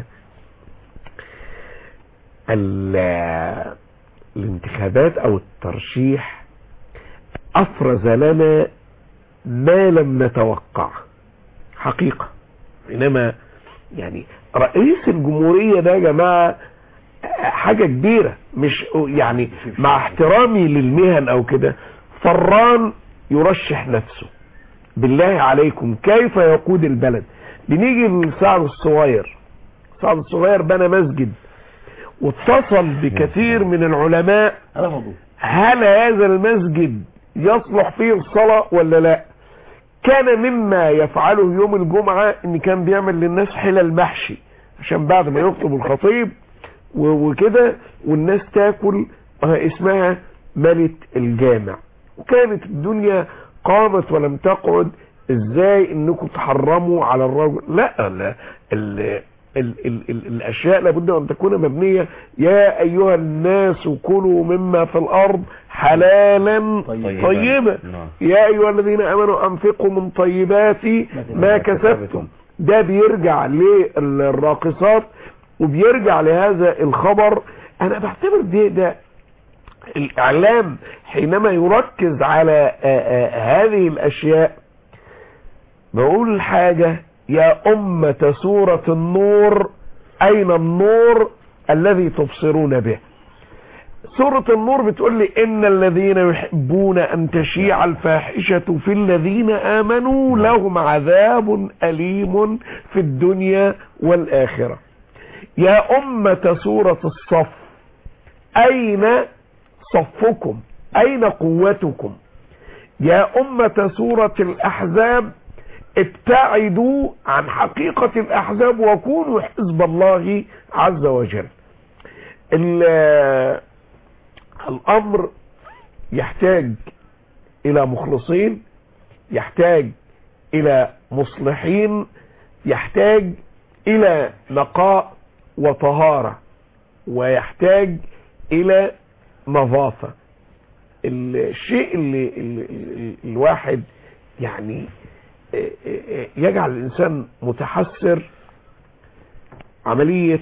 ال- الانتخابات او الترشيح افرز لنا ما لم نتوقع حقيقة انما يعني رئيس الجمهورية ده يا جماعة حاجة كبيرة مش يعني مع احترامي للمهن او كده فران يرشح نفسه بالله عليكم كيف يقود البلد بنيجي لسعد الصغير سعد الصغير بنى مسجد واتصل بكثير من العلماء هل هذا المسجد يصلح فيه الصلاة ولا لا كان مما يفعله يوم الجمعة ان كان بيعمل للناس حلل محشي عشان بعد ما يخطب الخطيب و- وكده والناس تاكل آه، اسمها ملت الجامع وكانت الدنيا قامت ولم تقعد ازاي انكم تحرموا على الرجل لا لا ال ال ال ال الاشياء لابد ان تكون مبنيه يا ايها الناس كلوا مما في الارض حلالا طيبا. طيبا نعم. يا ايها الذين امنوا انفقوا من طيبات ما كسبتم ده بيرجع للراقصات وبيرجع لهذا الخبر انا بعتبر ده ده الاعلام حينما يركز على آه، آه، هذه الاشياء بقول حاجة يا أمة سورة النور أين النور الذي تبصرون به سورة النور بتقول لي إن الذين يحبون أن تشيع الفاحشة في الذين آمنوا لهم عذاب أليم في الدنيا والآخرة يا أمة سورة الصف أين صفكم أين قوتكم يا أمة سورة الأحزاب ابتعدوا عن حقيقة الأحزاب وكونوا حزب الله عز وجل ال- الأمر يحتاج إلى مخلصين يحتاج إلى مصلحين يحتاج إلى نقاء وطهارة ويحتاج إلى نظافة الشيء اللي, اللي اللي الواحد يعني يجعل الإنسان متحسر عملية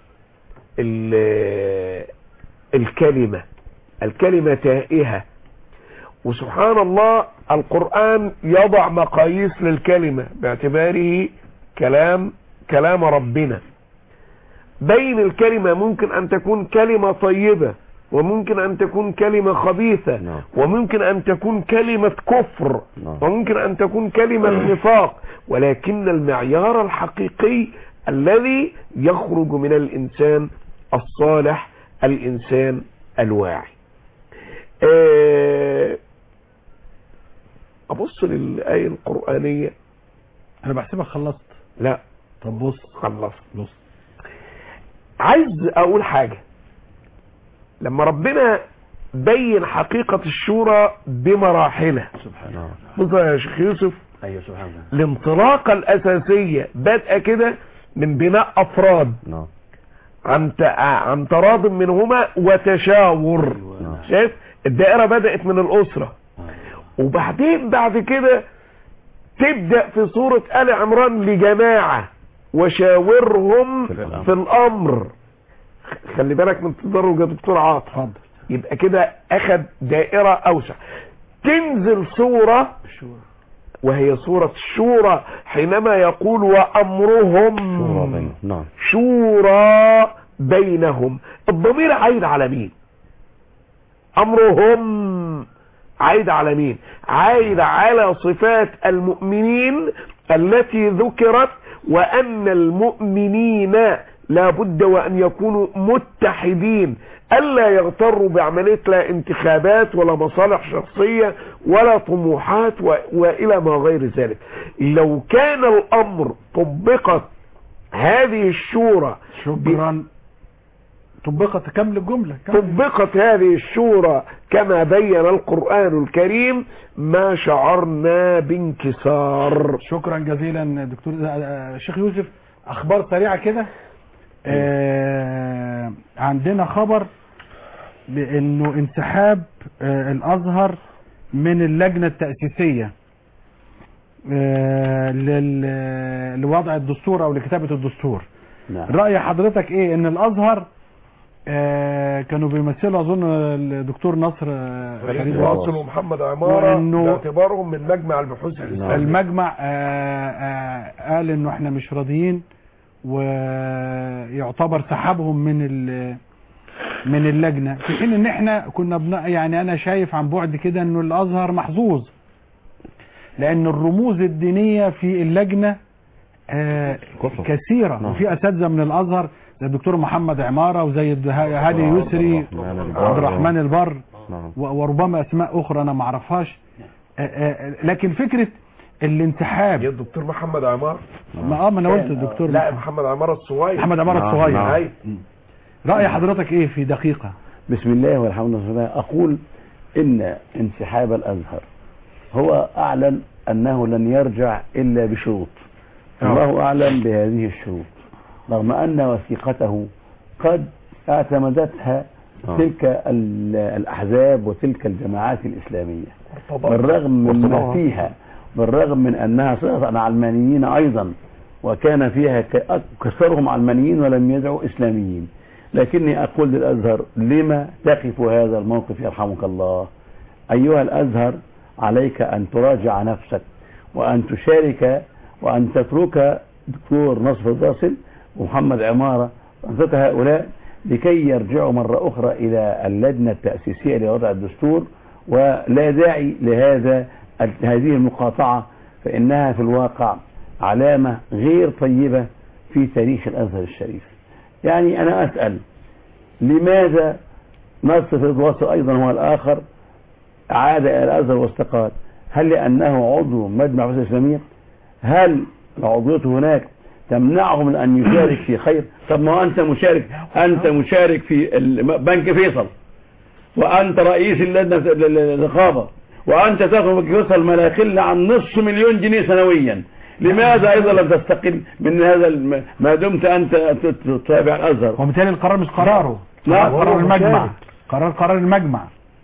ال- الكلمة الكلمة تائهة وسبحان الله القرآن يضع مقاييس للكلمة باعتباره كلام كلام ربنا بين الكلمة ممكن أن تكون كلمة طيبة وممكن أن تكون كلمة خبيثة وممكن أن تكون كلمة كفر وممكن أن تكون كلمة نفاق ولكن المعيار الحقيقي الذي يخرج من الإنسان الصالح الإنسان الواعي آه، أبص للآية القرآنية أنا بحسبك خلصت لا طب بص خلصت بص عايز اقول حاجة لما ربنا بين حقيقة الشورى بمراحلها سبحان الله بص يا شيخ يوسف ايوه سبحان الله الانطلاقة الاساسية بادئة كده من بناء افراد نعم عن ت- عن تراض منهما وتشاور شايف الدائرة بدأت من الأسرة وبعدين بعد كده تبدأ في سورة آل عمران لجماعة وشاورهم في الأمر خلي بالك من تدرج يا دكتور عاطف يبقى كده أخد دائرة أوسع تنزل سورة وهي سورة الشورى حينما يقول وأمرهم شورى بينهم نعم شورى بينهم الضمير عايد على مين امرهم عايد على مين عايد على صفات المؤمنين التي ذكرت وان المؤمنين لا بد وان يكونوا متحدين الا يغتروا بعمليه لا انتخابات ولا مصالح شخصيه ولا طموحات و... والى ما غير ذلك لو كان الامر طبقت هذه الشورى شكرا طبقت كامل الجملة كامل. طبقت هذه الشورى كما بين القرآن الكريم ما شعرنا بانكسار شكرا جزيلا دكتور آه، شيخ يوسف اخبار سريعة كده آه عندنا خبر بانه انسحاب آه الازهر من اللجنة التأسيسية آه لل- لوضع الدستور او لكتابة الدستور نعم رأي حضرتك ايه ان الازهر آه كانوا بيمثلوا اظن الدكتور نصر آه، فريد فريد واصل ومحمد عمارة وإنه باعتبارهم من مجمع البحوث الإسلامية المجمع آه آه قال انه احنا مش راضيين ويعتبر سحبهم من ال- من اللجنة في حين ان احنا كنا بن... يعني انا شايف عن بعد كده انه الازهر محظوظ لان الرموز الدينيه في اللجنه آه كثيره وفي اساتذه من الازهر زي الدكتور محمد عماره وزي الد- هادي يسري عبد الرحمن البر و- وربما اسماء اخرى انا ما اعرفهاش آه، آه، لكن فكره الانسحاب يا الدكتور محمد عمار ما اه ما انا قلت الدكتور لا محمد عمار الصغير محمد عمار الصغير أيوة. راي حضرتك ايه في دقيقه بسم الله والحمد لله أقول إن انسحاب الأزهر هو أعلن أنه لن يرجع إلا بشروط الله أعلم بهذه الشروط رغم أن وثيقته قد اعتمدتها تلك ال- الأحزاب وتلك الجماعات الإسلامية بالرغم من ما فيها بالرغم من أنها صارت عن علمانيين أيضا وكان فيها ك- كثرهم علمانيين ولم يدعوا إسلاميين لكني أقول للأزهر لما تقف هذا الموقف يرحمك الله أيها الأزهر عليك أن تراجع نفسك وأن تشارك وأن تترك دكتور نصر الداصل ومحمد عمارة وأنت هؤلاء لكي يرجعوا مرة أخرى إلى اللجنة التأسيسية لوضع الدستور ولا داعي لهذا هذه المقاطعة فإنها في الواقع علامة غير طيبة في تاريخ الأزهر الشريف يعني أنا أسأل لماذا نصر الدواصل أيضا هو الآخر عاد إلى الأزهر واستقال هل لأنه عضو مجمع فتح الإسلامية هل عضويته هناك تمنعه من أن يشارك في خير طب ما هو أنت مشارك أنت مشارك في ال- بنك فيصل وأنت رئيس اللجنة الرقابة وأنت تاخذ من فيصل ما لا يقل عن نصف مليون جنيه سنويا لماذا أيضا لم تستقل من هذا الم... ما دمت أنت تتابع الأزهر وبالتالي القرار مش قراره لا قرار المجمع قرار قرار المجمع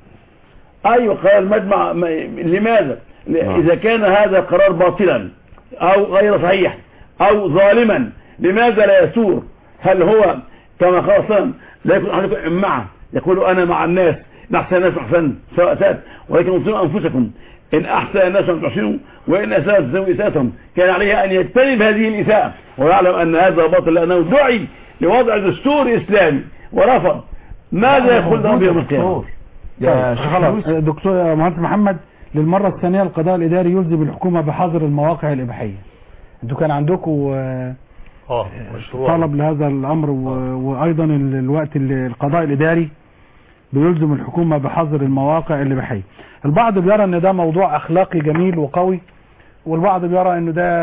ايوه قرار المجمع ما- لماذا ل- اذا كان هذا القرار باطلا او غير صحيح او ظالما لماذا لا يثور هل هو كما قال صلى الله عليه وسلم لا يكون احدكم معه يقول انا مع الناس ان احسن الناس احسن سواء اسات ولكن انصروا انفسكم ان احسن الناس ان تحسنوا وان اساءت تسوي اساءتهم كان عليه ان يجتنب هذه الاساءه ويعلم ان هذا باطل لانه دعي لوضع دستور اسلامي ورفض ماذا يقول لهم يوم القيامه يا خلاص دكتور مهندس محمد للمرة الثانية القضاء الإداري يلزم الحكومة بحظر المواقع الإباحية انتوا كان عندكم آه، اه مشروع طلب لهذا الأمر و- وأيضا ال- الوقت اللي القضاء الإداري بيلزم الحكومة بحظر المواقع الإباحية البعض بيرى ان ده موضوع أخلاقي جميل وقوي والبعض بيرى انه ده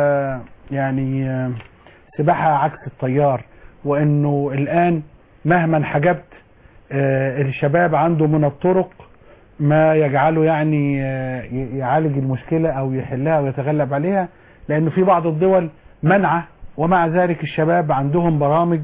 يعني آه، سباحة عكس التيار وانه الآن مهما حجبت آه، الشباب عنده من الطرق ما يجعله يعني آه، ي- يعالج المشكلة او يحلها ويتغلب عليها لانه في بعض الدول منعه ومع ذلك الشباب عندهم برامج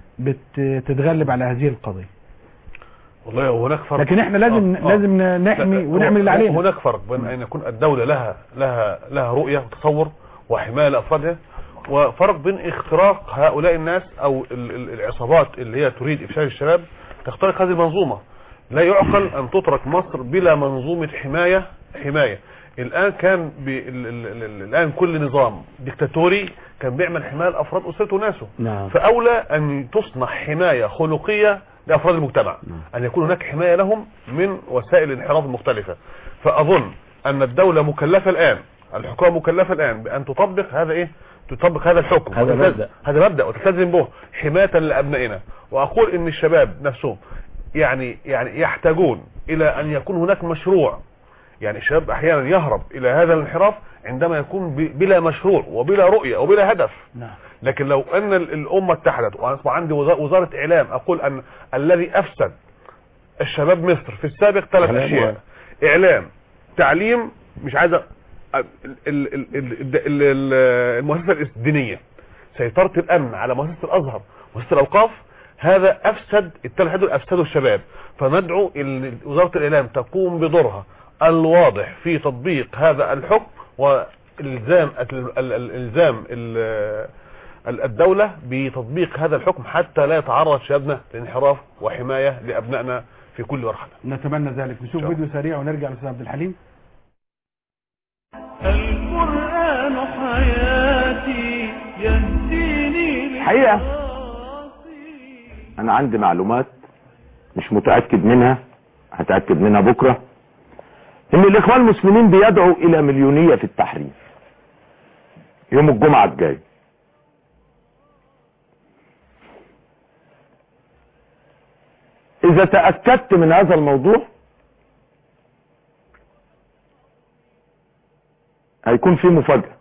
بتتغلب على هذه القضية والله هناك فرق لكن احنا لازم آه، آه. لازم نحمي لا، لا، ونعمل اللي هو- علينا هناك فرق بين ان يكون الدولة لها لها لها رؤية وتصور وحماية لافرادها وفرق بين اختراق هؤلاء الناس او ال- ال- العصابات اللي هي تريد افشال الشباب تخترق هذه المنظومة لا يعقل ان تترك مصر بلا منظومة حماية حماية الان كان بي ال ال ال ال الان كل نظام ديكتاتوري كان بيعمل حماية لافراد اسرته وناسه نعم فأولى أن تصنع حماية خلقية لأفراد المجتمع أن يكون هناك حماية لهم من وسائل الانحراف المختلفة فأظن أن الدولة مكلفة الآن الحكومة مكلفة الآن بأن تطبق هذا إيه تطبق هذا الحكم هذا وتلتزم- مبدأ. هذا مبدأ وتلتزم به حماية لأبنائنا وأقول إن الشباب نفسهم يعني يعني يحتاجون إلى أن يكون هناك مشروع يعني الشباب أحيانا يهرب إلى هذا الانحراف عندما يكون ب- بلا مشروع وبلا رؤية وبلا هدف نعم لكن لو ان ال- الامه اتحدت واصبح عندي وزا- وزاره اعلام اقول ان الذي افسد الشباب مصر في السابق ثلاث إعلام اشياء اعلام تعليم مش عايز أ- ال- ال- ال- ال- ال- ال- المؤسسه الدينيه سيطره الامن على مؤسسه الازهر مؤسسه الاوقاف هذا افسد الثلاث دول افسدوا الشباب فندعو ان وزاره الاعلام تقوم بدورها الواضح في تطبيق هذا الحكم والزام ال- ال- ال- الزام ال- ال- الدولة بتطبيق هذا الحكم حتى لا يتعرض شبابنا لانحراف وحماية لأبنائنا في كل مرحلة نتمنى ذلك نشوف فيديو سريع ونرجع للاستاذ عبد الحليم القرآن حياتي يهديني حقيقة انا عندي معلومات مش متأكد منها هتأكد منها بكرة ان الاخوان المسلمين بيدعوا الى مليونية في التحرير يوم الجمعة الجاي اذا تأكدت من هذا الموضوع هيكون في مفاجأة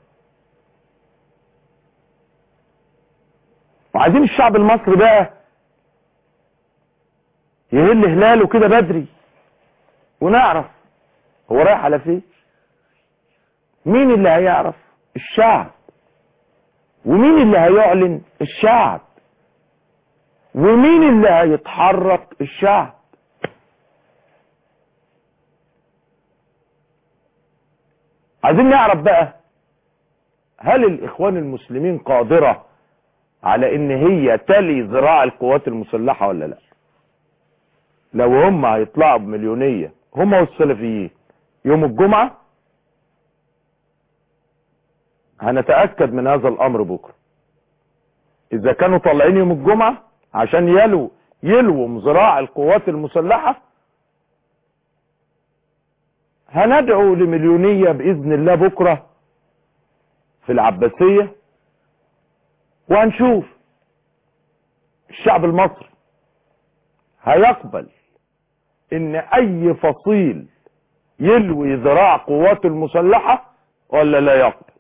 وعايزين الشعب المصري بقى يهل هلاله كده بدري ونعرف هو رايح على فين مين اللي هيعرف الشعب ومين اللي هيعلن الشعب ومين اللي هيتحرك الشعب عايزين نعرف بقى هل الاخوان المسلمين قادرة على ان هي تلي ذراع القوات المسلحة ولا لا لو هم هيطلعوا بمليونية هم والسلفيين يوم الجمعة هنتأكد من هذا الامر بكرة اذا كانوا طالعين يوم الجمعة عشان يلو يلوم ذراع القوات المسلحة هندعو لمليونية بإذن الله بكرة في العباسية وهنشوف الشعب المصري هيقبل ان اي فصيل يلوي ذراع قواته المسلحة ولا لا يقبل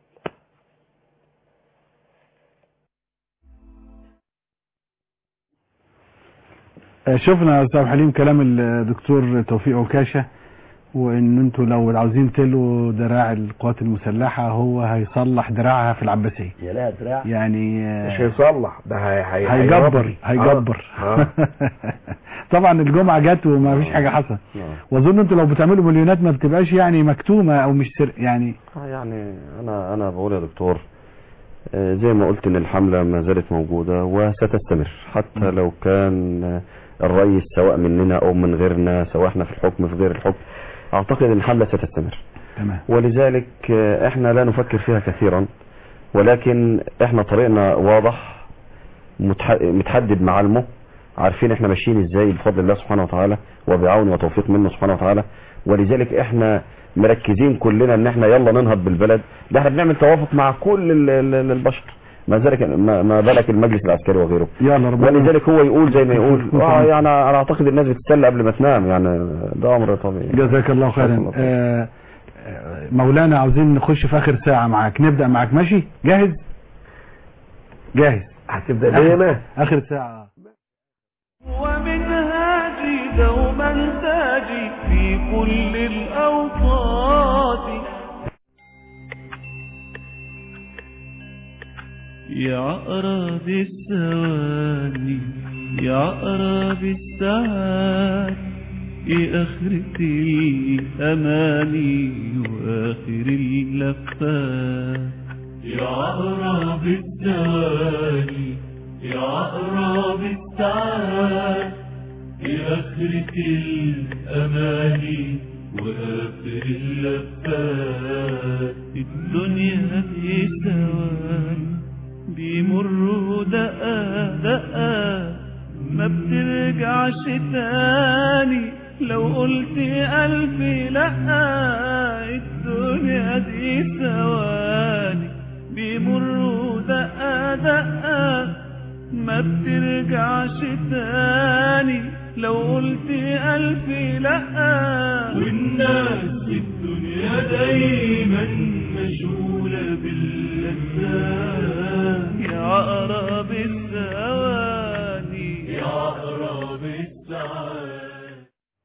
شفنا يا استاذ حليم كلام الدكتور توفيق عكاشه وان انتوا لو عاوزين تلوا دراع القوات المسلحه هو هيصلح دراعها في العباسيه يا لها دراع يعني مش هيصلح ده هي هي هيجبر هيربي. هيجبر آه. طبعا الجمعه جت وما فيش حاجه حصل واظن انتوا لو بتعملوا مليونات ما بتبقاش يعني مكتومه او مش سر يعني آه يعني انا انا بقول يا دكتور آه، زي ما قلت ان الحملة ما زالت موجودة وستستمر حتى لو كان آه، الرئيس سواء مننا او من غيرنا سواء احنا في الحكم في غير الحكم اعتقد ان الحملة ستستمر تمام ولذلك آه، احنا لا نفكر فيها كثيرا ولكن احنا طريقنا واضح متح- متحدد معالمه عارفين احنا ماشيين ازاي بفضل الله سبحانه وتعالى وبعون وتوفيق منه سبحانه وتعالى ولذلك احنا مركزين كلنا ان احنا يلا ننهض بالبلد ده احنا بنعمل توافق مع كل ال- ال- البشر ما ذلك ما ما بالك المجلس العسكري وغيره يلا ربنا ولذلك هو يقول زي ما يقول اه يعني انا اعتقد الناس بتتسلى قبل ما تنام يعني ده امر طبيعي جزاك الله خيرا الله خير. آه، آه، مولانا عاوزين نخش في اخر ساعه معاك نبدا معاك ماشي جاهز جاهز هتبدا بيا انا اخر ساعه ومنهاجي دوما تاجي في كل الأوقات يا عقرب الثواني يا عقرب الساعات ايه اخرتي اماني واخر اللفات يا عقرب الثواني يا عقرب الساعات بآخرة الأماني وآخر اللفات الدنيا دي ثواني بيمروا دقة دقة ما بترجعش تاني لو قلت ألف لأ الدنيا دي ثواني بيمروا دقة دقة ما بترجعش تاني لو قلت ألف لأ والناس في الدنيا دايما مشغولة باللذات يا عقرب الثواني يا عقرب الساعات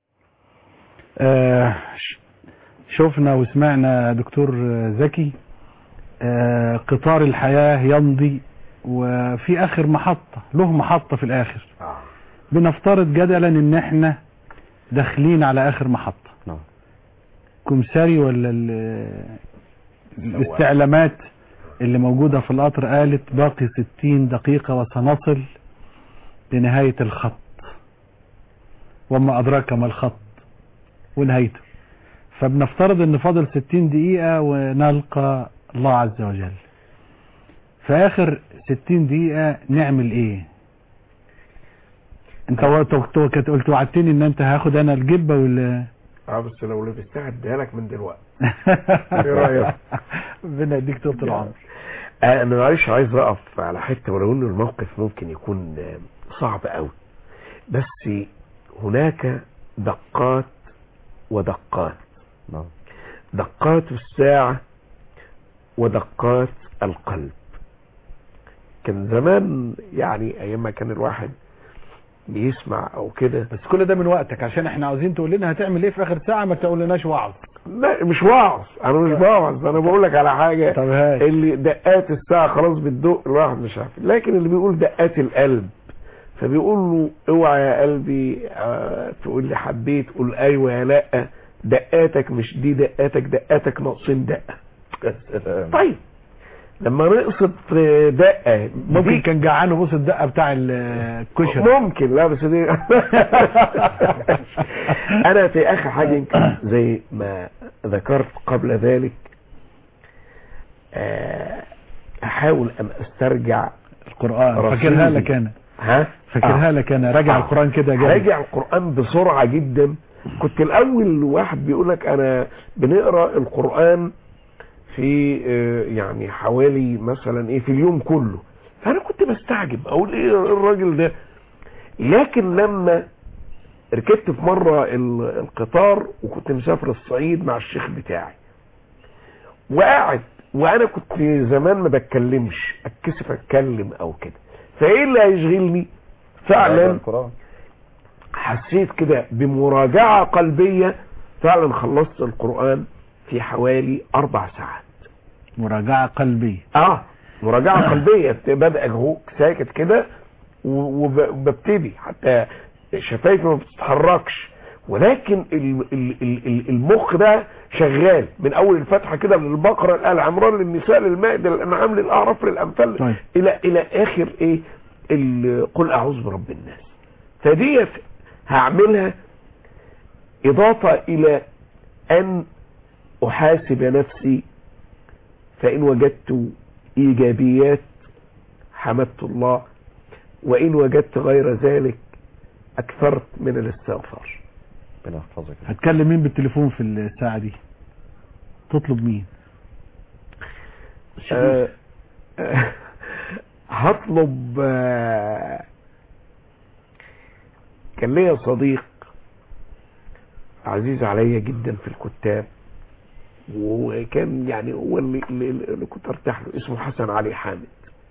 آه، ش- شفنا وسمعنا دكتور زكي آه، قطار الحياة يمضي وفي اخر محطة له محطة في الاخر بنفترض جدلا ان احنا داخلين على اخر محطة نعم. كمساري ولا ال- الاستعلامات اللي موجودة في القطر قالت باقي 60 دقيقة وسنصل لنهاية الخط وما أدراك ما الخط ونهايته فبنفترض ان فاضل 60 دقيقة ونلقى الله عز وجل في اخر 60 دقيقة نعمل ايه انت وقت- وقت- وقت قلت وعدتني ان انت هاخد انا الجبة وال اه بس لو لبستها اديها لك من دلوقتي ايه رايك ربنا يديك طول العمر آه، انا معلش عايز اقف على حته ولو ان الموقف ممكن يكون آه، صعب قوي بس هناك دقات ودقات دقات الساعة ودقات القلب كان زمان يعني ايام ما كان الواحد بيسمع او كده بس كل ده من وقتك عشان احنا عاوزين تقول لنا هتعمل ايه في اخر ساعه ما تقولناش وعظ لا مش وعظ انا مش بوعظ انا بقول لك على حاجه طب هات. اللي دقات الساعه خلاص بتدق الواحد مش عارف لكن اللي بيقول دقات القلب فبيقول له اوعى يا قلبي آه تقول لي حبيت قول ايوه يا لا دقاتك مش دي دقاتك دقاتك ناقصين دقه طيب لما نقصد دقه ممكن دي- كان جعان وبص الدقه بتاع ال- الكشري ممكن لا بس دي انا في اخر حاجه يمكن زي ما ذكرت قبل ذلك آه، احاول ان استرجع القران رصيدي. فاكرها لك انا ها فاكرها لك انا راجع آه. القران كده جاي راجع القرآن بسرعة جدا كنت الأول واحد بيقول لك أنا بنقرأ القرآن في آه، يعني حوالي مثلا إيه في اليوم كله فأنا كنت بستعجب أقول إيه الراجل ده لكن لما ركبت في مرة ال- القطار وكنت مسافر الصعيد مع الشيخ بتاعي وقاعد وانا كنت زمان ما بتكلمش اتكسف اتكلم او كده فايه اللي هيشغلني فعلا حسيت كده بمراجعة قلبية فعلا خلصت القرآن في حوالي اربع ساعات مراجعه قلبيه اه مراجعة قلبية بدأ اهو ساكت كده و- وب- وببتدي حتى شفايفي ما بتتحركش ولكن ال- ال- ال- ال- المخ ده شغال من اول الفتحة كده للبقرة لآل عمران للنساء للمائدة للانعام للاعراف للامثال طيب. الى الى اخر ايه ال- قل اعوذ برب الناس فديت هعملها اضافة الى ان احاسب نفسي فان وجدت ايجابيات حمدت الله وان وجدت غير ذلك اكثرت من الاستغفار ربنا يحفظك هتكلم مين بالتليفون في الساعه دي تطلب مين آه، آه، هطلب آه، كان ليا صديق عزيز عليا جدا في الكتاب وكان يعني هو اللي, اللي, اللي كنت ارتاح له اسمه حسن علي حامد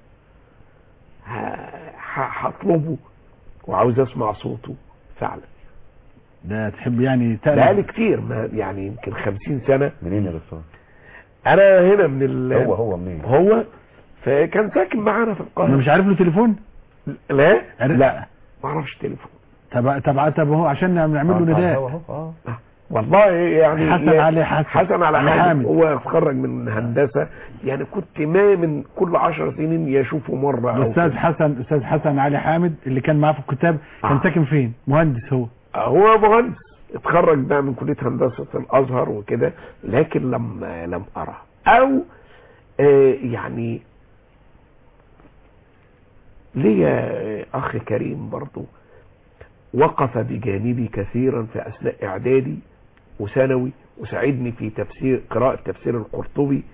ه- ه- هطلبه وعاوز اسمع صوته فعلا ده تحب يعني بقالي تقلب كتير ما يعني يمكن خمسين سنة منين يا دكتور انا هنا من ال هو هو منين هو فكان ساكن معانا في انا القاهرة مش عارف له تليفون لا عرفت؟ لا ما اعرفش تليفون طب طب طب هو عشان نعمل له نداء اه والله يعني حسن علي حسن. حسن على علي حامد حامد. هو اتخرج من هندسة يعني كنت ما من كل عشر سنين يشوفه مرة أو الاستاذ كده. حسن استاذ حسن علي حامد اللي كان معاه في الكتاب كان آه. ساكن فين مهندس هو هو مهندس اتخرج بقى من كلية هندسة الأزهر وكده لكن لم لم أرى أو آه يعني ليا أخ كريم برضو وقف بجانبي كثيرا في أثناء إعدادي وثانوي وساعدني في تفسير قراءة تفسير القرطبي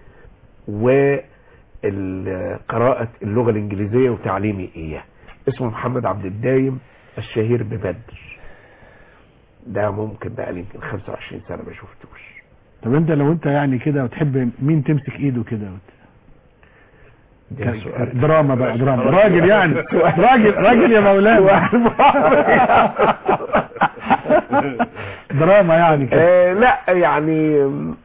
وقراءة اللغة الإنجليزية وتعليمي إياه اسمه محمد عبد الدايم الشهير ببدر ده ممكن بقى لي يمكن 25 سنة ما شفتوش طب انت لو انت يعني كده وتحب مين تمسك ايده كده وت... ده سؤال. دراما بقى دراما راجل يعني راجل راجل يا مولانا دراما يعني كده آه لا يعني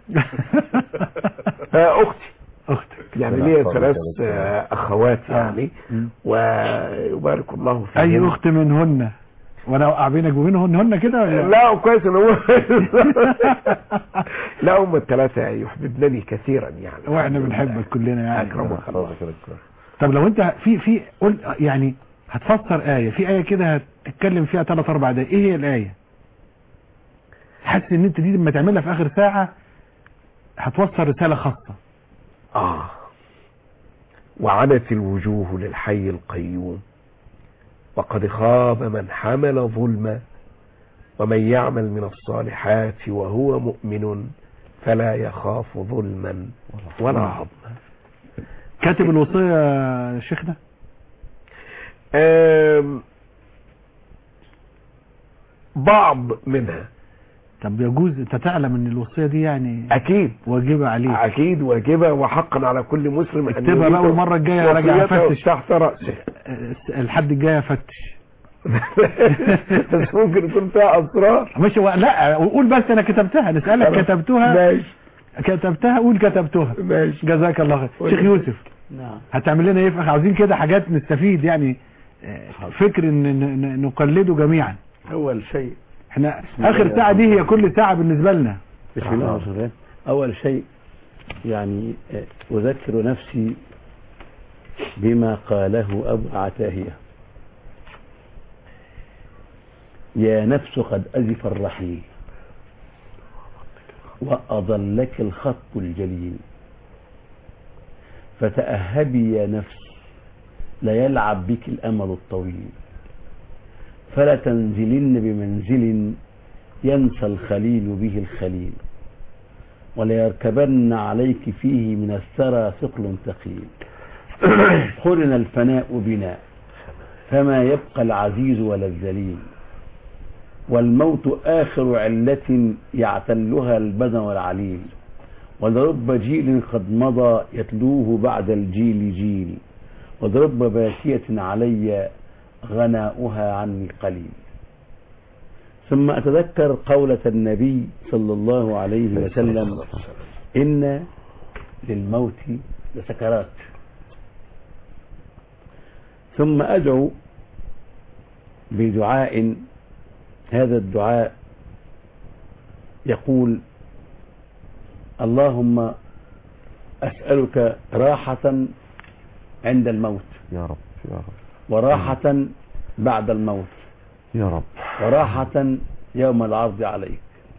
آه اختي اختك يعني ليا ثلاث آه اخوات يعني مم. ويبارك الله فيهم اي اخت منهن وانا اوقع بينك وبينهن هن كده ولا لا كويس ان هو لا هم الثلاثة يحببنني كثيرا يعني واحنا بنحبك كلنا يعني اكرمك الله طب لو انت في في قول يعني هتفسر آية في آية كده هتتكلم فيها ثلاث أربع دقايق إيه هي الآية؟ حاسس إن أنت دي لما تعملها في آخر ساعة هتوصل رسالة خاصة آه وعنت الوجوه للحي القيوم وقد خاب من حمل ظلما ومن يعمل من الصالحات وهو مؤمن فلا يخاف ظلما ولا عظما كاتب الوصية يا شيخنا آم، بعض منها طب يجوز انت تعلم ان الوصية دي يعني اكيد واجبة عليك اكيد واجبة وحقا على كل مسلم أن اكتبها بقى يريد والمرة الجاية راجع وصيته افتش تحت رأسه الحد الجاي افتش بس ممكن يكون فيها اسرار مش هو لا قول بس انا كتبتها نسألك خلاص. كتبتها ماشي كتبتها قول كتبتها ماشي جزاك الله خير شيخ يوسف نعم هتعمل لنا ايه في- عاوزين كده حاجات نستفيد يعني آه، فكر ان ن- ن- نقلده جميعا أول شيء احنا بسم الله اخر ساعة دي هي كل ساعة بالنسبة لنا بسم الله الرحمن الرحيم أول شيء يعني آه، أذكر نفسي بما قاله أبو عتاهية يا نفس قد أزف الرحيل وأضلك الخط الجليل فتأهبي يا نفس لا يلعب بك الأمل الطويل فلا تنزلن بمنزل ينسى الخليل به الخليل وليركبن عليك فيه من الثرى ثقل ثقيل قرن الفناء بنا فما يبقى العزيز ولا الذليل والموت آخر علة يعتلها البدن والعليل ولرب جيل قد مضى يتلوه بعد الجيل جيل ولرب باكية علي غناؤها عني قليل ثم أتذكر قولة النبي صلى الله عليه وسلم إن للموت لسكرات ثم أدعو بدعاء هذا الدعاء يقول اللهم أسألك راحة عند الموت يا رب يا رب وراحة بعد الموت يا رب وراحة يوم العرض عليك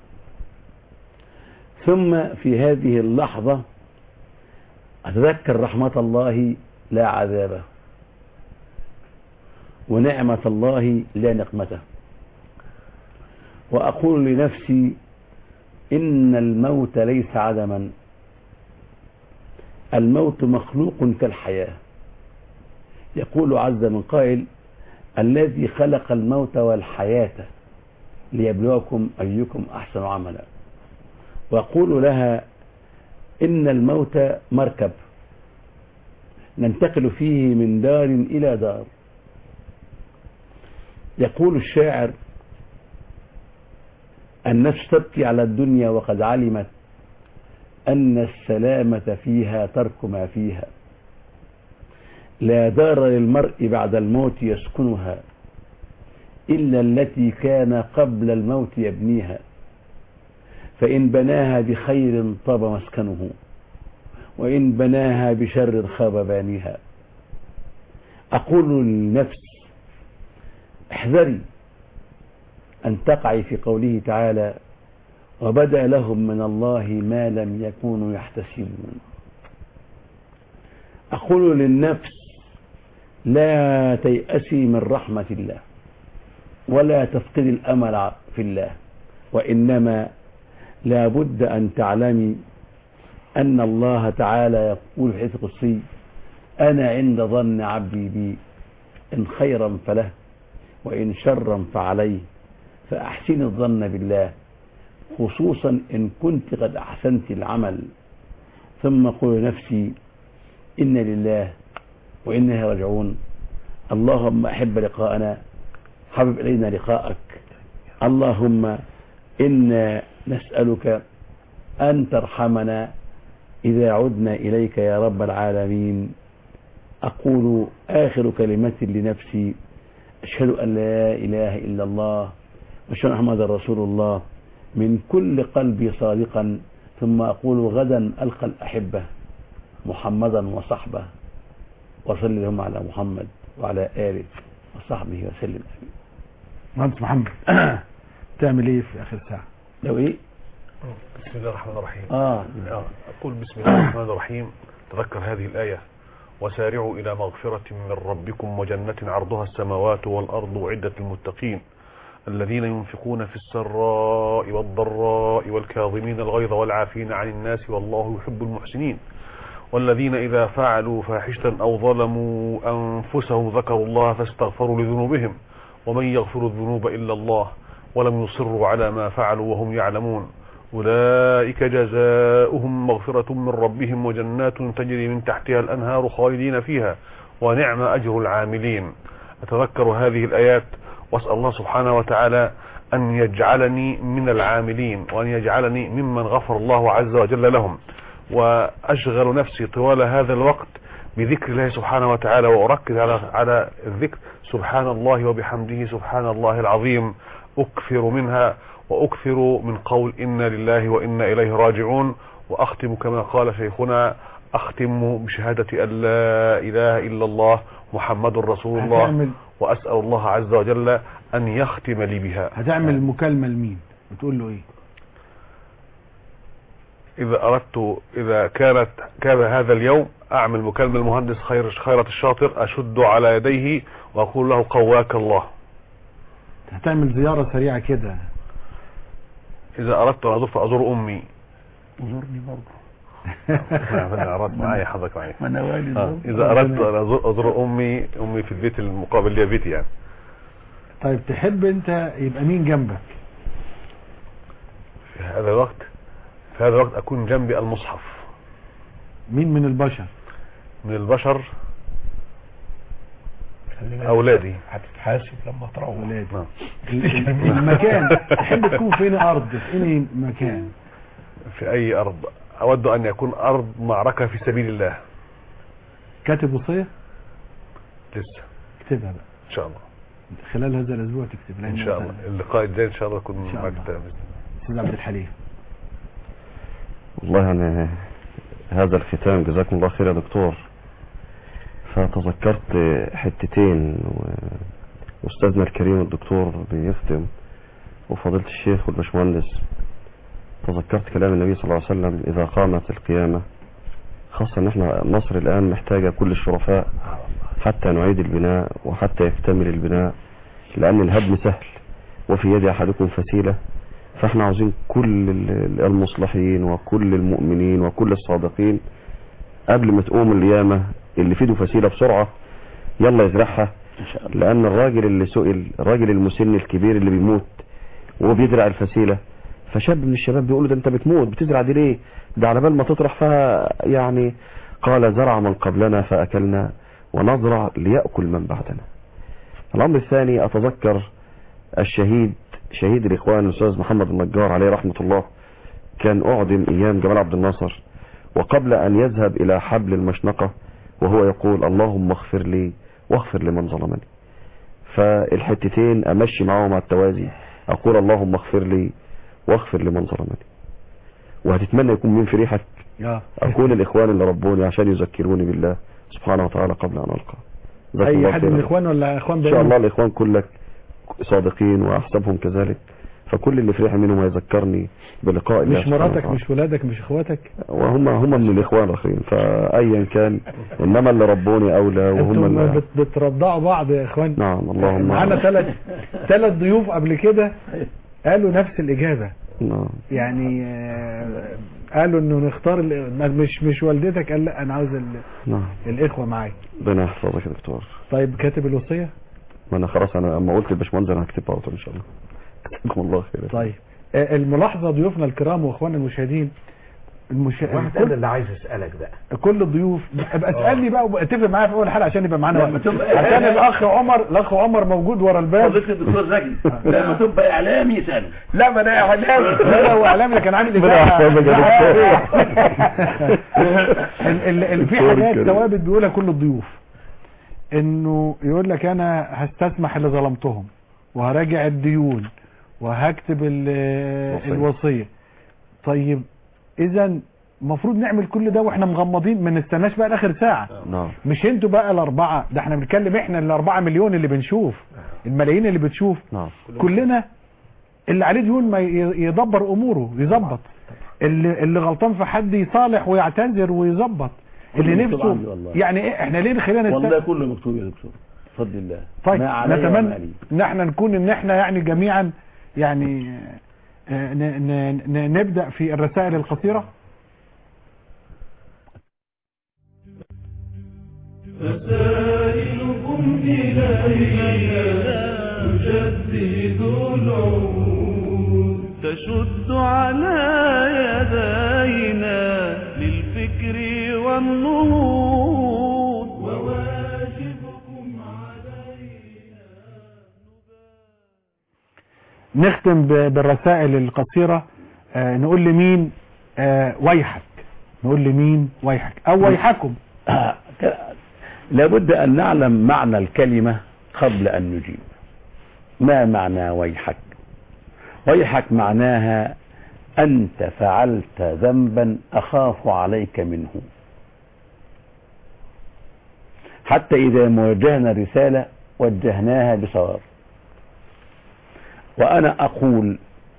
ثم في هذه اللحظة أتذكر رحمة الله لا عذابه ونعمة الله لا نقمته وأقول لنفسي إن الموت ليس عدما الموت مخلوق كالحياة يقول عز من قائل الذي خلق الموت والحياة ليبلوكم أيكم أحسن عملا ويقول لها إن الموت مركب ننتقل فيه من دار إلى دار يقول الشاعر النفس تبكي على الدنيا وقد علمت أن السلامة فيها ترك ما فيها لا دار للمرء بعد الموت يسكنها إلا التي كان قبل الموت يبنيها فإن بناها بخير طاب مسكنه وإن بناها بشر خاب بانيها أقول للنفس احذري أن تقعي في قوله تعالى وبدأ لهم من الله ما لم يكونوا يحتسبون أقول للنفس لا تيأسي من رحمة الله ولا تفقد الأمل في الله وإنما لا بد أن تعلمي أن الله تعالى يقول في حديث قدسي أنا عند ظن عبدي بي إن خيرا فله وإن شرا فعليه فأحسن الظن بالله خصوصا إن كنت قد أحسنت العمل ثم قل نفسي إن لله وإنا راجعون اللهم أحب لقاءنا حبب إلينا لقاءك اللهم إنا نسألك أن ترحمنا إذا عدنا إليك يا رب العالمين أقول آخر كلمة لنفسي أشهد أن لا إله إلا الله وأشهد أن محمدا رسول الله من كل قلبي صادقا ثم أقول غدا ألقى الأحبة محمدا وصحبه وصل اللهم على محمد وعلى آله وصحبه وسلم آمين مهندس محمد تعمل ايه في اخر ساعة لو ايه بسم الله الرحمن الرحيم آه. أقول بسم الله الرحمن الرحيم تذكر هذه الآية وسارعوا إلى مغفرة من ربكم وجنة عرضها السماوات والأرض عدة المتقين الذين ينفقون في السراء والضراء والكاظمين الغيظ والعافين عن الناس والله يحب المحسنين والذين إذا فعلوا فاحشة أو ظلموا أنفسهم ذكروا الله فاستغفروا لذنوبهم ومن يغفر الذنوب إلا الله ولم يصروا على ما فعلوا وهم يعلمون أولئك جزاؤهم مغفرة من ربهم وجنات تجري من تحتها الأنهار خالدين فيها ونعم أجر العاملين أتذكر هذه الآيات وأسأل الله سبحانه وتعالى أن يجعلني من العاملين وأن يجعلني ممن غفر الله عز وجل لهم وأشغل نفسي طوال هذا الوقت بذكر الله سبحانه وتعالى وأركز على على الذكر سبحان الله وبحمده سبحان الله العظيم أكثر منها وأكثر من قول إنا لله وإنا إليه راجعون وأختم كما قال شيخنا أختم بشهادة أن لا إله إلا الله محمد رسول الله هتعمل وأسأل الله عز وجل أن يختم لي بها هتعمل مكالمة لمين بتقول له ايه إذا أردت إذا كانت كان هذا اليوم أعمل مكالمة المهندس خير خيرة الشاطر أشد على يديه وأقول له قواك الله هتعمل زيارة سريعة كده إذا أردت أن أزور فأزور أمي وزورني برضه أنا أردت معايا حضرتك معايا ما انا والد آه. إذا أردت أن أزور, أزور أمي أمي في البيت المقابل لي بيتي يعني طيب تحب انت يبقى مين جنبك في هذا الوقت في هذا الوقت أكون جنبي المصحف مين من البشر من البشر أولادي هتتحاسب لما تروح ولادي نعم. ال- ال- المكان تحب تكون فين ارض في اي مكان في أي أرض أود أن يكون أرض معركة في سبيل الله كاتب وصية لسه اكتبها بقى إن شاء الله خلال هذا الاسبوع تكتب لأن إن شاء الله اللقاء الجاي إن شاء الله يكون إن شاء معك الله. تلاميذ. استاذ عبد الحليم والله يعني هذا الختام جزاكم الله خير يا دكتور فتذكرت حتتين و- واستاذنا الكريم الدكتور بيختم وفضيلة الشيخ والبشمهندس تذكرت كلام النبي صلى الله عليه وسلم اذا قامت القيامة خاصة ان احنا مصر الان محتاجة كل الشرفاء حتى نعيد البناء وحتى يكتمل البناء لان الهدم سهل وفي يد احدكم فسيلة فاحنا عاوزين كل ال- المصلحين وكل المؤمنين وكل الصادقين قبل ما تقوم القيامة اللي في ايده فسيلة بسرعة يلا يزرعها ان شاء الله لان الراجل اللي سئل الراجل المسن الكبير اللي بيموت وهو بيزرع الفسيلة فشاب من الشباب بيقول له ده انت بتموت بتزرع دي ليه ده على بال ما تطرح فيها يعني قال زرع من قبلنا فاكلنا ونزرع ليأكل من بعدنا الامر الثاني اتذكر الشهيد شهيد الاخوان الاستاذ محمد النجار عليه رحمة الله كان اعدم ايام جمال عبد الناصر وقبل ان يذهب الى حبل المشنقة وهو يقول اللهم اغفر لي واغفر لمن ظلمني فالحتتين امشي معاهم على التوازي اقول اللهم اغفر لي واغفر لمن ظلمني وهتتمنى يكون مين في ريحك اه اكون الاخوان اللي ربوني عشان يذكروني بالله سبحانه وتعالى قبل ان القى جزاكم الله اي حد خيرا. من الاخوان ولا اخوان ان شاء بعينهم؟ الله الاخوان كلك صادقين واحسبهم كذلك فكل اللي في ريحي منهم هيذكرني بلقاء الله مش سبحانه مراتك وتعالى. مش ولادك مش اخواتك وهم هم من الاخوان الاخرين فايا كان انما اللي ربوني اولى وهم انتم اللي بت- بترضعوا بعض يا اخوان نعم اللهم معانا ثلاث ثلاث ضيوف قبل كده قالوا نفس الاجابه نعم يعني آه، قالوا انه نختار ال- مش مش والدتك قال لا انا عاوز ال- نعم الاخوه معاك ربنا يحفظك يا دكتور طيب كاتب الوصيه ما انا خلاص انا اما قلت للباشمهندس انا هكتبها على طول ان شاء الله جزاكم الله خير طيب آه، الملاحظه ضيوفنا الكرام واخواننا المشاهدين المش... واحد انا كل, اللي عايز اسالك بقى كل الضيوف ابقى اسالني بقى واتفق معايا في اول حلقه عشان يبقى معانا لما وقت تبقى عشان إعلامي. الاخ عمر الاخ عمر موجود ورا الباب فضيلة الدكتور زكي لما تبقى اعلامي سنة لا ما انا اعلامي لا لا هو اعلامي كان عامل ربنا يحفظك يا ال- ال- ال- في دكتور حاجات كريم. ثوابت بيقولها كل الضيوف انه يقول لك انا هستسمح اللي ظلمتهم وهراجع الديون وهكتب ال- وصية. الوصيه طيب اذا المفروض نعمل كل ده واحنا مغمضين ما نستناش بقى لاخر ساعه نعم مش انتوا بقى الاربعه ده احنا بنتكلم احنا الاربعه مليون اللي بنشوف الملايين اللي بتشوف نعم كلنا اللي عليه ديون ما ي- يدبر اموره يظبط اللي اللي غلطان في حد يصالح ويعتذر ويظبط اللي كله مكتوب نفسه عندي والله. يعني ايه احنا ليه خلينا والله نست... كله مكتوب يا دكتور بفضل الله طيب ما علي وما نتمنى علي. ان احنا نكون ان احنا يعني جميعا يعني آه، ن- ن- ن- نبدأ في الرسائل القصيرة رسائلكم إلينا تجدد العهود تشد على يدينا للفكر والنهوض وواجبكم نختم ب- بالرسائل القصيرة آه، نقول لمين آه، ويحك نقول لمين ويحك او ويحكم لابد أن نعلم معنى الكلمة قبل أن نجيب ما معنى ويحك ويحك معناها أنت فعلت ذنبا أخاف عليك منه حتى إذا ما وجهنا رسالة وجهناها بصواب وأنا أقول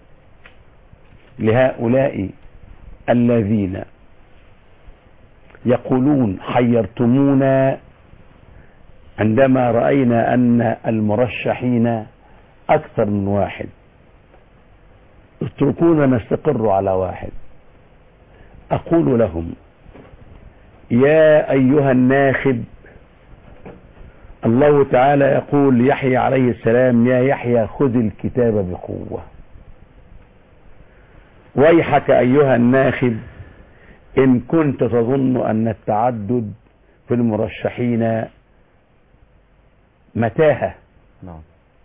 لهؤلاء الذين يقولون حيرتمونا عندما رأينا أن المرشحين أكثر من واحد اتركونا نستقر على واحد أقول لهم يا أيها الناخب الله تعالى يقول يحيى عليه السلام يا يحيى خذ الكتاب بقوة ويحك أيها الناخب إن كنت تظن أن التعدد في المرشحين متاهة نعم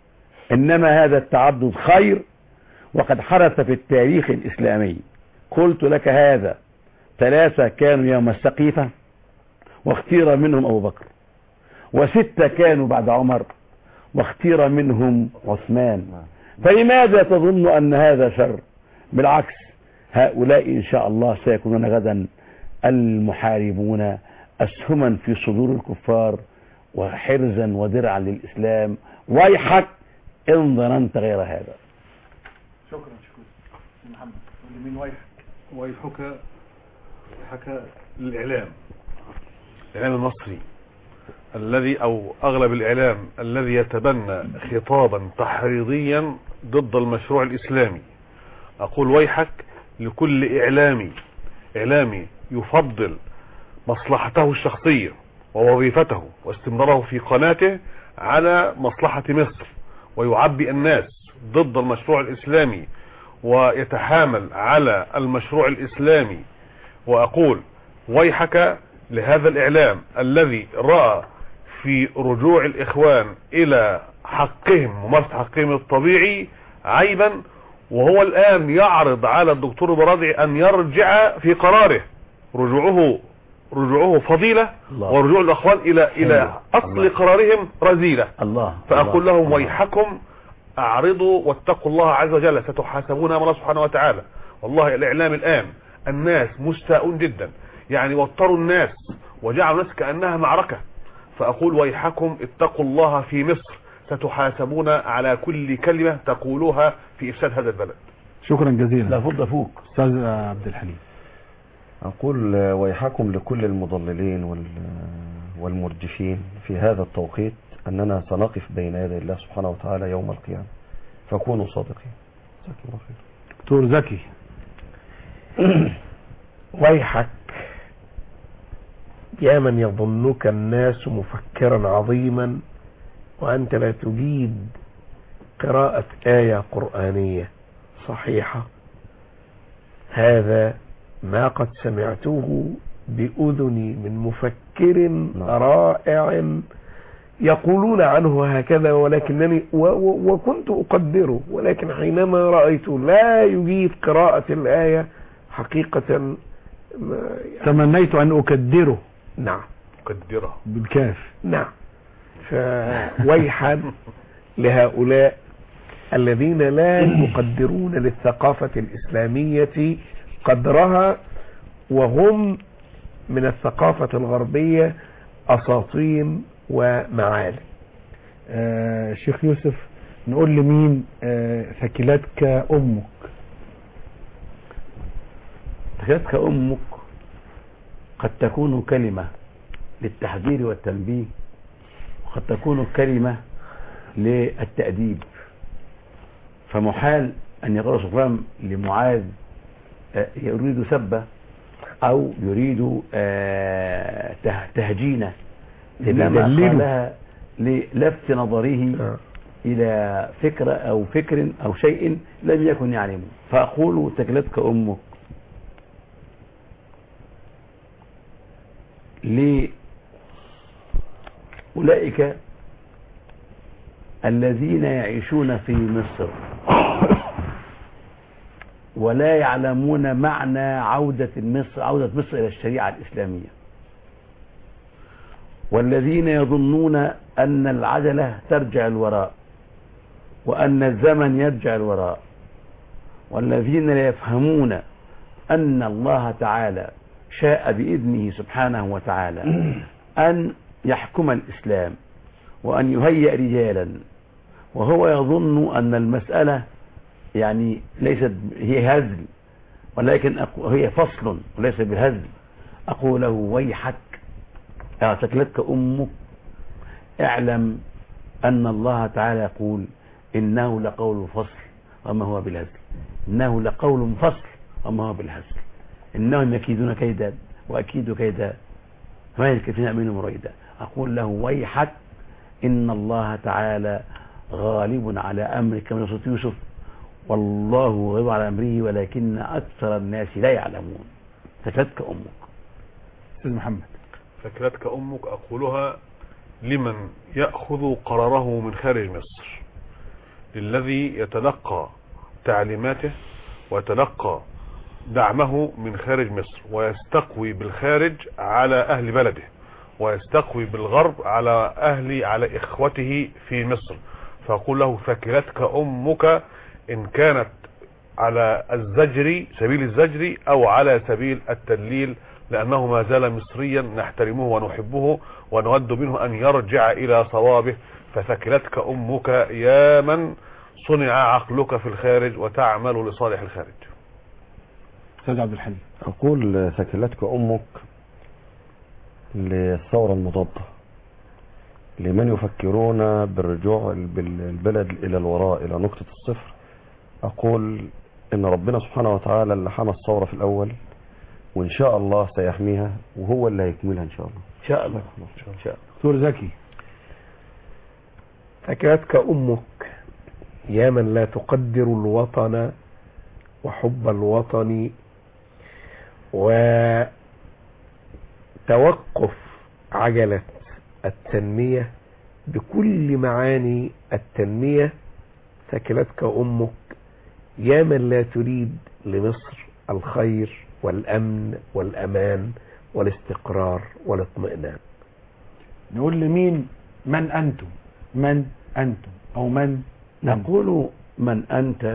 إنما هذا التعدد خير وقد حدث في التاريخ الإسلامي قلت لك هذا ثلاثة كانوا يوم السقيفة واختير منهم أبو بكر وستة كانوا بعد عمر واختير منهم عثمان فلماذا تظن أن هذا شر بالعكس هؤلاء إن شاء الله سيكونون غدا المحاربون أسهما في صدور الكفار وحرزا ودرعا للإسلام ويحك إن ظننت غير هذا شكرا شكرا محمد مين ويحك ويحكى حكى الإعلام الإعلام المصري الذي أو أغلب الإعلام الذي يتبنى خطابا تحريضيا ضد المشروع الإسلامي أقول ويحك لكل إعلامي إعلامي يفضل مصلحته الشخصية ووظيفته واستمراره في قناته على مصلحة مصر ويعبي الناس ضد المشروع الإسلامي ويتحامل على المشروع الإسلامي وأقول ويحك لهذا الإعلام الذي رأى في رجوع الإخوان إلى حقهم ممارسة حقهم الطبيعي عيبا وهو الآن يعرض على الدكتور برادعي أن يرجع في قراره رجوعه رجوعه فضيلة الله. ورجوع الأخوان إلى إلى الله. أصل الله. قرارهم رذيلة الله فأقول الله. لهم الله. ويحكم أعرضوا واتقوا الله عز وجل ستحاسبون أمام الله سبحانه وتعالى والله الإعلام الآن الناس مستاءون جدا يعني وطروا الناس وجعلوا الناس كأنها معركة فأقول ويحكم اتقوا الله في مصر ستحاسبون على كل كلمة تقولوها في إفساد هذا البلد شكرا جزيلا لا فض فوق استاذ عبد الحليم أقول ويحكم لكل المضللين وال- والمرجفين في هذا التوقيت أننا سنقف بين يدي الله سبحانه وتعالى يوم القيامة فكونوا صادقين جزاك الله خير دكتور زكي ويحك يا من يظنك الناس مفكرا عظيما وأنت لا تجيد قراءة آية قرآنية صحيحة هذا ما قد سمعته بأذني من مفكر رائع يقولون عنه هكذا ولكنني و و وكنت أقدره ولكن حينما رأيت لا يجيد قراءة الآية حقيقة ما- تمنيت ان اكدره نعم قدرها بالكاف نعم فويحا لهؤلاء الذين لا يقدرون للثقافة الإسلامية قدرها وهم من الثقافة الغربية أساطين ومعالي آه شيخ يوسف نقول لمين آه ثكلتك امك تكادك أمك قد تكون كلمة للتحذير والتنبيه قد تكون كلمة للتأديب فمحال أن يقول سفيان لمعاذ آه، يريد سبه أو يريد آه، ته- تهجينه إنما يدلله. قالها للفت نظره إلى فكرة أو فكر أو شيء لم يكن يعلمه فأقول تكلتك أمك لأولئك الذين يعيشون في مصر ولا يعلمون معنى عودة مصر عودة مصر إلى الشريعة الإسلامية والذين يظنون أن العجلة ترجع الوراء وأن الزمن يرجع الوراء والذين لا يفهمون أن الله تعالى شاء بإذنه سبحانه وتعالى أن يحكم الإسلام وأن يهيئ رجالا وهو يظن أن المسألة يعني ليست هي هزل ولكن أقو- هي فصل وليس بهزل أقول له ويحك اعتقلتك أمك اعلم أن الله تعالى يقول إنه لقول فصل وما هو بالهزل إنه لقول فصل وما هو بالهزل إنهم يكيدون كيدا وأكيد كيدا فما يلكفين منهم مريدا أقول له ويحك إن الله تعالى غالب على أمره كما نصرت يوسف والله غالب على أمره ولكن أكثر الناس لا يعلمون سكتك أمك أستاذ محمد ثكلتك أمك أقولها لمن يأخذ قراره من خارج مصر للذي يتلقى تعليماته ويتلقى دعمه من خارج مصر ويستقوي بالخارج على أهل بلده ويستقوي بالغرب على أهل على إخوته في مصر فأقول له ثكلتك أمك إن كانت على الزجر سبيل الزجر أو على سبيل التدليل لأنه ما زال مصريا نحترمه ونحبه ونود منه أن يرجع إلى صوابه فثكلتك أمك يا من صنع عقلك في الخارج وتعمل لصالح الخارج أستاذ عبد الحليم أقول ثكلتك أمك للثورة المضادة لمن يفكرون بالرجوع بالبلد إلى الوراء إلى نقطة الصفر أقول إن ربنا سبحانه وتعالى اللي حمى الثورة في الأول وإن شاء الله سيحميها وهو اللي هيكملها إن شاء الله إن شاء الله إن شاء الله دكتور زكي ثكلتك أمك يا من لا تقدر الوطن وحب الوطن وتوقف عجلة التنمية بكل معاني التنمية ثكلتك أمك يا من لا تريد لمصر الخير والأمن والأمان والاستقرار والاطمئنان نقول لمين من أنتم من أنتم أو من نقول من أنت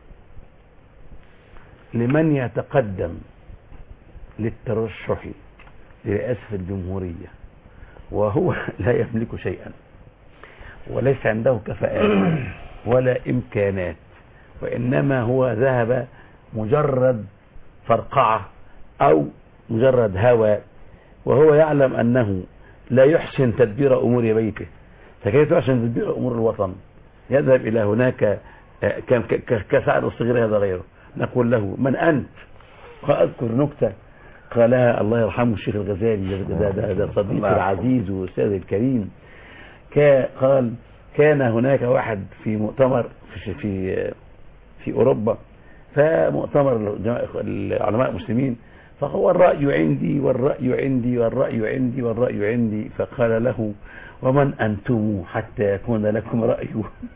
لمن يتقدم للترشح لرئاسة الجمهورية وهو لا يملك شيئا وليس عنده كفاءات ولا إمكانات وإنما هو ذهب مجرد فرقعة أو مجرد هوى وهو يعلم أنه لا يحسن تدبير أمور بيته فكيف يحسن تدبير أمور الوطن يذهب إلى هناك آه، كم- ك- ك- كسعد الصغير هذا غيره نقول له من أنت وأذكر نكتة قالها الله يرحمه الشيخ الغزالي ده, ده, ده صديقي الله يرحمه. العزيز وأستاذي الكريم كا- قال كان هناك واحد في مؤتمر في في, في أوروبا فمؤتمر الجماعة- العلماء المسلمين فهو الرأي عندي والرأي عندي والرأي عندي والرأي عندي فقال له ومن أنتم حتى يكون لكم رأي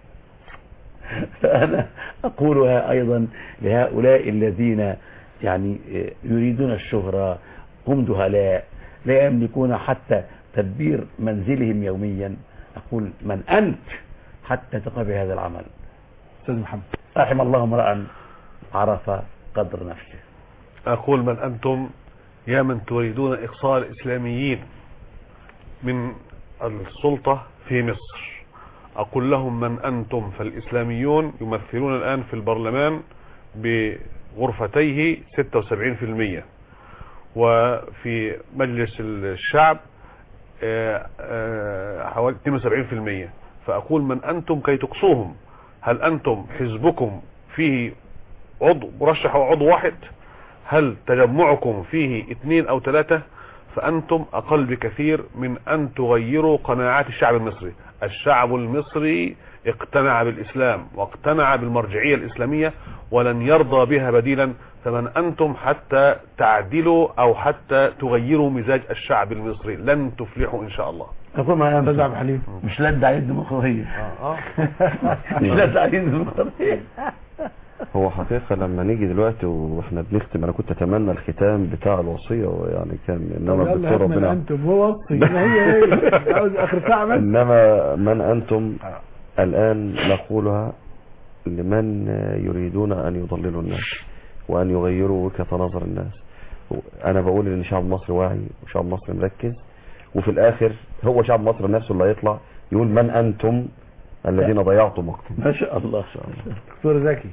فأنا أقولها أيضا لهؤلاء الذين يعني يريدون الشهرة هم جهلاء لا يملكون حتى تدبير منزلهم يوميا أقول من أنت حتى تقوم بهذا العمل أستاذ محمد رحم الله امرأ عرف قدر نفسه أقول من أنتم يا من تريدون إقصاء الإسلاميين من السلطة في مصر أقول لهم من أنتم فالإسلاميون يمثلون الآن في البرلمان بغرفتيه 76% وفي مجلس الشعب آه، آه، حوالي 72% فأقول من أنتم كي تقصوهم هل أنتم حزبكم فيه عضو مرشح أو عضو واحد هل تجمعكم فيه اثنين أو ثلاثة فأنتم أقل بكثير من أن تغيروا قناعات الشعب المصري الشعب المصري اقتنع بالإسلام واقتنع بالمرجعية الإسلامية ولن يرضى بها بديلا فمن أنتم حتى تعدلوا أو حتى تغيروا مزاج الشعب المصري لن تفلحوا إن شاء الله أقول ما استاذ عبد الحليم مش لد عليه الديمقراطية آه. مش لد عليه الديمقراطية هو حقيقة لما نيجي دلوقتي واحنا بنختم انا كنت اتمنى الختام بتاع الوصية ويعني كان انما طب يلا الدكتور هات من ربنا انتم هو وصي ما هي هي عاوز اخر ساعه بس انما من انتم الان نقولها لمن يريدون ان يضللوا الناس وان يغيروا وجهة نظر الناس انا بقول ان شعب مصر واعي وشعب مصر مركز وفي الاخر هو شعب مصر نفسه اللي هيطلع يقول من انتم الذين ضيعتم وقتكم ما شاء الله شاء الله دكتور زكي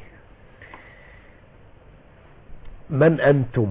من أنتم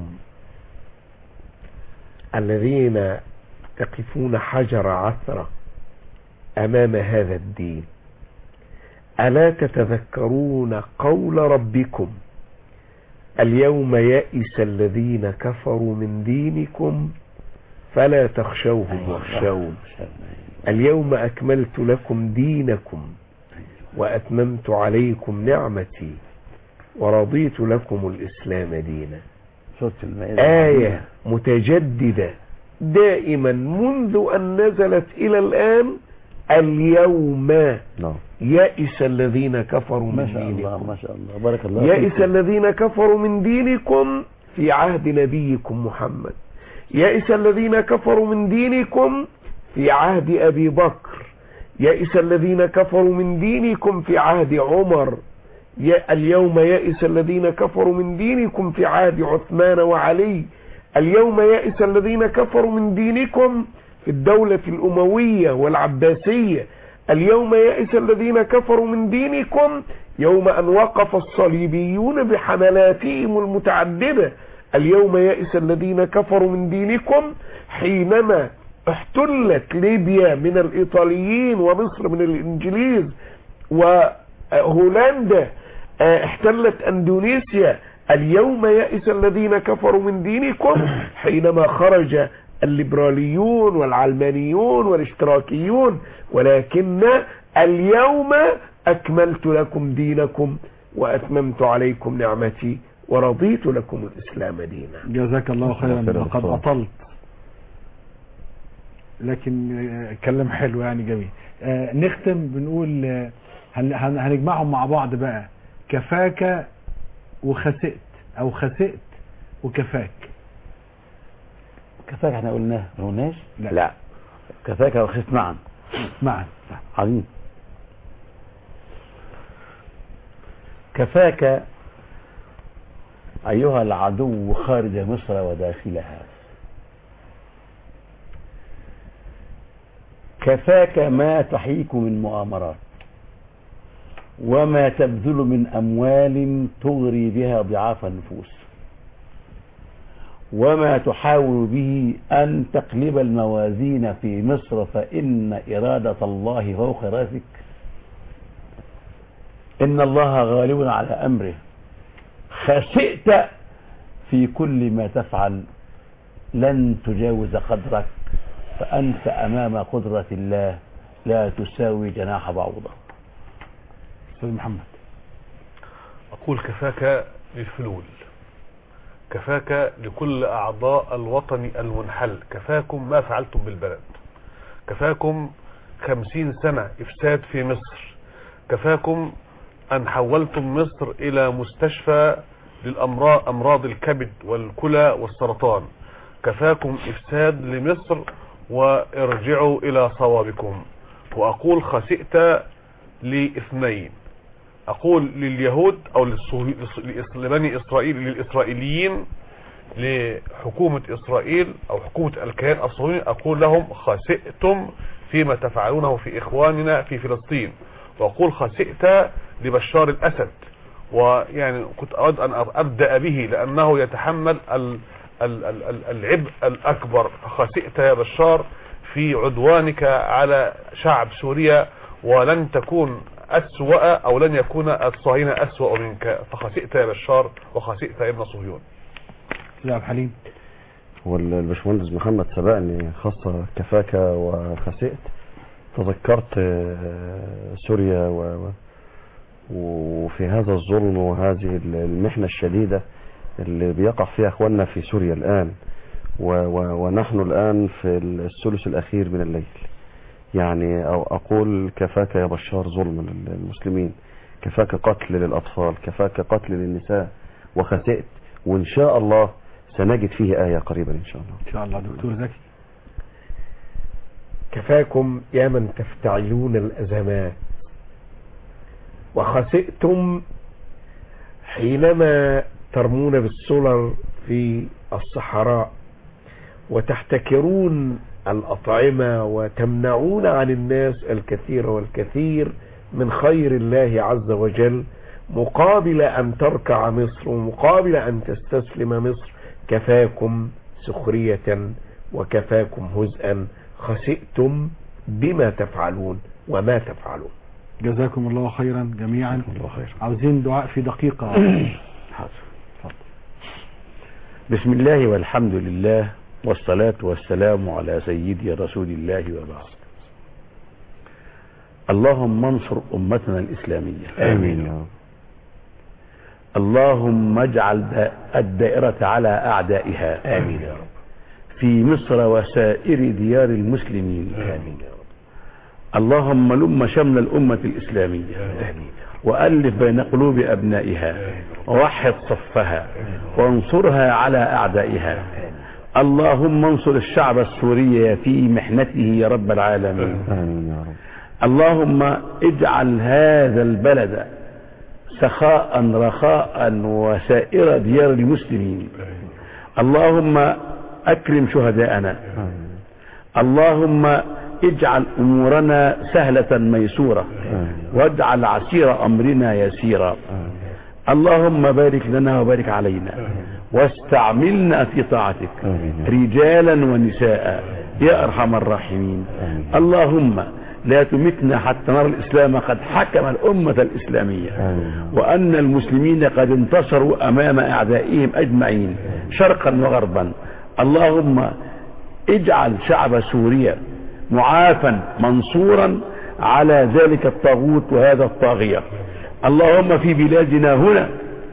الذين يقفون حجر عثرة أمام هذا الدين ألا تتذكرون قول ربكم اليوم يئس الذين كفروا من دينكم فلا تخشوهم واخشون اليوم أكملت لكم دينكم وأتممت عليكم نعمتي ورضيت لكم الإسلام دينا صوت المائدة آية متجددة دائما منذ أن نزلت إلى الآن اليوم نعم يئس الذين كفروا ما من شاء الله دينكم ما شاء الله بارك الله يئس فيكم. الذين كفروا من دينكم في عهد نبيكم محمد يئس الذين كفروا من دينكم في عهد أبي بكر يئس الذين كفروا من دينكم في عهد عمر ي- اليوم يئس الذين كفروا من دينكم في عهد عثمان وعلي اليوم يئس الذين كفروا من دينكم في الدولة الأموية والعباسية اليوم يئس الذين كفروا من دينكم يوم أن وقف الصليبيون بحملاتهم المتعددة اليوم يئس الذين كفروا من دينكم حينما احتلت ليبيا من الإيطاليين ومصر من الإنجليز وهولندا اه، احتلت أندونيسيا اليوم يئس الذين كفروا من دينكم حينما خرج الليبراليون والعلمانيون والاشتراكيون ولكن اليوم أكملت لكم دينكم وأتممت عليكم نعمتي ورضيت لكم الإسلام دينا جزاك الله خيرا خير لقد دكتور. أطلت لكن آه، كلام حلو يعني جميل آه، نختم بنقول آه، هن- هن- هنجمعهم مع بعض بقى كفاك وخسئت او خسئت وكفاك كفاك احنا قلناه ما قلناش لا. لا كفاك وخفت معا معا عظيم كفاك أيها العدو خارج مصر وداخلها كفاك ما تحيك من مؤامرات وما تبذل من أموال تغري بها ضعاف النفوس وما تحاول به أن تقلب الموازين في مصر فإن إرادة الله فوق راسك إن الله غالب على أمره خسئت في كل ما تفعل لن تجاوز قدرك فأنت أمام قدرة الله لا تساوي جناح بعوضة استاذ محمد أقول كفاك للفلول كفاك لكل أعضاء الوطن المنحل كفاكم ما فعلتم بالبلد كفاكم خمسين سنة إفساد في مصر كفاكم أن حولتم مصر إلى مستشفى للأمراض أمراض الكبد والكلى والسرطان كفاكم إفساد لمصر وارجعوا إلى صوابكم وأقول خسئت لاثنين اقول لليهود او للصهي- لإس- لبني اسرائيل للاسرائيليين لحكومة اسرائيل او حكومة الكيان الصهيوني اقول لهم خسئتم فيما تفعلونه في اخواننا في فلسطين واقول خسئت لبشار الاسد ويعني كنت اود ان ابدأ به لانه يتحمل ال ال ال ال العبء الاكبر خسئت يا بشار في عدوانك على شعب سوريا ولن تكون أسوأ أو لن يكون الصهاينة أسوأ منك فخسئت يا بشار وخسئت يا ابن صهيون يا أبو حليم هو الباشمهندس محمد سبقني خاصة كفاك وخسئت تذكرت آه، سوريا و و- وفي هذا الظلم وهذه المحنة الشديدة اللي بيقع فيها اخواننا في سوريا الآن و و ونحن الآن في الثلث الأخير من الليل يعني أو أقول كفاك يا بشار ظلم للمسلمين كفاك قتل للأطفال كفاك قتل للنساء وخسئت وإن شاء الله سنجد فيه آية قريبا إن شاء الله إن شاء الله دكتور زكي كفاكم يا من تفتعلون الأزمات وخسئتم حينما ترمون بالسلر في الصحراء وتحتكرون الأطعمة وتمنعون عن الناس الكثير والكثير من خير الله عز وجل مقابل أن تركع مصر ومقابل أن تستسلم مصر كفاكم سخرية وكفاكم هزءا خسئتم بما تفعلون وما تفعلون جزاكم الله خيرا جميعا الله خير عاوزين دعاء في دقيقة بسم الله والحمد لله والصلاة والسلام على سيدي رسول الله وبعد اللهم انصر أمتنا الإسلامية آمين يا رب اللهم اجعل دا- الدائرة على أعدائها آمين يا رب في مصر وسائر ديار المسلمين آمين يا رب اللهم لم شمل الأمة الإسلامية آمين وألف بين قلوب أبنائها ووحد صفها وانصرها على أعدائها اللهم انصر الشعب السوري في محنته يا رب العالمين آمين يا رب اللهم اجعل هذا البلد سخاء رخاء وسائر ديار المسلمين اللهم أكرم شهداءنا آمين اللهم اجعل أمورنا سهلة ميسورة آمين واجعل عسير أمرنا يسيرا آمين اللهم بارك لنا وبارك علينا واستعملنا في طاعتك آمين رجالا ونساء يا أرحم الراحمين آمين. اللهم لا تمتنا حتى نرى الإسلام قد حكم الأمة الإسلامية آمين وأن المسلمين قد انتصروا أمام أعدائهم أجمعين شرقا وغربا اللهم اجعل شعب سوريا معافا منصورا على ذلك الطاغوت وهذا الطاغية اللهم في بلادنا هنا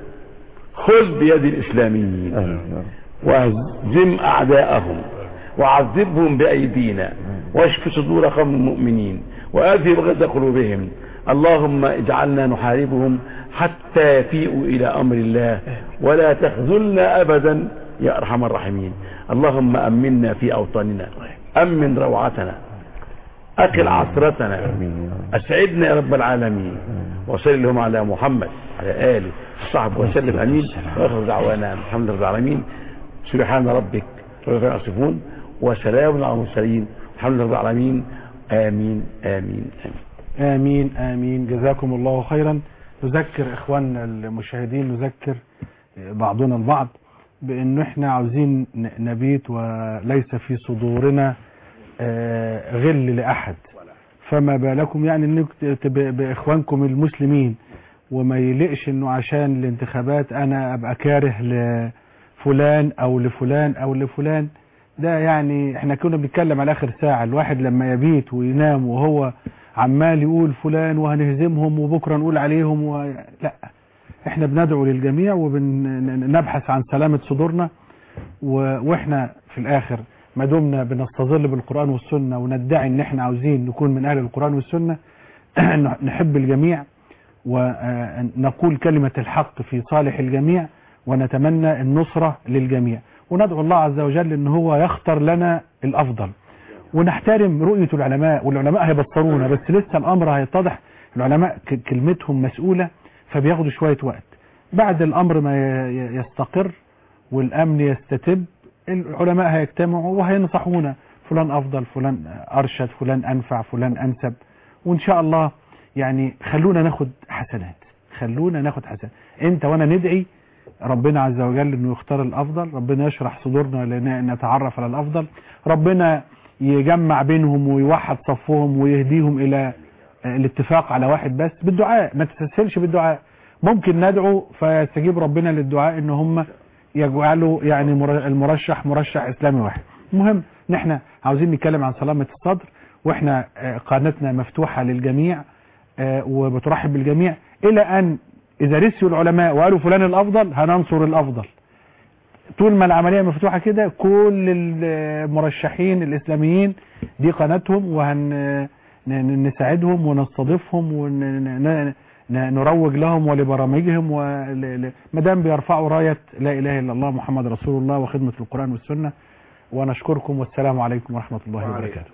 خذ بيد الإسلاميين آمين يا رب واهزم أعداءهم وعذبهم بأيدينا واشف صدور قوم المؤمنين وأذهب غز قلوبهم اللهم اجعلنا نحاربهم حتى يفيئوا إلى أمر الله ولا تخذلنا أبدا يا أرحم الراحمين اللهم أمنا في أوطاننا أمن روعتنا أقل عثرتنا آمين يا رب أسعدنا يا رب العالمين وصل اللهم على محمد على آله وصحبه وسلم أمين وآخر دعوانا الحمد لله رب العالمين سبحان ربك رب العالمين يصفون وسلام على المرسلين الحمد لله رب العالمين آمين آمين آمين آمين آمين جزاكم الله خيرا نذكر إخواننا المشاهدين نذكر بعضنا البعض بأن احنا عاوزين ن- نبيت وليس في صدورنا آه، غل لأحد فما بالكم يعني انك ت- ب- بإخوانكم المسلمين وما يلقش انه عشان الانتخابات انا ابقى كاره لفلان او لفلان او لفلان ده يعني احنا كنا بنتكلم على اخر ساعة الواحد لما يبيت وينام وهو عمال يقول فلان وهنهزمهم وبكرة نقول عليهم و... لا احنا بندعو للجميع وبنبحث عن سلامة صدورنا و... واحنا في الاخر ما دمنا بنستظل بالقرآن والسنة وندعي ان احنا عاوزين نكون من اهل القرآن والسنة نحب الجميع ونقول كلمة الحق في صالح الجميع ونتمنى النصرة للجميع وندعو الله عز وجل ان هو يختار لنا الافضل ونحترم رؤية العلماء والعلماء هيبصرونا بس لسه الامر هيتضح العلماء ك- كلمتهم مسؤولة فبياخدوا شوية وقت بعد الامر ما ي- ي- يستقر والامن يستتب العلماء هيجتمعوا وهينصحونا فلان افضل فلان ارشد فلان انفع فلان انسب وان شاء الله يعني خلونا ناخد حسنات خلونا ناخد حسنات انت وانا ندعي ربنا عز وجل انه يختار الافضل ربنا يشرح صدورنا لنتعرف على الافضل ربنا يجمع بينهم ويوحد صفهم ويهديهم الى آه، الاتفاق على واحد بس بالدعاء ما تستسهلش بالدعاء ممكن ندعو فيستجيب ربنا للدعاء ان هم يجعلوا يعني مر- المرشح مرشح اسلامي واحد المهم ان احنا عاوزين نتكلم عن سلامة الصدر واحنا آه، قناتنا مفتوحة للجميع آه، وبترحب بالجميع الى ان اذا رسيوا العلماء وقالوا فلان الافضل هننصر الافضل طول ما العملية مفتوحة كده كل المرشحين الاسلاميين دي قناتهم وهن ن- نساعدهم ونستضيفهم ونروج لهم ولبرامجهم ما دام بيرفعوا راية لا اله الا الله محمد رسول الله وخدمة القرآن والسنة ونشكركم والسلام عليكم ورحمة الله وبركاته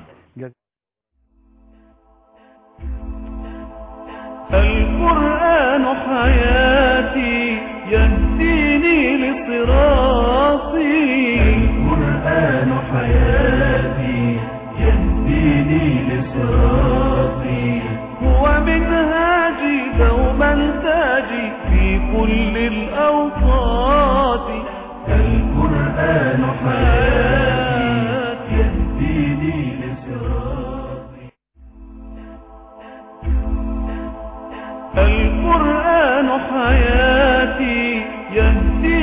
القرآن حياتي يهديني لصراطي القرآن حياتي يهديني لصراطي هو منهاجي دوما تاجي في كل الأوقات القرآن حياتي يهديني لصراطي القرآن حياتي يهدي